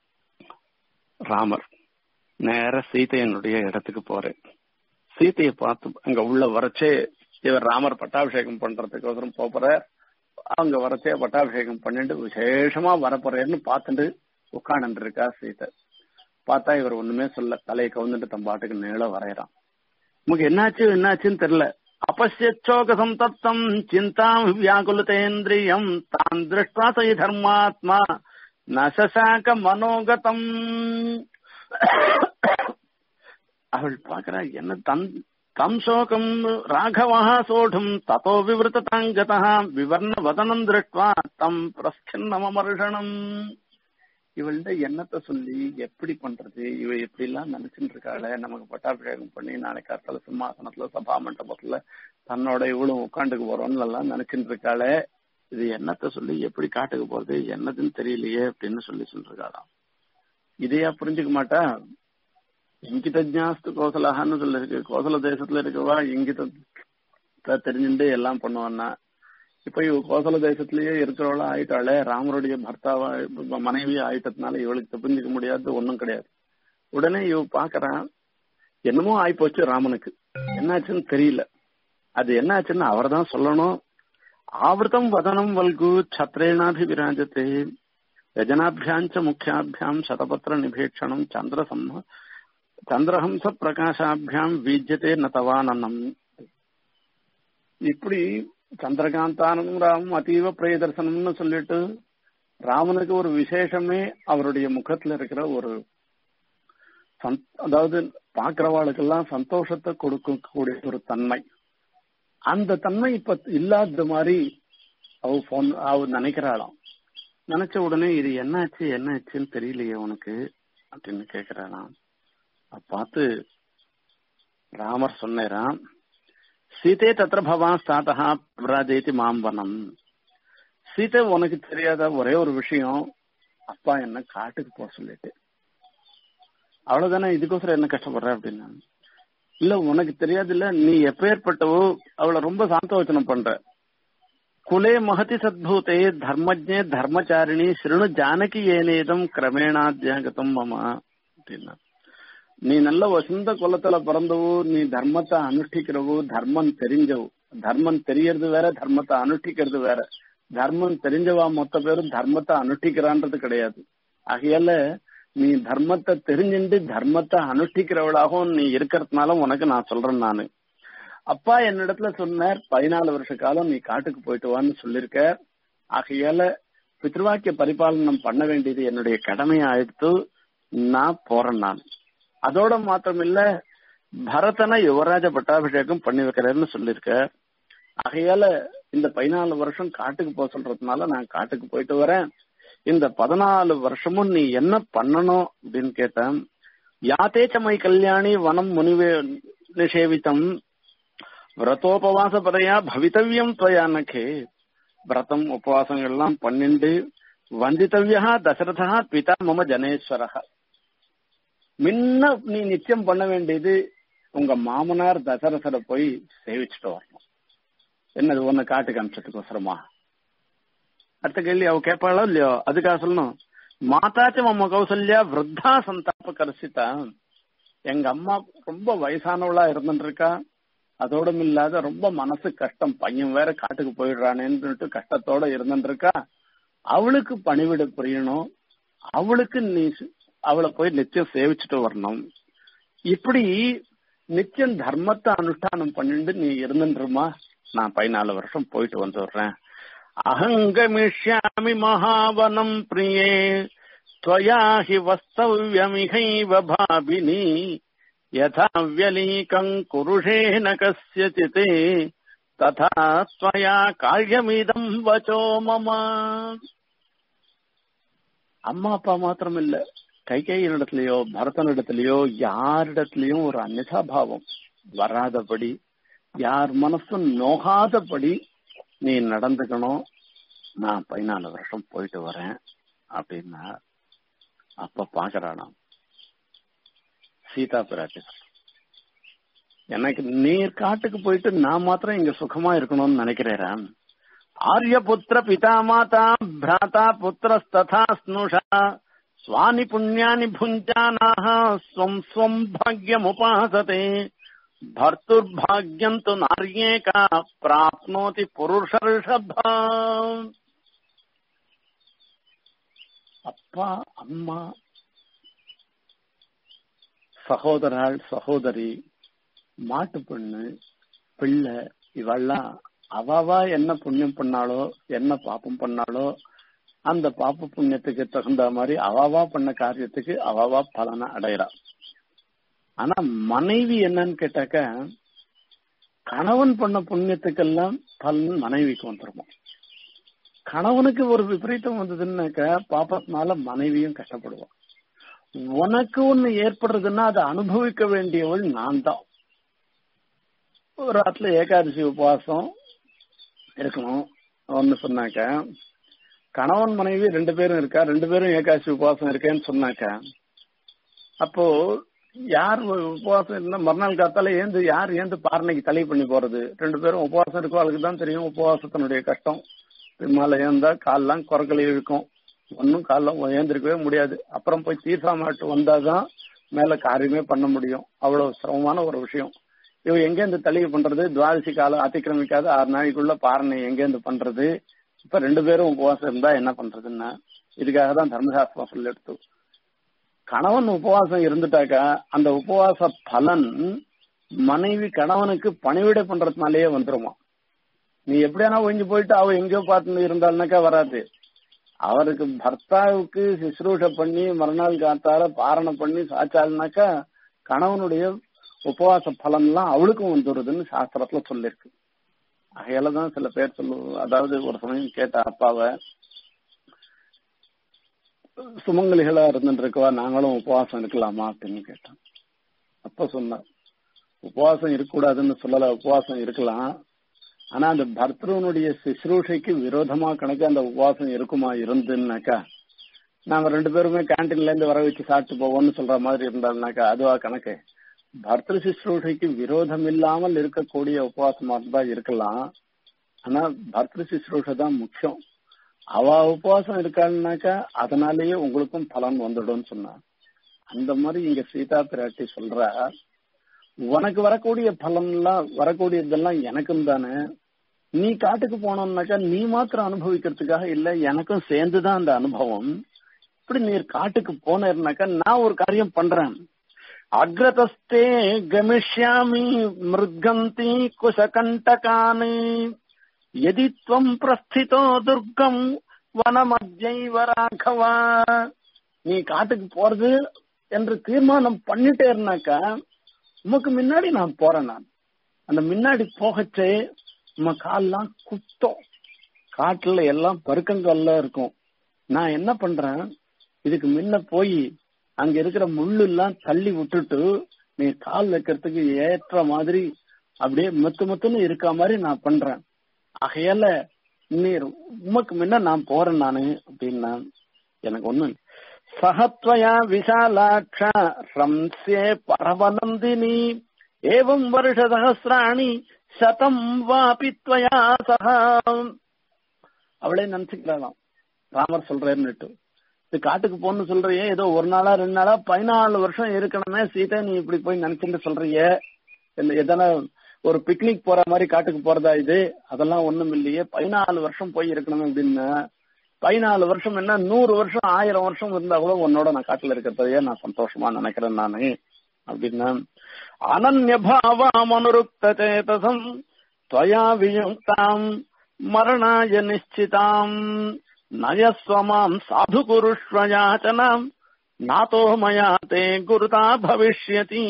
ராமர் நேர சீதையனுடைய இடத்துக்கு போறேன் சீதையை பார்த்து அங்க உள்ள வரச்சே இவர் ராமர் பட்டாபிஷேகம் பண்றதுக்கோசரம் போற அங்க வரச்சே பட்டாபிஷேகம் பண்ணிட்டு விசேஷமா வரப்போறேன்னு பார்த்துட்டு உட்காந்து இருக்கா சீதை பார்த்தா இவர் ஒண்ணுமே சொல்ல தலையை கவுந்துட்டு தன் பாட்டுக்கு நேர வரையறான் நமக்கு என்னாச்சு என்னாச்சுன்னு தெரியல அபசியோகசம் தத்தம் சிந்தாம் வியாகுலதேந்திரியம் தான் திருஷ்டா சை தர்மாத்மா நசசாக்க மனோகதம் அவள் பாக்குறா என்ன தன் தம் சோகம் ராகவா சோடும் ததோ விவருத்தாங்கதா விவர்ண வதனம் திருஷ்டுவா தம் பிரஸ்கின்னமர்ஷணம் இவள்கிட்ட என்னத்த சொல்லி எப்படி பண்றது இவ எப்படி எல்லாம் நினைச்சுட்டு இருக்காளே நமக்கு பட்டாபிஷேகம் பண்ணி நாளைக்கு காலத்துல சிம்மாசனத்துல சபா மண்டபத்துல தன்னோட இவளும் உட்காந்துக்கு போறோம்னு எல்லாம் நினைச்சுட்டு இருக்காளே இது என்னத்த சொல்லி எப்படி காட்டுக்கு போறது என்னதுன்னு தெரியலையே அப்படின்னு சொல்லி சொல்லிருக்காளாம் இதையா புரிஞ்சுக்க மாட்டா இங்கித ஜாஸ்து கோசலகான்னு சொல்லிருக்கு கோசல தேசத்துல இருக்கவா இங்கித தெரிஞ்சுட்டு எல்லாம் பண்ணுவான்னா இப்ப இவ கோசல தேசத்திலேயே இருக்கிறவளா ஆயிட்டாளே ராமருடைய பர்த்தாவா மனைவி ஆயிட்டதுனால இவளுக்கு தெரிஞ்சுக்க முடியாது ஒண்ணும் கிடையாது உடனே இவ பாக்குறான் என்னமோ ஆயிப்போச்சு ராமனுக்கு என்னாச்சுன்னு தெரியல அது என்னாச்சுன்னு அவர் தான் சொல்லணும் ஆவர்த்தம் வதனம் வல்கு சத்ரேணாபி விராஜத்தே ரஜனாபியாஞ்ச முக்கியாபியாம் சதபத்திர நிபேட்சணம் சந்திரசம்ம சந்திரஹம்ச பிரகாசாபியாம் வீஜ்யத்தே நதவானனம் இப்படி சந்திரகாந்தானம் ராமம் அதீவ பிரியதர்சனம்னு சொல்லிட்டு ராமனுக்கு ஒரு விசேஷமே அவருடைய முகத்துல இருக்கிற ஒரு அதாவது பாக்குறவாளுக்கெல்லாம் சந்தோஷத்தை கொடுக்கக்கூடிய ஒரு தன்மை அந்த தன்மை இப்ப இல்லாத மாதிரி அவ போன் அவ நினைக்கிறாளாம் நினைச்ச உடனே இது என்னாச்சு என்னாச்சுன்னு தெரியலையே உனக்கு அப்படின்னு கேக்குறாளாம் பார்த்து ராமர் சொன்னாராம் சீதே தத்திர பவான் ஸ்தாத்தா பிராஜேதி மாம்பனம் சீதை உனக்கு தெரியாத ஒரே ஒரு விஷயம் அப்பா என்ன காட்டுக்கு போக சொல்லிட்டு அவ்வளவுதானே இதுக்கோசரம் என்ன கஷ்டப்படுற அப்படின்னா இல்ல உனக்கு தெரியாது இல்ல நீ எப்பேற்பட்டவோ அவளை ரொம்ப சாந்தவச்சனம் பண்ற குலே மகதி சத்பூதே தர்மஜே தர்மச்சாரிணி சிறுணு ஜானகி ஏனேதம் கிரமேணாத்தியாகதம் மமா அப்படின்னா நீ நல்ல வசந்த குலத்துல பிறந்தவோ நீ தர்மத்தை அனுஷ்டிக்கிறவோ தர்மம் தெரிஞ்சவோ தர்மம் தெரியறது வேற தர்மத்தை அனுஷ்டிக்கிறது வேற தர்மம் தெரிஞ்சவா மொத்த பேரும் தர்மத்தை அனுஷ்டிக்கிறான்றது கிடையாது ஆகையால நீ தர்மத்தை தெரிஞ்சுட்டு தர்மத்தை அனுஷ்டிக்கிறவளாகவும் நீ இருக்கிறதுனால உனக்கு நான் சொல்றேன் நானு அப்பா என்னிடத்துல சொன்னார் பதினாலு வருஷ காலம் நீ காட்டுக்கு போயிட்டு வான்னு சொல்லிருக்க ஆகையால பித்ருவாக்கிய பரிபாலனம் பண்ண வேண்டியது என்னுடைய கடமையா எடுத்து நான் போறேன் நான் அதோட மாத்திரம் இல்ல பரதனை யுவராஜ பட்டாபிஷேகம் பண்ணி வைக்கிறேன்னு சொல்லிருக்க ஆகையால இந்த பதினாலு வருஷம் காட்டுக்கு போக சொல்றதுனால நான் காட்டுக்கு போயிட்டு வரேன் இந்த பதினாலு வருஷமும் நீ என்ன பண்ணணும் அப்படின்னு கேட்டேன் யாத்தேச்சமை கல்யாணி வனம் முனிவே நிஷேவித்தம் விரதோபவாச பதையா பவித்தவியம் துவயானக்கே விரதம் உபவாசங்கள்லாம் பன்னெண்டு வந்தித்தவியா தசரதா பிதா மம ஜனேஸ்வரகா முன்ன நீ நிச்சயம் பண்ண வேண்டியது உங்க மாமனார் தசரசரை போய் சேவிச்சுட்டு வரணும் என்னது ஒன்னு காட்டு காமிச்சதுக்கோசரமா அடுத்த கேள்வி அவ கேட்பாளோ இல்லையோ அதுக்காக சொல்லணும் மாதாச்சும் அம்மா கௌசல்யா விருத்தா சந்தாப கரிசித்தா எங்க அம்மா ரொம்ப வயசானவளா இருந்துருக்கா அதோடும் இல்லாத ரொம்ப மனசு கஷ்டம் பையன் வேற காட்டுக்கு போயிடுறானேன்னு கஷ்டத்தோட இருந்துருக்கா அவளுக்கு பணிவிட புரியணும் அவளுக்கு நீ அவளை போய் நிச்சயம் சேவிச்சுட்டு வரணும் இப்படி நிச்சயம் தர்மத்தை அனுஷ்டானம் பண்ணிட்டு நீ இருந்துருமா நான் பதினாலு வருஷம் போயிட்டு வந்துடுறேன் அகங்கமிஷ்யாமி மகாவனம் பிரியே त्वया हि वस्तव्यमिहैव भाविनी யதா வியலீகம் குருஷேன கஸ்யசித் ததா ஸ்வயா காரியமிதம் வச்சோ மம அம்மா அப்பா மாத்திரம் இல்ல கைகையினிடத்திலயோ பரதனிடத்திலயோ யாரிடத்திலயும் ஒரு அந்நிதா பாவம் வராதபடி யார் மனசும் நோகாதபடி நீ நடந்துக்கணும் நான் பதினாலு வருஷம் போயிட்டு வரேன் அப்படின்னா அப்ப பாக்குறானாம் சீதா பிராட்டி எனக்கு நீர் காட்டுக்கு போயிட்டு நான் மாத்திரம் இங்க சுகமா இருக்கணும்னு நினைக்கிறேன் ஆரியபுத்திர பிதா மாதா பிராதா புத்திரஸ்ததா ஸ்னுஷா ஸ்வானி புண்ணியானி புஞ்சானாக ஸ்வம் ஸ்வம் பாக்யமுபாசதே भर्तुर्भाग्यम् तु नार्येका प्राप्नोति पुरुषर्षभ அப்பா அம்மா சகோதராள் சகோதரி மாட்டு பொண்ணு பிள்ளை இவெல்லாம் அவவா என்ன புண்ணியம் பண்ணாலோ என்ன பாப்பம் பண்ணாலோ அந்த பாப்ப புண்ணியத்துக்கு தகுந்த மாதிரி அவாவா பண்ண காரியத்துக்கு அவாவா பலனை அடையிறா ஆனா மனைவி என்னன்னு கேட்டாக்க கணவன் பண்ண புண்ணியத்துக்கெல்லாம் பலன் மனைவிக்கு வந்துருமா கணவனுக்கு ஒரு விபரீதம் வந்ததுன்னாக்க பாப்பத்தினால மனைவியும் கஷ்டப்படுவான் உனக்கு ஒண்ணு ஏற்படுறதுன்னா அதை அனுபவிக்க வேண்டியவள் நான் தான் ஒரு ஆத்துல ஏகாதசி உபவாசம் இருக்கணும் ஒன்னு சொன்னாக்க கணவன் மனைவி ரெண்டு பேரும் இருக்கா ரெண்டு பேரும் ஏகாதசி உபவாசம் இருக்கேன்னு சொன்னாக்க அப்போ யார் உபவாசம் இருந்தா மறுநாள் காத்தால ஏந்து யார் ஏந்து பாரணைக்கு தலை பண்ணி போறது ரெண்டு பேரும் உபவாசம் இருக்கோ அதுக்கு தான் தெரியும் உபவாசத்தினுடைய கஷ்டம் பின்னால ஏந்தா கால்லாம் குரக்கலை இழுக்கும் ஒன்னும் காலம் ஏந்திருக்கவே முடியாது அப்புறம் போய் தீர்த்தா மாட்டு வந்தாதான் மேல காரியமே பண்ண முடியும் அவ்வளவு சிரமமான ஒரு விஷயம் இவ எங்கேருந்து தளிகை பண்றது துவாதசி காலம் அத்திக்கிரமிக்காத ஆறு நாளைக்குள்ள பாரணை எங்கேருந்து பண்றது இப்ப ரெண்டு பேரும் உபவாசம் இருந்தா என்ன பண்றதுன்னா இதுக்காக தான் தர்மசாஸ்திரம் சொல்லி எடுத்து கணவன் உபவாசம் இருந்துட்டாக்கா அந்த உபவாச பலன் மனைவி கணவனுக்கு பணிவிடை பண்றதுனாலேயே வந்துருமா நீ எப்படியானா ஒழிஞ்சு போயிட்டு அவ எங்கேயோ பார்த்து இருந்தாள்னாக்கா வராது அவருக்கு பர்த்தாவுக்கு சுசுரூஷ பண்ணி மறுநாள் காத்தால பாரணை பண்ணி சாச்சாள்னாக்கா கணவனுடைய உபவாச பலன் எல்லாம் அவளுக்கும் வந்துடுதுன்னு சாஸ்திரத்துல சொல்லிருக்கு அகையால தான் சில பேர் சொல்லு அதாவது ஒரு சமயம் கேட்ட அப்பாவை சுமங்கலிகளா இருந்துட்டு இருக்கவா நாங்களும் உபவாசம் இருக்கலாமா அப்படின்னு கேட்டோம் அப்ப சொன்னார் உபவாசம் இருக்கக்கூடாதுன்னு சொல்லல உபவாசம் இருக்கலாம் ஆனா அந்த பர்தனுடைய சுশ্ரூஷைக்கு விரோதமா கணக்கு அந்த உபவாசம் இருக்குமா இருந்துன்னாக்கா நாங்க ரெண்டு பேருமே கேன்டீன்ல இருந்து வர வச்சு சாப்பிட்டு போவோம்னு சொல்ற மாதிரி இருந்தாருனாக்கா அதுவா கணக்கு பர்தர் சுশ্ரூஷைக்கு விரோதம் இல்லாமல் இருக்கக்கூடிய உபவாசமா இருந்தா இருக்கலாம் ஆனா பர்தர் சுশ্ரூஷை தான் முக்கியம் அவ உபவாசம் இருக்கான்னாக்கா அதனாலேயே உங்களுக்கும் பலன் வந்துடும் சொன்னா அந்த மாதிரி இங்க சீதா பிராட்டி சொல்ற உனக்கு வரக்கூடிய பலன் எல்லாம் வரக்கூடியதெல்லாம் எனக்கும் தானே நீ காட்டுக்கு போனோம்னாக்கா நீ மாத்திரம் அனுபவிக்கிறதுக்காக இல்ல எனக்கும் சேர்ந்துதான் அந்த அனுபவம் இப்படி நீர் காட்டுக்கு போனேன்னாக்கா நான் ஒரு காரியம் பண்றேன் அக்ரதஸ்தே கமிஷ்யாமி மிருகந்தி குசகண்டகானி எதி துவம் பிரஸ்திதோ துர்க்கம் வனமத்யைவ ராகவா நீ காட்டுக்கு போறது என்று தீர்மானம் பண்ணிட்டேன்னாக்கா உமக்கு முன்னாடி நான் போறேன் நான் அந்த முன்னாடி போகச்சே நம்ம கால்லாம் குத்தம் காட்டுல எல்லாம் பருக்கங்கள்ல இருக்கும் நான் என்ன பண்றேன் இதுக்கு முன்ன போய் அங்க இருக்கிற முள்ளு எல்லாம் தள்ளி விட்டுட்டு நீ கால் வைக்கிறதுக்கு ஏற்ற மாதிரி அப்படியே மொத்து மொத்தன்னு இருக்க மாதிரி நான் பண்றேன் ஆகையால நீர் உமக்கு முன்ன நான் போறேன் நானு அப்படின்னா எனக்கு ஒண்ணு சகத்வயா விஷாலாட்ச ரம்சே பரவநந்தினி ஏவம் வருஷ சகசிராணி சதம் வாபி துவயா சக அவளே நினைச்சுக்கலாம் ராமர் சொல்றேன்னுட்டு இது காட்டுக்கு போன்னு சொல்றியே ஏதோ ஒரு நாளா ரெண்டு நாளா பதினாலு வருஷம் இருக்கணுமே சீதை நீ இப்படி போய் நினைச்சுட்டு சொல்றிய எதனா ஒரு பிக்னிக் போற மாதிரி காட்டுக்கு போறதா இது அதெல்லாம் ஒண்ணும் இல்லையே பதினாலு வருஷம் போய் இருக்கணும் அப்படின்னு பதினாலு வருஷம் என்ன நூறு வருஷம் ஆயிரம் வருஷம் இருந்தா கூட உன்னோட நான் காட்டுல இருக்கிறதையே நான் சந்தோஷமா நினைக்கிறேன் நானு அப்படின்னா அனன்யபாவாம் அனுருக்த சேதசம் துவயா வியுக்தாம் மரணாய நிச்சிதாம் நயஸ்வமாம் சாது குருஷ்வயாச்சனாம் நாதோ மயா தே குருதா பவிஷ்யதி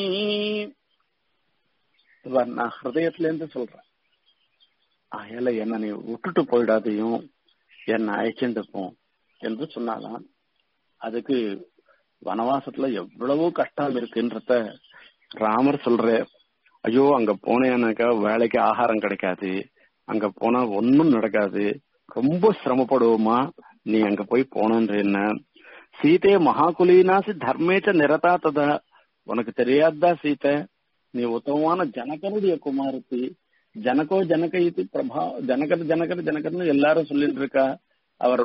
இவர் நான் ஹிருதயத்துல இருந்து சொல்றேன் அயல என்ன நீ விட்டுட்டு போயிடாதையும் என்ன அழைச்சிட்டு போ என்று சொன்னாலாம் அதுக்கு வனவாசத்துல எவ்வளவோ கஷ்டம் இருக்குன்றத ராமர் சொல்ற ஐயோ அங்க போனேனாக்கா வேலைக்கு ஆகாரம் கிடைக்காது அங்க போனா ஒன்னும் நடக்காது ரொம்ப சிரமப்படுவோமா நீ அங்க போய் போனன்ற என்ன சீதே மகாகுலீனாசி தர்மேச்ச நிரதா ததா உனக்கு தெரியாதா சீதை நீ உத்தமமான ஜனகனுடைய குமாரத்தி ஜனகோ ஜனக இது பிரபா ஜனகர் ஜனகர் ஜனகர்னு எல்லாரும் சொல்லிட்டு இருக்கா அவர்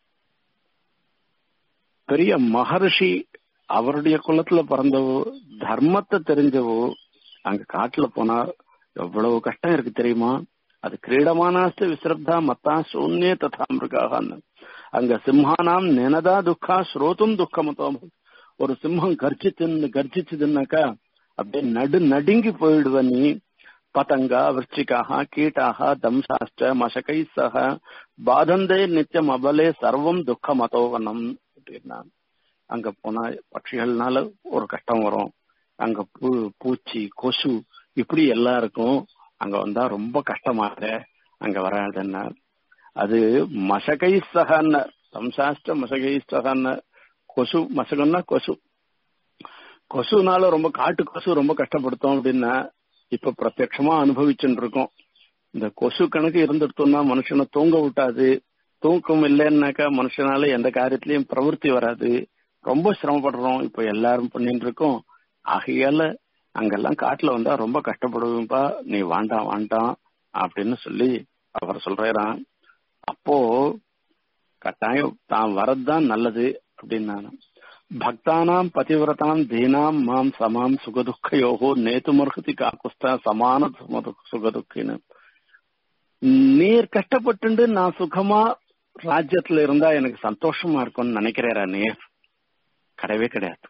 பெரிய மகர்ஷி அவருடைய குலத்துல பிறந்தவோ தர்மத்தை தெரிஞ்சவோ அங்க காட்டுல போனா எவ்வளவு கஷ்டம் இருக்கு தெரியுமா அது கிரீடமானாஸ்து விசிரப்தா மத்தா சூன்யே ததா மிருகாக அங்க சிம்ஹானாம் நினதா துக்கா ஸ்ரோத்தும் துக்கமத்தோம் ஒரு சிம்மம் கர்ஜித்து கர்ஜிச்சதுன்னாக்கா அப்படியே நடு நடுங்கி போயிடுவ நீ பதங்கா விருச்சிகாக கீட்டாக தம்சாஷ்ட மசகை சக பாதந்தே நித்தியம் அபலே சர்வம் துக்கம் அதோவனம் அப்படின்னா அங்க போனா பட்சிகள்னால ஒரு கஷ்டம் வரும் அங்க பூ பூச்சி கொசு இப்படி எல்லாம் இருக்கும் அங்க வந்தா ரொம்ப கஷ்டமாக அங்க வராதுன்னா அது மசகை சகன்னு தம்சாஷ்ட மசகை சகன்னு கொசு மசகன்னா கொசு கொசுனால ரொம்ப காட்டு கொசு ரொம்ப கஷ்டப்படுத்தும் அப்படின்னா இப்ப பிரத்யட்சமா அனுபவிச்சுட்டு இருக்கோம் இந்த கொசு கணக்கு இருந்துட்டோம்னா மனுஷனை தூங்க விட்டாது தூக்கம் இல்லைன்னாக்கா மனுஷனால எந்த காரியத்திலயும் பிரவருத்தி வராது ரொம்ப சிரமப்படுறோம் இப்ப எல்லாரும் பண்ணிட்டு இருக்கோம் ஆகையால அங்கெல்லாம் காட்டுல வந்தா ரொம்ப கஷ்டப்படுவேன்பா நீ வாண்டாம் வாண்டாம் அப்படின்னு சொல்லி அவர் சொல்றாராம் அப்போ கட்டாயம் தான் வரதுதான் நல்லது அப்படின்னு பக்தானாம் பதிவிரதாம் தீனாம் மாம் சமாம் சுகதுக்கையோகோ நேத்து மருகதி காக்குஸ்தா சமான சுகதுக்கின்னு நீர் கஷ்டப்பட்டு நான் சுகமா ராஜ்யத்துல இருந்தா எனக்கு சந்தோஷமா இருக்கும்னு நினைக்கிறேரா நீர் கிடையவே கிடையாது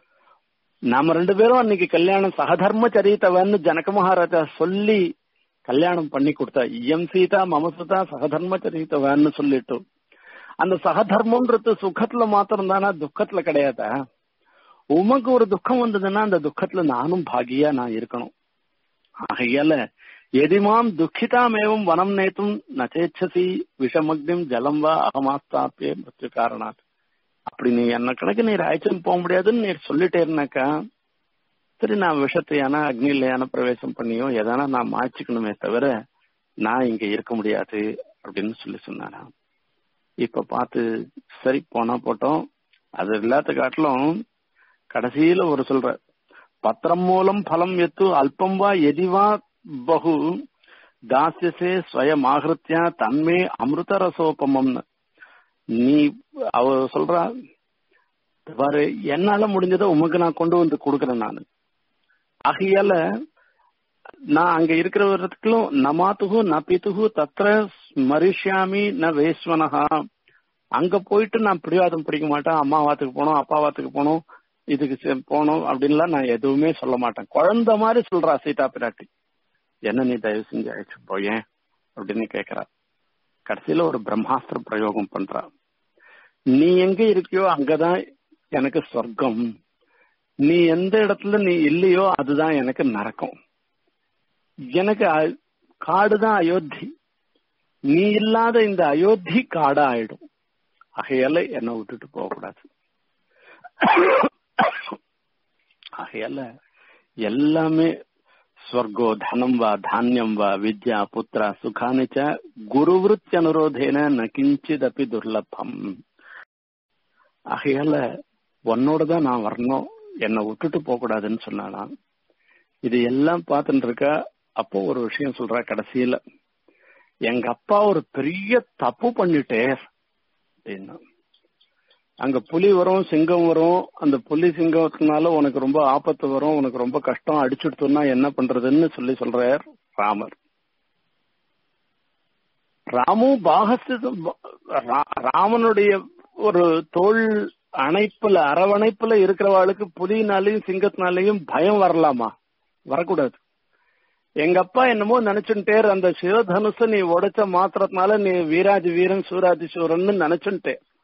நாம ரெண்டு பேரும் அன்னைக்கு கல்யாணம் சகதர்ம சரித்தவன்னு ஜனக மகாராஜா சொல்லி கல்யாணம் பண்ணி கொடுத்தா இயம் சீதா மமசுதா சகதர்ம சரித்தவன்னு சொல்லிட்டு அந்த சகதர்மம்ன்றது சுகத்துல மாத்திரம் தானா துக்கத்துல கிடையாதா உமக்கு ஒரு துக்கம் வந்ததுன்னா அந்த துக்கத்துல நானும் பாகியா நான் இருக்கணும் ஆகையால எதிமாம் துக்கிதாமேவும் வனம் நேத்தும் நச்சேச்சசி விஷமக்னிம் ஜலம் வா அகமாஸ்தாப்பிய மிருத்து காரணாத் அப்படி நீ என்ன கணக்கு நீர் அழைச்சுன்னு போக முடியாதுன்னு நீர் சொல்லிட்டே இருந்தாக்கா சரி நான் விஷத்தையான அக்னிலையான பிரவேசம் பண்ணியோ எதானா நான் மாய்ச்சிக்கணுமே தவிர நான் இங்க இருக்க முடியாது அப்படின்னு சொல்லி சொன்னாரா இப்ப பார்த்து சரி போனா போட்டோம் அது இல்லாத காட்டிலும் கடைசியில ஒரு சொல்ற பத்திரம் மூலம் பலம் எத்து அல்பம் வா எதிவா பகு தாசியசே ஸ்வயம் ஆகிருத்தியா தன்மே அமிர்த ரசோபமம்னு நீ அவ சொல்றா பாரு என்னால முடிஞ்சதை உமக்கு நான் கொண்டு வந்து கொடுக்கறேன் நான் ஆகையால நான் அங்க இருக்கிறவர்களும் நமாத்துகு ந பித்துகு தத்திர ஸ்மரிஷ்யாமி ந வேஸ்வனஹா அங்க போயிட்டு நான் பிடிவாதம் பிடிக்க மாட்டேன் அம்மா வாத்துக்கு போனோம் அப்பா வாத்துக்கு போனோம் இதுக்கு போனோம் அப்படின்லாம் நான் எதுவுமே சொல்ல மாட்டேன் குழந்த மாதிரி சொல்றா சீதா பிராட்டி என்ன நீ தயவு செஞ்சு அழைச்சு போயேன் அப்படின்னு கேக்குறா கடைசியில ஒரு பிரம்மாஸ்திர பிரயோகம் பண்றா நீ எங்க இருக்கியோ அங்கதான் எனக்கு சொர்க்கம் நீ எந்த இடத்துல நீ இல்லையோ அதுதான் எனக்கு நரக்கம் எனக்கு காடுதான் அயோத்தி நீ இல்லாத இந்த அயோத்தி காடா ஆயிடும் ஆகையால என்னை விட்டுட்டு போக கூடாது ஆகையால எல்லாமே ஸ்வர்கோ தனம் வா தானியம் வா வித்யா புத்திரா சுகானிச்ச குருவிருத்தி அனுரோதேன நகிஞ்சிதப்பி துர்லபம் ஆகையால உன்னோட தான் நான் வரணும் என்னை விட்டுட்டு போக கூடாதுன்னு சொன்னாலாம் இது எல்லாம் பார்த்துட்டு இருக்கா அப்போ ஒரு விஷயம் சொல்றா கடைசியில எங்க அப்பா ஒரு பெரிய தப்பு பண்ணிட்டே அப்படின்னா அங்க புலி வரும் சிங்கம் வரும் அந்த புலி சிங்கத்தினால உனக்கு ரொம்ப ஆபத்து வரும் உனக்கு ரொம்ப கஷ்டம் அடிச்சுடுத்தோம்னா என்ன பண்றதுன்னு சொல்லி சொல்றார் ராமர் ராமு பாகஸ்து ராமனுடைய ஒரு தோல் அணைப்புல அரவணைப்புல இருக்கிறவாளுக்கு புலினாலையும் சிங்கத்தினாலையும் பயம் வரலாமா வரக்கூடாது எங்க அப்பா என்னமோ நினைச்சுட்டேர் அந்த சிவதனுச நீ உடைச்ச மாத்திரத்தினால நீ வீராஜ் வீரன் சூராஜ் சூரன் நினைச்சுட்டே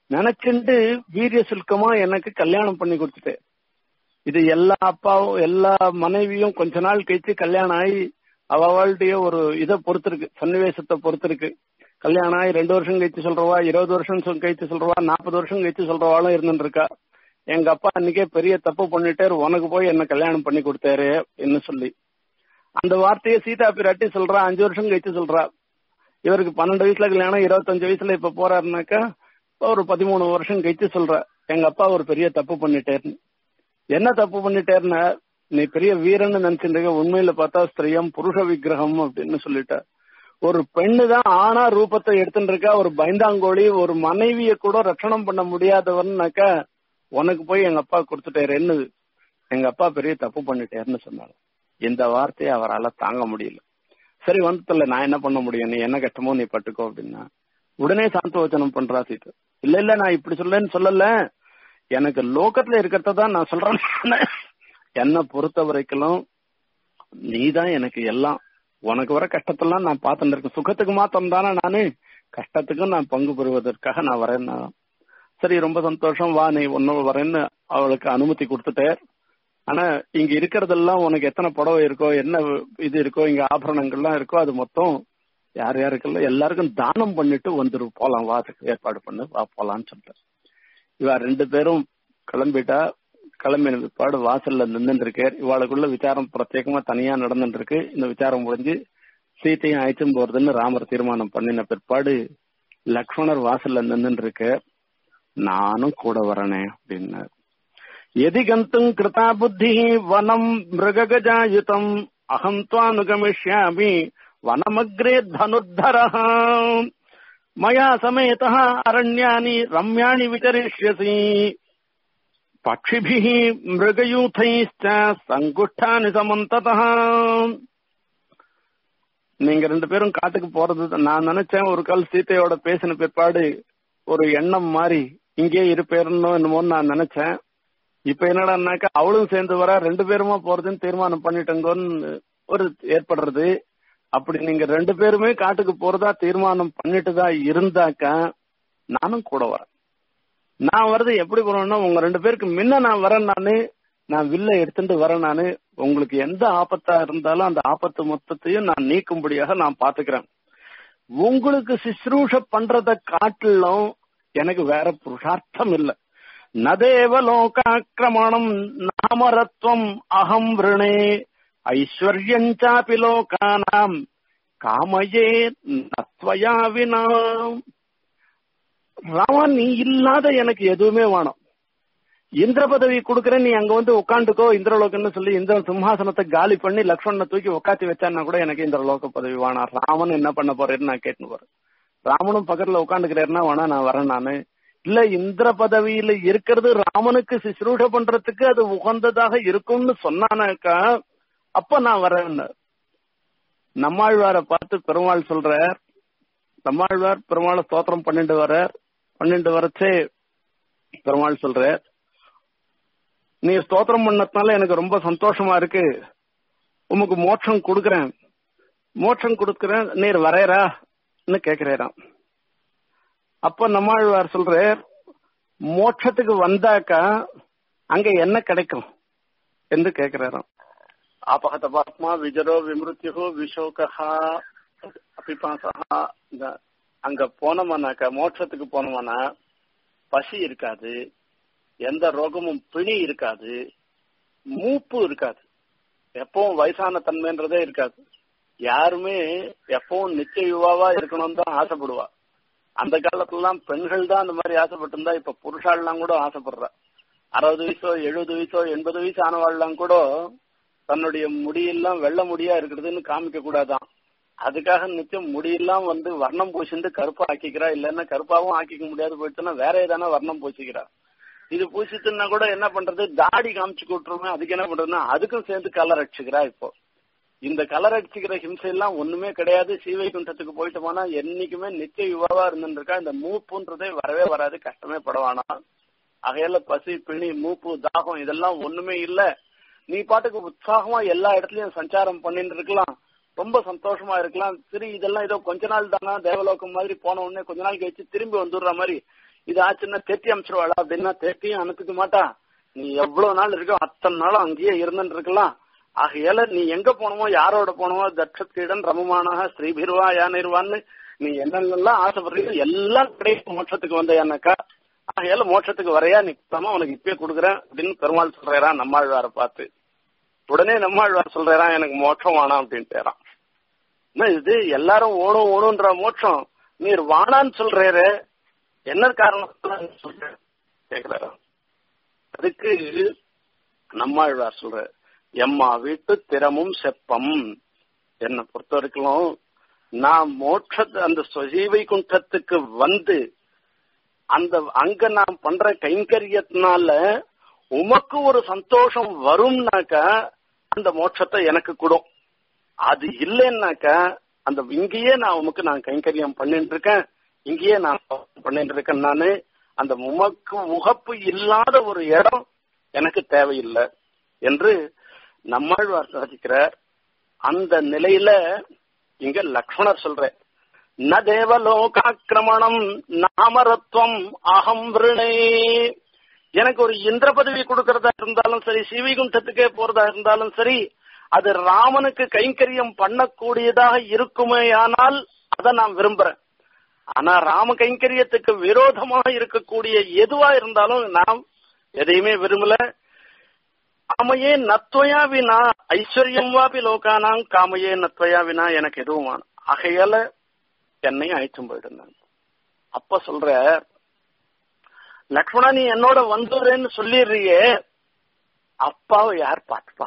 நினைச்சுட்டு வீரிய சுல்கமா எனக்கு கல்யாணம் பண்ணி கொடுத்துட்டு இது எல்லா அப்பாவும் எல்லா மனைவியும் கொஞ்ச நாள் கழிச்சு கல்யாணம் ஆகி அவளுடைய ஒரு இதை பொறுத்திருக்கு சன்னிவேசத்தை பொறுத்திருக்கு கல்யாணம் ஆகி ரெண்டு வருஷம் கழிச்சு சொல்றவா இருபது வருஷம் கழிச்சு சொல்றவா நாற்பது வருஷம் கழிச்சு சொல்றவாளும் இருந்துட்டு இருக்கா எங்க அப்பா அன்னைக்கே பெரிய தப்பு பண்ணிட்டாரு உனக்கு போய் என்ன கல்யாணம் பண்ணி கொடுத்தாரு என்ன சொல்லி அந்த வார்த்தையை சீதா பிராட்டி சொல்றா அஞ்சு வருஷம் கழிச்சு சொல்றா இவருக்கு பன்னெண்டு வயசுல கல்யாணம் இருபத்தஞ்சு வயசுல இப்ப போறாருனாக்கா ஒரு பதிமூணு வருஷம் கழிச்சு சொல்ற எங்க அப்பா ஒரு பெரிய தப்பு பண்ணிட்டாருன்னு என்ன தப்பு பண்ணிட்டாருன்னா நீ பெரிய வீரன்னு நினைச்சிருக்க உண்மையில பார்த்தா ஸ்திரியம் புருஷ விக்கிரகம் அப்படின்னு சொல்லிட்ட ஒரு பெண்ணு தான் ஆனா ரூபத்தை எடுத்துட்டு இருக்கா ஒரு பைந்தாங்கோழி ஒரு மனைவிய கூட ரட்சணம் பண்ண முடியாதவன்னாக்கா உனக்கு போய் எங்க அப்பா கொடுத்துட்டாரு என்னது எங்க அப்பா பெரிய தப்பு பண்ணிட்டாருன்னு சொன்னாங்க இந்த வார்த்தையை அவரால் தாங்க முடியல சரி வந்துட்டல நான் என்ன பண்ண முடியும் நீ என்ன கஷ்டமோ நீ பட்டுக்கோ அப்படின்னா உடனே சாந்தவச்சனம் பண்றா சீட்டு இல்ல இல்ல நான் இப்படி சொல்லலன்னு சொல்லல எனக்கு லோகத்துல இருக்கிறத தான் நான் சொல்றேன் என்னை பொறுத்த வரைக்கும் நீதான் எனக்கு எல்லாம் உனக்கு வர கஷ்டத்தெல்லாம் நான் பார்த்துட்டு இருக்கேன் சுகத்துக்கு மாத்திரம் தானே நானு கஷ்டத்துக்கும் நான் பங்கு பெறுவதற்காக நான் வரேன்னா சரி ரொம்ப சந்தோஷம் வா நீ ஒன்னும் வரேன்னு அவளுக்கு அனுமதி கொடுத்துட்டேன் ஆனா இங்க இருக்கிறதெல்லாம் உனக்கு எத்தனை புடவை இருக்கோ என்ன இது இருக்கோ இங்க ஆபரணங்கள்லாம் இருக்கோ அது மொத்தம் யார் யாருக்கெல்லாம் எல்லாருக்கும் தானம் பண்ணிட்டு வந்துரு போலாம் வா அதுக்கு ஏற்பாடு பண்ணு வா போலான்னு சொல்லிட்டேன் இவ ரெண்டு பேரும் கிளம்பிட்டா கிளம்பின பிற்பாடு வாசல்ல நின்றுட்டு இருக்கார் இவாளுக்குள்ள விசாரம் பிரத்யேகமா தனியா நடந்துட்டு இருக்கு இந்த விசாரம் முடிஞ்சு சீத்தையும் அழைச்சும் போறதுன்னு ராமர் தீர்மானம் பண்ணின பிற்பாடு லக்ஷ்மணர் வாசல்ல நின்றுட்டு இருக்க நானும் கூட வரனே அப்படின்னாரு எதி கந்தும் கிருதா புத்தி வனம் மிருககஜாயுதம் அகம் துவானுகமிஷ்யாமி வனமக்ரே தனுர்தர மயா சமேத அரண்யானி ரம்யாணி விசரிஷ்யசி பட்சிபிः மிருகயூதைश्च சங்குஷ்டானி சமந்ததः நீங்க ரெண்டு பேரும் காட்டுக்கு போறது நான் நினைச்சேன் ஒரு கால் சீத்தையோட பேசின பிற்பாடு ஒரு எண்ணம் மாறி இங்கே இருப்பேருன்னு என்னமோன்னு நான் நினைச்சேன் இப்ப என்னடான்னாக்கா அவளும் சேர்ந்து வர ரெண்டு பேருமா போறதுன்னு தீர்மானம் பண்ணிட்டோங்கன்னு ஒரு ஏற்படுறது அப்படி நீங்க ரெண்டு பேருமே காட்டுக்கு போறதா தீர்மானம் பண்ணிட்டு தான் இருந்தாக்கா நானும் கூட வரேன் நான் வர்றது எப்படி போறேன்னா உங்க ரெண்டு பேருக்கு முன்ன நான் வரேன் நானு நான் வில்ல எடுத்துட்டு வரேன் நானு உங்களுக்கு எந்த ஆபத்தா இருந்தாலும் அந்த ஆபத்து மொத்தத்தையும் நான் நீக்கும்படியாக நான் பாத்துக்கிறேன் உங்களுக்கு சிஸ்ரூஷ பண்றத காட்டிலும் எனக்கு வேற புருஷார்த்தம் இல்ல நதேவ லோகாக்கிரமணம் நாமரத்வம் அகம் விருணே ஐஸ்வர்யஞ்சாபி லோகானாம் காமயே நத்வயா வினா ராமன் நீ இல்லாத எனக்கு எதுவுமே வேணும் இந்திர பதவி கொடுக்கறேன் நீ அங்க வந்து உட்காந்துக்கோ இந்திரலோகம்னு சொல்லி இந்திர சிம்ஹாசனத்தை காலி பண்ணி லக்ஷ்மணனை தூக்கி உட்காத்தி வச்சான்னா கூட எனக்கு இந்திரலோக பதவி வேணாம் ராமன் என்ன பண்ண போறேன்னு நான் கேட்டு போறேன் ராமனும் பக்கத்துல உட்காந்துக்கிறாருன்னா வேணா நான் வரேன் நானு இல்ல இந்திர பதவியில இருக்கிறது ராமனுக்கு சிசுரூஷ பண்றதுக்கு அது உகந்ததாக இருக்கும்னு சொன்னானாக்கா அப்ப நான் வரேன் நம்மாழ்வார பார்த்து பெருமாள் சொல்றார் நம்மாழ்வார் பெருமாளை ஸ்தோத்திரம் பண்ணிட்டு வர்றார் பன்னெண்டு வரச்சே பெருமாள் சொல்ற நீ ஸ்தோத்திரம் பண்ணதுனால எனக்கு ரொம்ப சந்தோஷமா இருக்கு உமக்கு மோட்சம் கொடுக்கறேன் மோட்சம் கொடுக்கறேன் நீர் வரையறான்னு கேக்குறாராம் அப்ப நம்மாழ்வார் சொல்ற மோட்சத்துக்கு வந்தாக்கா அங்க என்ன கிடைக்கும் என்று கேக்குறாராம் ஆபகத பாத்மா விஜரோ விமிருத்தியோ விஷோகா அபிபாசா அங்க போனோம்னாக்கா மோட்சத்துக்கு போனோம்னா பசி இருக்காது எந்த ரோகமும் பிணி இருக்காது மூப்பு இருக்காது எப்பவும் வயசான தன்மைன்றதே இருக்காது யாருமே எப்பவும் நித்திய யுவாவா இருக்கணும்னு தான் ஆசைப்படுவா அந்த காலத்துலாம் பெண்கள் தான் அந்த மாதிரி ஆசைப்பட்டு இருந்தா இப்ப புருஷாலாம் கூட ஆசைப்படுறா அறுபது வயசோ எழுபது வயசோ எண்பது வயசு ஆனவாள்லாம் கூட தன்னுடைய முடியெல்லாம் வெள்ள முடியா இருக்கிறதுன்னு காமிக்க கூடாதான் அதுக்காக நிச்சயம் முடியெல்லாம் வந்து வர்ணம் பூசிட்டு கருப்பா ஆக்கிக்கிறா இல்லைன்னா கருப்பாவும் ஆக்கிக்க முடியாது போயிடுச்சுன்னா வேற ஏதான வர்ணம் பூசிக்கிறா இது பூசிட்டுன்னா கூட என்ன பண்றது தாடி காமிச்சு கூட்டுருமே அதுக்கு என்ன பண்றதுன்னா அதுக்கும் சேர்ந்து கலர் அடிச்சுக்கிறா இப்போ இந்த கலர் அடிச்சுக்கிற ஹிம்சை எல்லாம் ஒண்ணுமே கிடையாது சீவைகுண்டத்துக்கு போயிட்டு போனா என்னைக்குமே நித்திய யுவாவா இருந்துருக்கா இந்த மூப்புன்றதே வரவே வராது கஷ்டமே படவானா அகையில பசி பிணி மூப்பு தாகம் இதெல்லாம் ஒண்ணுமே இல்ல நீ பாட்டுக்கு உற்சாகமா எல்லா இடத்துலயும் சஞ்சாரம் பண்ணிட்டு இருக்கலாம் ரொம்ப சந்தோஷமா இருக்கலாம் சரி இதெல்லாம் ஏதோ கொஞ்ச நாள் தானா தேவலோகம் மாதிரி போன உடனே கொஞ்ச நாள் கழிச்சு திரும்பி வந்துடுற மாதிரி இது ஆச்சுன்னா தேத்தி அனுப்பிச்சிருவாளா அப்படின்னா தேத்தியும் அனுப்பிக்க மாட்டா நீ எவ்வளவு நாள் இருக்கோ அத்தனை நாளும் அங்கேயே இருந்துட்டு இருக்கலாம் ஆகையால நீ எங்க போனமோ யாரோட போனமோ தட்சத்கீடன் ரமமானாக ஸ்ரீபிர்வா யானிர்வான்னு நீ என்னென்னலாம் ஆசைப்படுறீங்க எல்லாம் கிடைக்கும் மோட்சத்துக்கு வந்தேன்னாக்கா ஆகையால மோட்சத்துக்கு வரையா நிக்கமா உனக்கு இப்பயே கொடுக்குறேன் அப்படின்னு பெருமாள் சொல்றாரா நம்மாழ்வார பார்த்து உடனே நம்மாழ்வார் சொல்றாரா எனக்கு மோட்சம் வேணாம் அப்படின்ட்டு என்ன இது எல்லாரும் ஓணும் ஓணுன்ற மோட்சம் நீர் வானான்னு சொல்றாரு என்ன காரணம் சொல்ற கேக்குறாரா அதுக்கு நம்மாழ்வார் சொல்ற எம்மா வீட்டு திறமும் செப்பம் என்னை பொறுத்த வரைக்கும் நான் மோட்ச அந்த சுஜீவை குண்டத்துக்கு வந்து அந்த அங்க நான் பண்ற கைங்கரியத்தினால உமக்கு ஒரு சந்தோஷம் வரும்னாக்கா அந்த மோட்சத்தை எனக்கு கொடும் அது இல்லைன்னாக்கா அந்த இங்கேயே நான் உமக்கு நான் கைங்கரியம் பண்ணிட்டு இருக்கேன் இங்கேயே நான் பண்ணிட்டு இருக்கேன் நானு அந்த உமக்கு முகப்பு இல்லாத ஒரு இடம் எனக்கு தேவையில்லை என்று நம்மாழ்வார் சாதிக்கிறார் அந்த நிலையில இங்க லக்ஷ்மணர் சொல்ற ந தேவலோகாக்கிரமணம் நாமரத்வம் அகம் விருணே எனக்கு ஒரு இந்திர பதவி கொடுக்கறதா இருந்தாலும் சரி சிவிகுண்டத்துக்கே போறதா இருந்தாலும் சரி அது ராமனுக்கு கைங்கரியம் பண்ணக்கூடியதாக இருக்குமேயானால் அதை நான் விரும்புறேன் ஆனா ராம கைங்கரியத்துக்கு விரோதமாக இருக்கக்கூடிய எதுவா இருந்தாலும் நான் எதையுமே விரும்பல காமையே நத்வயா வினா ஐஸ்வர்யம் வாபி லோகானாம் காமையே நத்வயா வினா எனக்கு எதுவும் வேணும் ஆகையால என்னையும் அழைச்சும் போயிட்டு அப்ப சொல்ற லக்ஷ்மணா நீ என்னோட வந்துடுறேன்னு சொல்லிடுறியே அப்பாவை யார் பார்த்துப்பா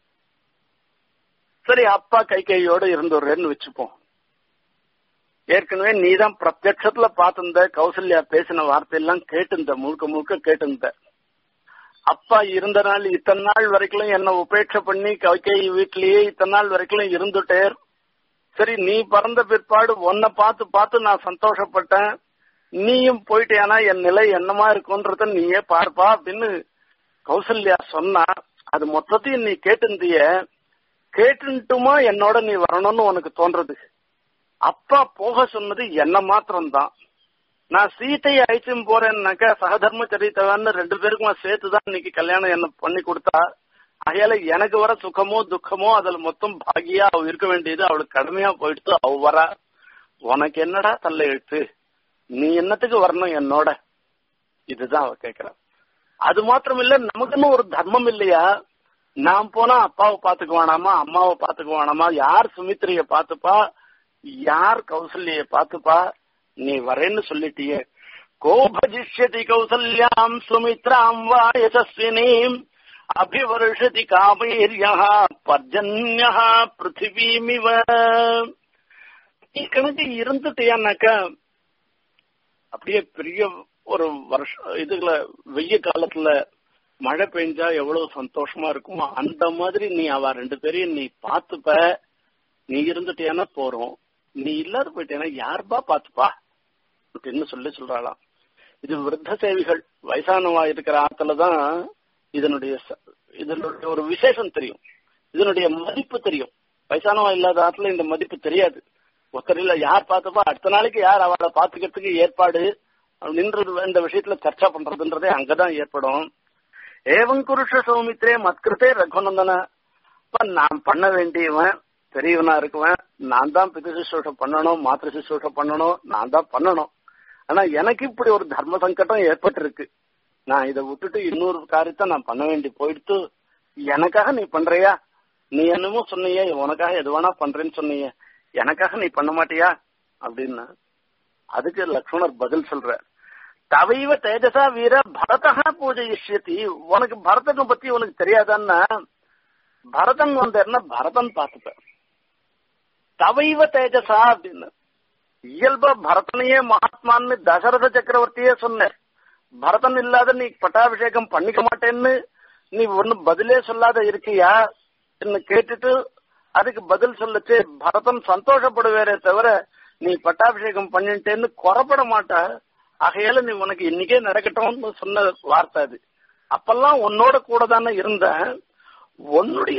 சரி அப்பா கை கையோட இருந்துடுறேன்னு வச்சுப்போம் ஏற்கனவே நீதான் பிரத்யட்சத்துல பார்த்திருந்த கௌசல்யா பேசின வார்த்தையெல்லாம் கேட்டிருந்த முழுக்க முழுக்க கேட்டிருந்த அப்பா இருந்த நாள் இத்தனை நாள் வரைக்கும் என்ன உபேட்சை பண்ணி கைகை வீட்லயே இத்தனை நாள் வரைக்கும் இருந்துட்டேர் சரி நீ பறந்த பிற்பாடு உன்னை பார்த்து பார்த்து நான் சந்தோஷப்பட்டேன் நீயும் போயிட்டேனா என் நிலை என்னமா இருக்கும்ன்றத நீயே பார்ப்பா அப்படின்னு கௌசல்யா சொன்னா அது மொத்தத்தையும் நீ கேட்டிருந்திய கேட்டுட்டுமா என்னோட நீ வரணும்னு உனக்கு தோன்றது அப்பா போக சொன்னது என்ன மாத்திரம்தான் நான் சீத்தையை அழைச்சும் போறேன்னாக்கா சகதர்ம சரித்தவான்னு ரெண்டு பேருக்கும் சேர்த்துதான் இன்னைக்கு கல்யாணம் என்ன பண்ணி கொடுத்தா அகையால எனக்கு வர சுகமோ துக்கமோ அதுல மொத்தம் பாகியா அவ இருக்க வேண்டியது அவளுக்கு கடுமையா போயிடுத்து அவ வரா உனக்கு என்னடா தள்ள எழுத்து நீ என்னத்துக்கு வரணும் என்னோட இதுதான் அவ கேக்குறா அது மாத்திரம் இல்ல நமக்குன்னு ஒரு தர்மம் இல்லையா நான் போனா அப்பாவை பாத்துக்க வேணாமா அம்மாவை பாத்துக்க வேணாமா யார் சுமித்ரிய பாத்துப்பா யார் கௌசல்ய பாத்துப்பா நீ வரேன்னு சொல்லிட்டியே கோ பஜிஷ்யதி கௌசல்யாம் சுமித்ராம் வா யசஸ்வினீம் அபிவர்ஷதி காமேரியா பர்ஜன்யா பிருத்திவீமிவ நீ கணக்கு இருந்துட்டியானாக்கா அப்படியே பெரிய ஒரு வருஷம் இதுல வெய்ய காலத்துல மழை பெஞ்சா எவ்வளவு சந்தோஷமா இருக்குமோ அந்த மாதிரி நீ அவ ரெண்டு பேரையும் நீ பாத்துப்ப நீ இருந்துட்டியானா போறோம் நீ இல்லாத போயிட்டேனா யாருப்பா பாத்துப்பா அப்படின்னு சொல்லி சொல்றாளாம் இது விருத்த சேவிகள் வயசானவா இருக்கிற ஆத்துலதான் இதனுடைய இதனுடைய ஒரு விசேஷம் தெரியும் இதனுடைய மதிப்பு தெரியும் வயசானவா இல்லாத ஆத்துல இந்த மதிப்பு தெரியாது ஒருத்தர் யார் பார்த்தப்பா அடுத்த நாளைக்கு யார் அவளை பாத்துக்கிறதுக்கு ஏற்பாடு நின்று இந்த விஷயத்துல சர்ச்சா பண்றதுன்றதே அங்கதான் ஏற்படும் ஏவம் குருஷ சௌமித்ரே மத்கிருத்தே ரகுநந்தன நான் பண்ண வேண்டியவன் பெரியவனா இருக்குவேன் நான் தான் பிது சுசூஷம் பண்ணணும் மாத்திரு சுசூஷம் பண்ணணும் நான் தான் பண்ணணும் ஆனா எனக்கு இப்படி ஒரு தர்ம சங்கடம் ஏற்பட்டிருக்கு நான் இதை விட்டுட்டு இன்னொரு காரியத்தை நான் பண்ண வேண்டி போயிடுத்து எனக்காக நீ பண்றியா நீ என்னமோ சொன்னியே உனக்காக எது வேணா பண்றேன்னு சொன்னீங்க எனக்காக நீ பண்ண மாட்டியா அப்படின்னா அதுக்கு லக்ஷ்மணர் பதில் சொல்ற தவைவ தேஜசா வீர பரதா பூஜயிஷ்யத்தி உனக்கு பரதனை பத்தி உனக்கு தெரியாதான்னா பரதன் வந்தாருன்னா பரதன் பார்த்துப்ப தவைவ தேஜசா அப்படின்னு இயல்பா பரதனையே மகாத்மான்னு தசரத சக்கரவர்த்தியே சொன்னார் பரதன் இல்லாத நீ பட்டாபிஷேகம் பண்ணிக்க மாட்டேன்னு நீ ஒன்னு பதிலே சொல்லாத இருக்கியா கேட்டுட்டு அதுக்கு பதில் சொல்லச்சு பரதன் சந்தோஷப்படுவேரே தவிர நீ பட்டாபிஷேகம் பண்ணிட்டேன்னு குறப்பட மாட்டா ஆகையால நீ உனக்கு இன்னைக்கே நடக்கட்டும்னு சொன்ன வார்த்தை அது அப்பெல்லாம் உன்னோட கூட தானே இருந்தேன் உன்னுடைய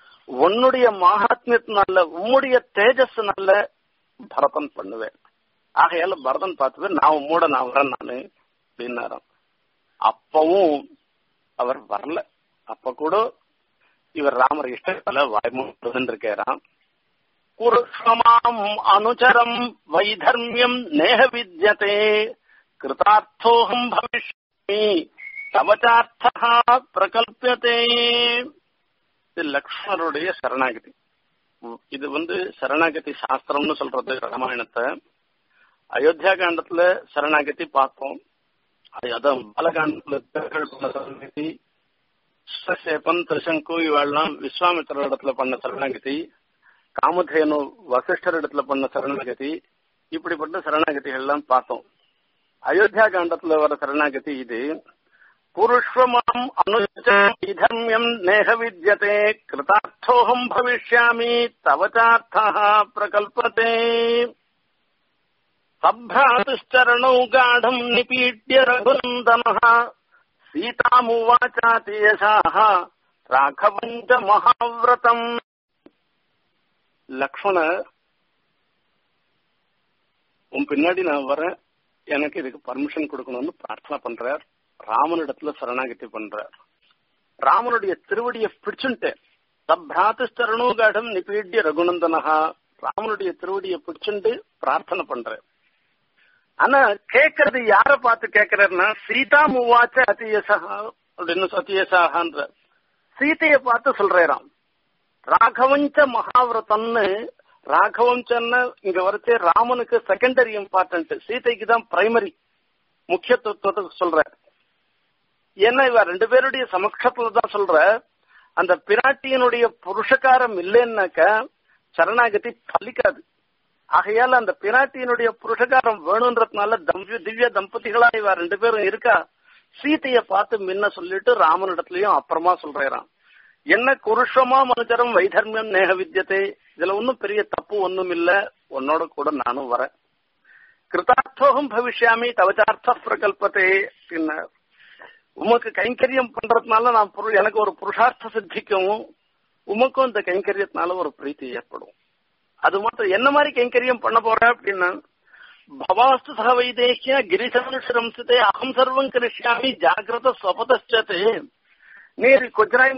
உன்னுடைய மகாத்மியத்தினால உம்முடைய தேஜஸ்னால பரதன் பண்ணுவேன் ஆகையால பரதன் பார்த்து நான் மூட நான் வரேன் நானு அப்படின்னாராம் அப்பவும் அவர் வரல அப்ப கூட இவர் ராமர் இஷ்டத்துல வாய்மூடுன்னு இருக்காராம் குருஷ்வமாம் அனுச்சரம் வைதர்மியம் நேக வித்யதே கிருதார்த்தோகம் பவிஷ்மி தவச்சார்த்தா பிரகல்பியதே இது லக்ஷ்மணருடைய சரணாகதி இது வந்து சரணாகதி சாஸ்திரம்னு சொல்றது ராமாயணத்தை அயோத்தியா காண்டத்துல சரணாகதி பார்த்தோம் அது அதான் பாலகாண்டத்துல சரணாகதி சேப்பன் திருசங்கு இவெல்லாம் விஸ்வாமித்திர இடத்துல பண்ண சரணாகதி காமதேனு வசிஷ்டர் இடத்துல பண்ண சரணாகதி இப்படிப்பட்ட சரணாகதிகள் எல்லாம் பார்த்தோம் அயோத்தியா காண்டத்துல வர சரணாகதி இது புருஷ்வமாம் அனுதர்மியம் நேக வித்யதே கிருதார்த்தோகம் பவிஷ்யாமி தவச்சார்த்தா பிரகல்பதே சப்ராதுச்சரணௌ காடம் நிபீட்ய ரகுநந்தனः சீதாமுவாச்சாதி யசாः ராഘவஞ்ச மகாவிரதம் லக்ஷ்மண உன் பின்னாடி நான் வரேன் எனக்கு இதுக்கு பர்மிஷன் கொடுக்கணும்னு பிரார்த்தனை பண்றார் ராமனிடத்துல சரணாகதி பண்றார் ராமனுடைய திருவடியை பிடிச்சுட்டு சப்ராத்துச்சரணோகாடம் நிபீட்ய ரகுநந்தனஹா ராமனுடைய திருவடியை பிடிச்சுட்டு பிரார்த்தனை பண்றார் ஆனா கேட்கறது யார பார்த்து கேட்கிறாருன்னா சீதா மூவாச்ச அத்தியசா அப்படின்னு சத்தியசாகன்ற சீதைய பார்த்து சொல்றாராம் ராகவஞ்ச மகாவிரதம்னு ராகவம் சொன்ன இங்க வரைச்சே ராமனுக்கு செகண்டரி இம்பார்ட்டன்ட் சீதைக்கு தான் பிரைமரி முக்கியத்துவத்தை சொல்ற ஏன்னா இவ ரெண்டு பேருடைய சமக்ஷத்துல தான் சொல்ற அந்த பிராட்டியனுடைய புருஷகாரம் இல்லைன்னாக்க சரணாகதி பலிக்காது ஆகையால அந்த பிராட்டியினுடைய புருஷகாரம் வேணுன்றதுனால தம்பி திவ்ய தம்பதிகளா இவ ரெண்டு பேரும் இருக்கா சீதைய பார்த்து முன்ன சொல்லிட்டு ராமனிடத்துலயும் அப்புறமா சொல்றாராம் என்ன குருஷமா மனுச்சரம் வைதர்மியம் நேக வித்தியத்தை இதுல ஒன்னும் பெரிய தப்பு ஒன்னும் இல்ல உன்னோட கூட நானும் வரேன் கிருதார்த்தோகம் பவிஷ்யாமி தவச்சார்த்த பிரகல்பத்தே பின்னர் உமக்கு கைங்கரியம் பண்றதுனால நான் எனக்கு ஒரு புருஷார்த்த சித்திக்கும் உமக்கும் இந்த கைங்கரியத்தினால ஒரு பிரீத்தி ஏற்படும் அது மாத்திரம் என்ன மாதிரி கைங்கரியம் பண்ண போற அப்படின்னா பவாஸ்து சக வைதேக்கிய கிரிசனுஷரம் சிதே அகம் சர்வம் கரிஷ்யாமி ஜாகிரத ஸ்வபதச்சதே நீர் கொஜராய்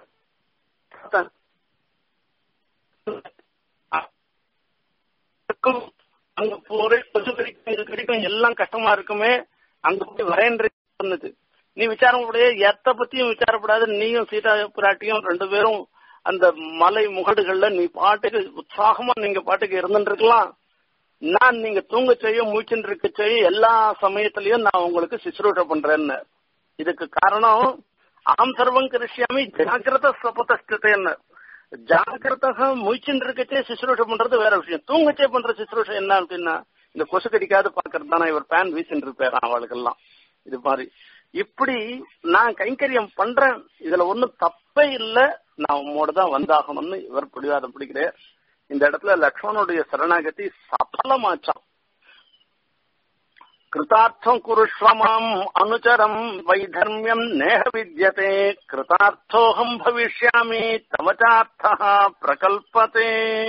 அங்க போற கொசு கடிக்கும் இது கடிக்கும் எல்லாம் கஷ்டமா இருக்குமே அங்க போய் வரேன் சொன்னது நீ விசாரப்படைய எத்த பத்தியும் விசாரப்படாது நீயும் சீதா பிராட்டியும் ரெண்டு பேரும் அந்த மலை முகடுகள்ல நீ பாட்டுக்கு உற்சாகமா நீங்க பாட்டுக்கு இருந்துட்டு இருக்கலாம் நான் நீங்க தூங்க செய்ய மூச்சுன்னு இருக்க செய்ய எல்லா சமயத்திலயும் நான் உங்களுக்கு சிசுரூஷ பண்றேன்னு இதுக்கு காரணம் அகம் சர்வம் கரிசியாமி ஜாகிரத சபதஸ்தேன்னு ஜாகிரதாக மூச்சுன்னு இருக்கச்சே சிசுரூஷ பண்றது வேற விஷயம் தூங்கச்சே பண்ற சிசுரூஷ என்ன அப்படின்னா இந்த கொசு கடிக்காது பாக்குறது தானே இவர் பேன் வீசின்னு இருப்பாரு அவளுக்கெல்லாம் இது மாதிரி இப்படி நான் கைங்கரியம் பண்றேன் இதுல ஒன்னும் தப்பே இல்லை நான் உம்மோட தான் வந்தாகணும்னு இவர் பிடிவாதம் பிடிக்கிறார் இந்த இடத்துல லக்ஷ்மணுடைய சரணாகதி சபலமாச்சான் கிருதார்த்தம் குருஷ்வமாம் அனுச்சரம் வைதர்மியம் நேக வித்யதே கிருதார்த்தோகம் பவிஷ்யாமி தவச்சார்த்தா பிரகல்பதே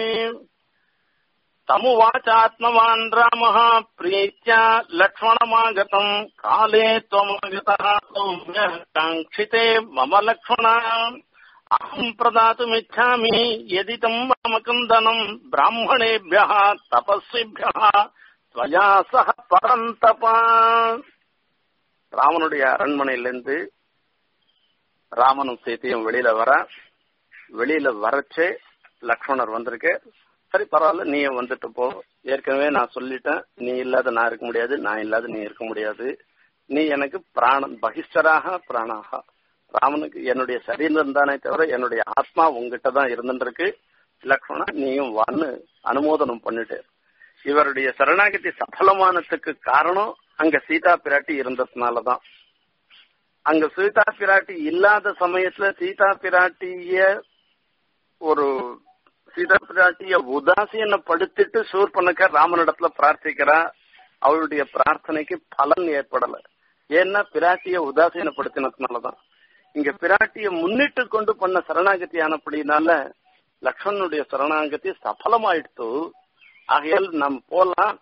தமுவாச்சாத்மவான் ராமः प्रीत्या लक्ष्मणमागतम् काले त्वमागतः सौम्यः काङ्क्षिते मम लक्ष्मण अहम् प्रदातुमिच्छामि यदि तम् रामकन्दनम् ब्राह्मणेभ्यः तपस्विभ्यः त्वया सह பரந்தப ராமனுடைய அரண்மனையிலிருந்து ராமனும் சீத்தையும் வெளியில வர வெளியில வரச்சே லக்ஷ்மணர் வந்திருக்கு சரி பரவாயில்ல நீ வந்துட்டு போ ஏற்கனவே நான் சொல்லிட்டேன் நீ இல்லாத நான் இருக்க முடியாது நான் இல்லாத நீ இருக்க முடியாது நீ எனக்கு பிராணம் பகிஷ்டராக பிராணாக ராமனுக்கு என்னுடைய சரீரம் தானே தவிர என்னுடைய ஆத்மா உங்ககிட்ட தான் இருந்துருக்கு லக்ஷ்மணா நீயும் வான்னு அனுமோதனம் பண்ணிட்டு இவருடைய சரணாகதி சஃலமானத்துக்கு காரணம் அங்க சீதா பிராட்டி இருந்ததுனாலதான் அங்க சீதா பிராட்டி இல்லாத சமயத்துல சீதா பிராட்டிய ஒரு சீதா பிராட்டிய உதாசீனப்படுத்திட்டு சூர்பனக்க ராமனிடத்துல பிரார்த்திக்கிறா அவளுடைய பிரார்த்தனைக்கு பலன் ஏற்படல ஏன்னா பிராட்டிய உதாசீனப்படுத்தினதுனாலதான் இங்க பிராட்டிய முன்னிட்டு கொண்டு பண்ண சரணாகதி ஆனப்படினால லக்ஷ்மணனுடைய சரணாகதி சஃலமாயிடுத்து ஆகையால் நாம் போலாம்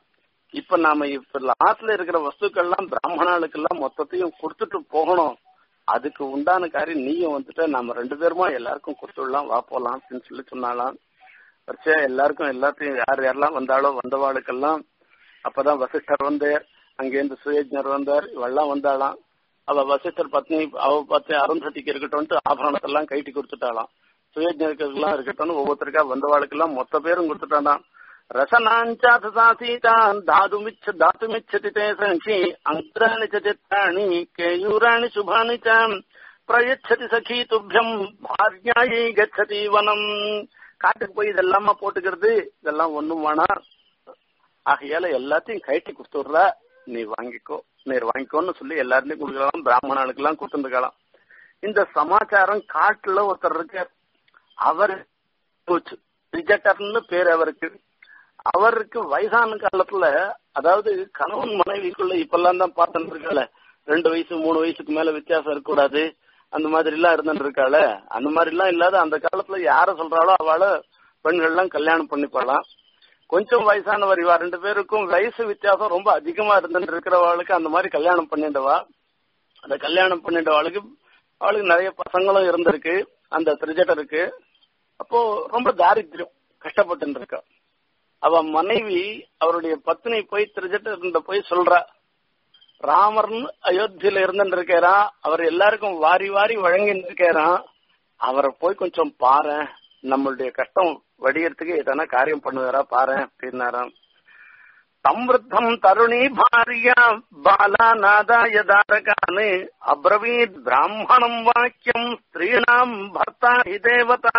இப்ப நாம இப்ப ஆத்துல இருக்கிற வஸ்துக்கள்லாம் பிராமணாளுக்கெல்லாம் மொத்தத்தையும் கொடுத்துட்டு போகணும் அதுக்கு உண்டான காரியம் நீயும் வந்துட்டு நாம ரெண்டு பேருமா எல்லாருக்கும் கொடுத்துடலாம் வா போலாம் அப்படின்னு சொல்லி சொன்னாலாம் வரிசையா எல்லாருக்கும் எல்லாத்தையும் யார் யாரெல்லாம் வந்தாலோ வந்தவாளுக்கெல்லாம் அப்பதான் வசிஷ்டர் வந்தார் அங்கேருந்து சுயஜர் வந்தார் இவெல்லாம் வந்தாலாம் அவ வசிஷ்டர் பத்னி அவ பத்தி அருந்ததிக்கு இருக்கட்டும்ட்டு ஆபரணத்தெல்லாம் கைட்டி கொடுத்துட்டாலாம் சுயஜர்களுக்கெல்லாம் இருக்கட்டும் ஒவ்வொருத்தருக்கா வந்தவாளுக்கெல்லாம் மொத்த பேரும் கொடுத்துட்டானாம் ரசனாஞ்சாதான் தாதுமிச்ச தாத்துமிச்சதி தே சங்கி அங்கிராணி ச சித்தாணி கேயூராணி சுபானி ச பிரயச்சதி சகி துப்பியம் பாரியாயி கச்சதி வனம் காட்டுக்கு போய் இதெல்லாமா போட்டுக்கிறது இதெல்லாம் ஒண்ணும் வேணாம் ஆகையால எல்லாத்தையும் கைட்டி கொடுத்துடுறா நீ வாங்கிக்கோ நீர் வாங்கிக்கோன்னு சொல்லி எல்லாருமே கொடுக்கலாம் பிராமணனுக்கு எல்லாம் கொடுத்துருக்கலாம் இந்த சமாச்சாரம் காட்டுல ஒருத்தர் இருக்கார் அவர் போச்சு ரிஜெக்டர்னு பேர் அவருக்கு அவருக்கு வயசான காலத்துல அதாவது கணவன் மனைவிக்குள்ள இப்பெல்லாம் தான் பார்த்துட்டு இருக்காள ரெண்டு வயசு மூணு வயசுக்கு மேல வித்தியாசம் இருக்கக்கூடாது அந்த மாதிரி எல்லாம் இருந்துட்டு இருக்காள அந்த மாதிரி எல்லாம் இல்லாத அந்த காலத்துல யார சொல்றாளோ அவளை பெண்கள் எல்லாம் கல்யாணம் பண்ணிப்பாளாம் கொஞ்சம் வயசானவர் இவா ரெண்டு பேருக்கும் வயசு வித்தியாசம் ரொம்ப அதிகமா இருந்துட்டு இருக்கிறவளுக்கு அந்த மாதிரி கல்யாணம் பண்ணிட்டவா அந்த கல்யாணம் பண்ணிட்டவாளுக்கு அவளுக்கு நிறைய பசங்களும் இருந்திருக்கு அந்த திரிஜட்டருக்கு அப்போ ரொம்ப தாரித்திரம் கஷ்டப்பட்டு இருக்கா அவ மனைவி அவருடைய பத்னி போய் திரிஜட்ட போய் சொல்றா ராமர்னு அயோத்தியில இருந்துட்டு இருக்காரா அவர் எல்லாருக்கும் வாரி வாரி வழங்கிட்டு இருக்காராம் அவரை போய் கொஞ்சம் பாரு நம்மளுடைய கஷ்டம் வடியறதுக்கு எதனா காரியம் பண்ணுவாரா பாரு அப்படின்னாராம் சம்ருத்தம் தருணி பாரியா பாலா நாதாய தாரகான் அப்ரவீத் பிராமணம் வாக்கியம் ஸ்திரீணாம் பர்த்தா ஹி தேவதா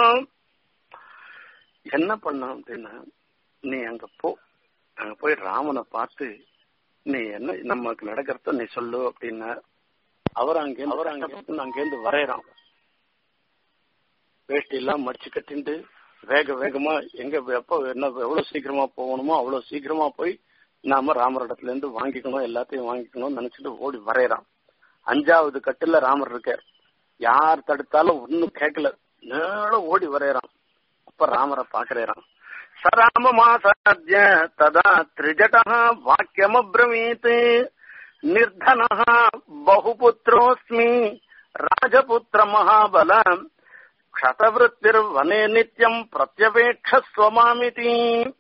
என்ன பண்ண அப்படின்னா நீ அங்க போ அங்க போய் ராமனை பார்த்து நீ என்ன நமக்கு நடக்கிறத நீ சொல்லு அப்படின்னா அவர் அங்கே அவர் அங்க அங்கேருந்து வரையறான் வேஷ்டி எல்லாம் மடிச்சு கட்டிண்டு வேக வேகமா எங்க எப்போ என்ன எவ்வளவு சீக்கிரமா போகணுமோ அவ்வளவு சீக்கிரமா போய் நாம ராமரிடத்துல இருந்து வாங்கிக்கணும் எல்லாத்தையும் வாங்கிக்கணும்னு நினைச்சிட்டு ஓடி வரையறான் அஞ்சாவது கட்டுல ராமர் இருக்கார் யார் தடுத்தாலும் ஒன்னும் கேட்கல நேரம் ஓடி வரையறான் அப்ப ராமரை பாக்குறான் சராமமாசாத்திய ததா திரிஜட வாக்கியமப்ரவீத் நிர்தன பகுபுத்திரோஸ்மி ராஜபுத்திர மகாபல க்ஷதவருத்திர் வனே நித்தியம் பிரத்யபேட்சஸ்வமாமிதி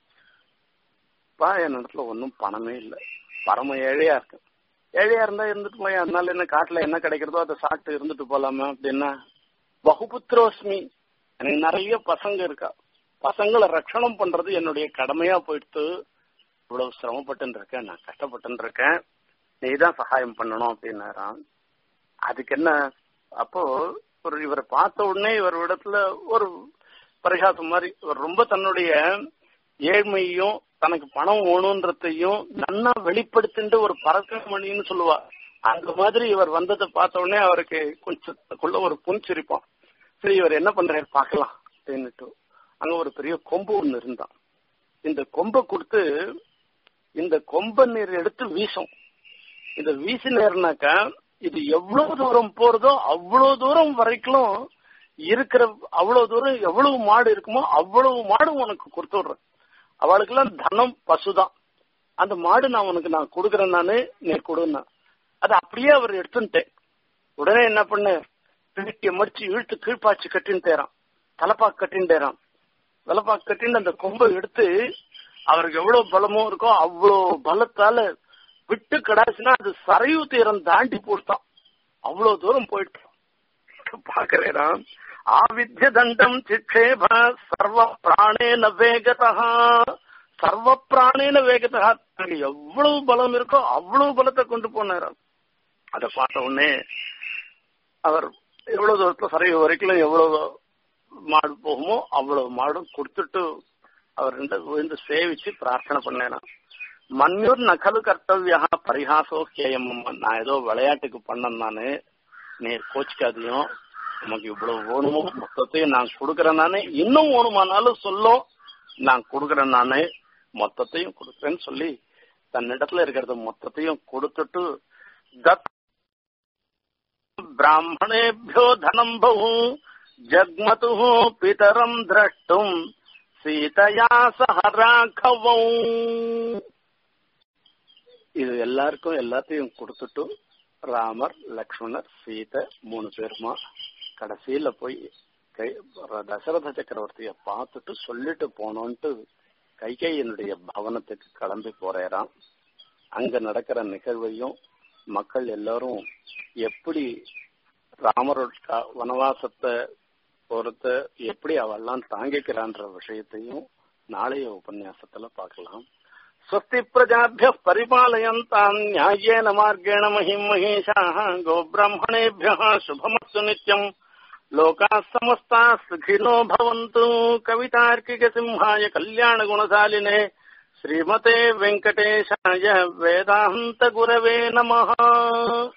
பா என்னிடத்துல ஒன்னும் பணமே இல்லை பரம ஏழையா இருக்கு ஏழையா இருந்தா இருந்துட்டு போய் அதனால என்ன காட்டுல என்ன கிடைக்கிறதோ அதை சாப்பிட்டு இருந்துட்டு போலாமா அப்படின்னா பகுபுத்திரோஸ்மி எனக்கு நிறைய பசங்க இருக்கா பசங்களை ரட்சணம் பண்றது என்னுடைய கடமையா போயிட்டு இவ்வளவு சிரமப்பட்டு இருக்கேன் நான் கஷ்டப்பட்டு இருக்கேன் நீ தான் சகாயம் பண்ணணும் அப்படின்னாராம் அதுக்கு என்ன அப்போ ஒரு இவரை பார்த்த உடனே இவர் இடத்துல ஒரு பரிகாசம் மாதிரி இவர் ரொம்ப தன்னுடைய ஏழ்மையும் தனக்கு பணம் வேணுன்றதையும் நன்னா வெளிப்படுத்திட்டு ஒரு பறக்கமணின்னு சொல்லுவா அந்த மாதிரி இவர் வந்ததை பார்த்த உடனே அவருக்கு கொஞ்சத்துக்குள்ள ஒரு புன்சிரிப்பான் சரி இவர் என்ன பண்றாரு பார்க்கலாம் அப்படின்னுட்டு அங்க ஒரு பெரிய கொம்பு ஒண்ணு இருந்தான் இந்த கொம்பை கொடுத்து இந்த கொம்பை நீர் எடுத்து வீசும் இந்த வீசி நேர்னாக்கா இது எவ்வளவு தூரம் போறதோ அவ்வளவு தூரம் வரைக்கும் இருக்கிற அவ்வளவு தூரம் எவ்வளவு மாடு இருக்குமோ அவ்வளவு மாடு உனக்கு கொடுத்து விடுறேன் அவளுக்கெல்லாம் தனம் பசுதான் அந்த மாடு நான் உனக்கு நான் கொடுக்குறேன் நானு நீ கொடுன்னா அது அப்படியே அவர் எடுத்துட்டேன் உடனே என்ன பண்ண பிடிக்க மடிச்சு இழுத்து கீழ்ப்பாச்சு கட்டின்னு தேரான் தலைப்பாக்கு கட்டின்னு தேரான் தலைப்பாக்கு கட்டின்னு அந்த கொம்பை எடுத்து அவருக்கு எவ்வளவு பலமோ இருக்கோ அவ்வளவு பலத்தால விட்டு கடாச்சுன்னா அது சரையு தீரம் தாண்டி போட்டான் அவ்வளவு தூரம் போயிட்டு பாக்குறேன் ஆவித்ய தண்டம் சிக்ஷேப சர்வ பிராணேன வேகதா சர்வ பிராணேன வேகதா எவ்வளவு பலம் இருக்கோ அவ்வளவு பலத்தை கொண்டு போனாராம் அதை பார்த்த உடனே அவர் எவ்வளவு தூரத்துல சரைவு வரைக்கும் எவ்வளவு மாடு போகுமோ அவ்வளவு மாடும் கொடுத்துட்டு அவர் விழுந்து சேவிச்சு பிரார்த்தனை பண்ணேன் மன்யூர் நகலு கர்த்தவியா பரிகாசோ கேயம் நான் ஏதோ விளையாட்டுக்கு பண்ணேன் நானு நீர் கோச்சிக்காதையும் நமக்கு இவ்வளவு வேணுமோ மொத்தத்தையும் நான் கொடுக்கறேன் நானு இன்னும் வேணுமானாலும் சொல்லும் நான் கொடுக்கறேன் நானு மொத்தத்தையும் கொடுக்குறேன்னு சொல்லி தன்னிடத்துல இருக்கிறத மொத்தத்தையும் கொடுத்துட்டு தத் பிராமணேபியோ தனம் பகு ஜக்மது பிதரம் திரஷ்டும் சீதையா சஹ ராഘவம் இது எல்லாருக்கும் எல்லாத்தையும் கொடுத்துட்டு ராமர் லக்ஷ்மணர் சீதை மூணு பேருமா கடைசியில போய் கை தசரத சக்கரவர்த்திய பார்த்துட்டு சொல்லிட்டு போனோன்ட்டு கைகையனுடைய பவனத்துக்கு கிளம்பி போறேறான் அங்க நடக்கிற நிகழ்வையும் மக்கள் எல்லாரும் எப்படி ராமரோட வனவாசத்தை பொறுத்த எப்படி அவெல்லாம் தாங்கிக்கிறான்ற விஷயத்தையும் நாளைய உபன்யாசத்துல பார்க்கலாம் स्वस्ति प्रजाभ्यः परिपालयन्ताम् न्याय्येन मार्गेण महिम् महिषाः गोब्राह्मणेभ्यः शुभमस्तु नित्यम् लोकाः समस्ताः सुखिनो भवन्तु कवितार्किकसिंहाय कल्याणगुणशालिने श्रीमते वेङ्कटेशाय वेदान्तगुरवे नमः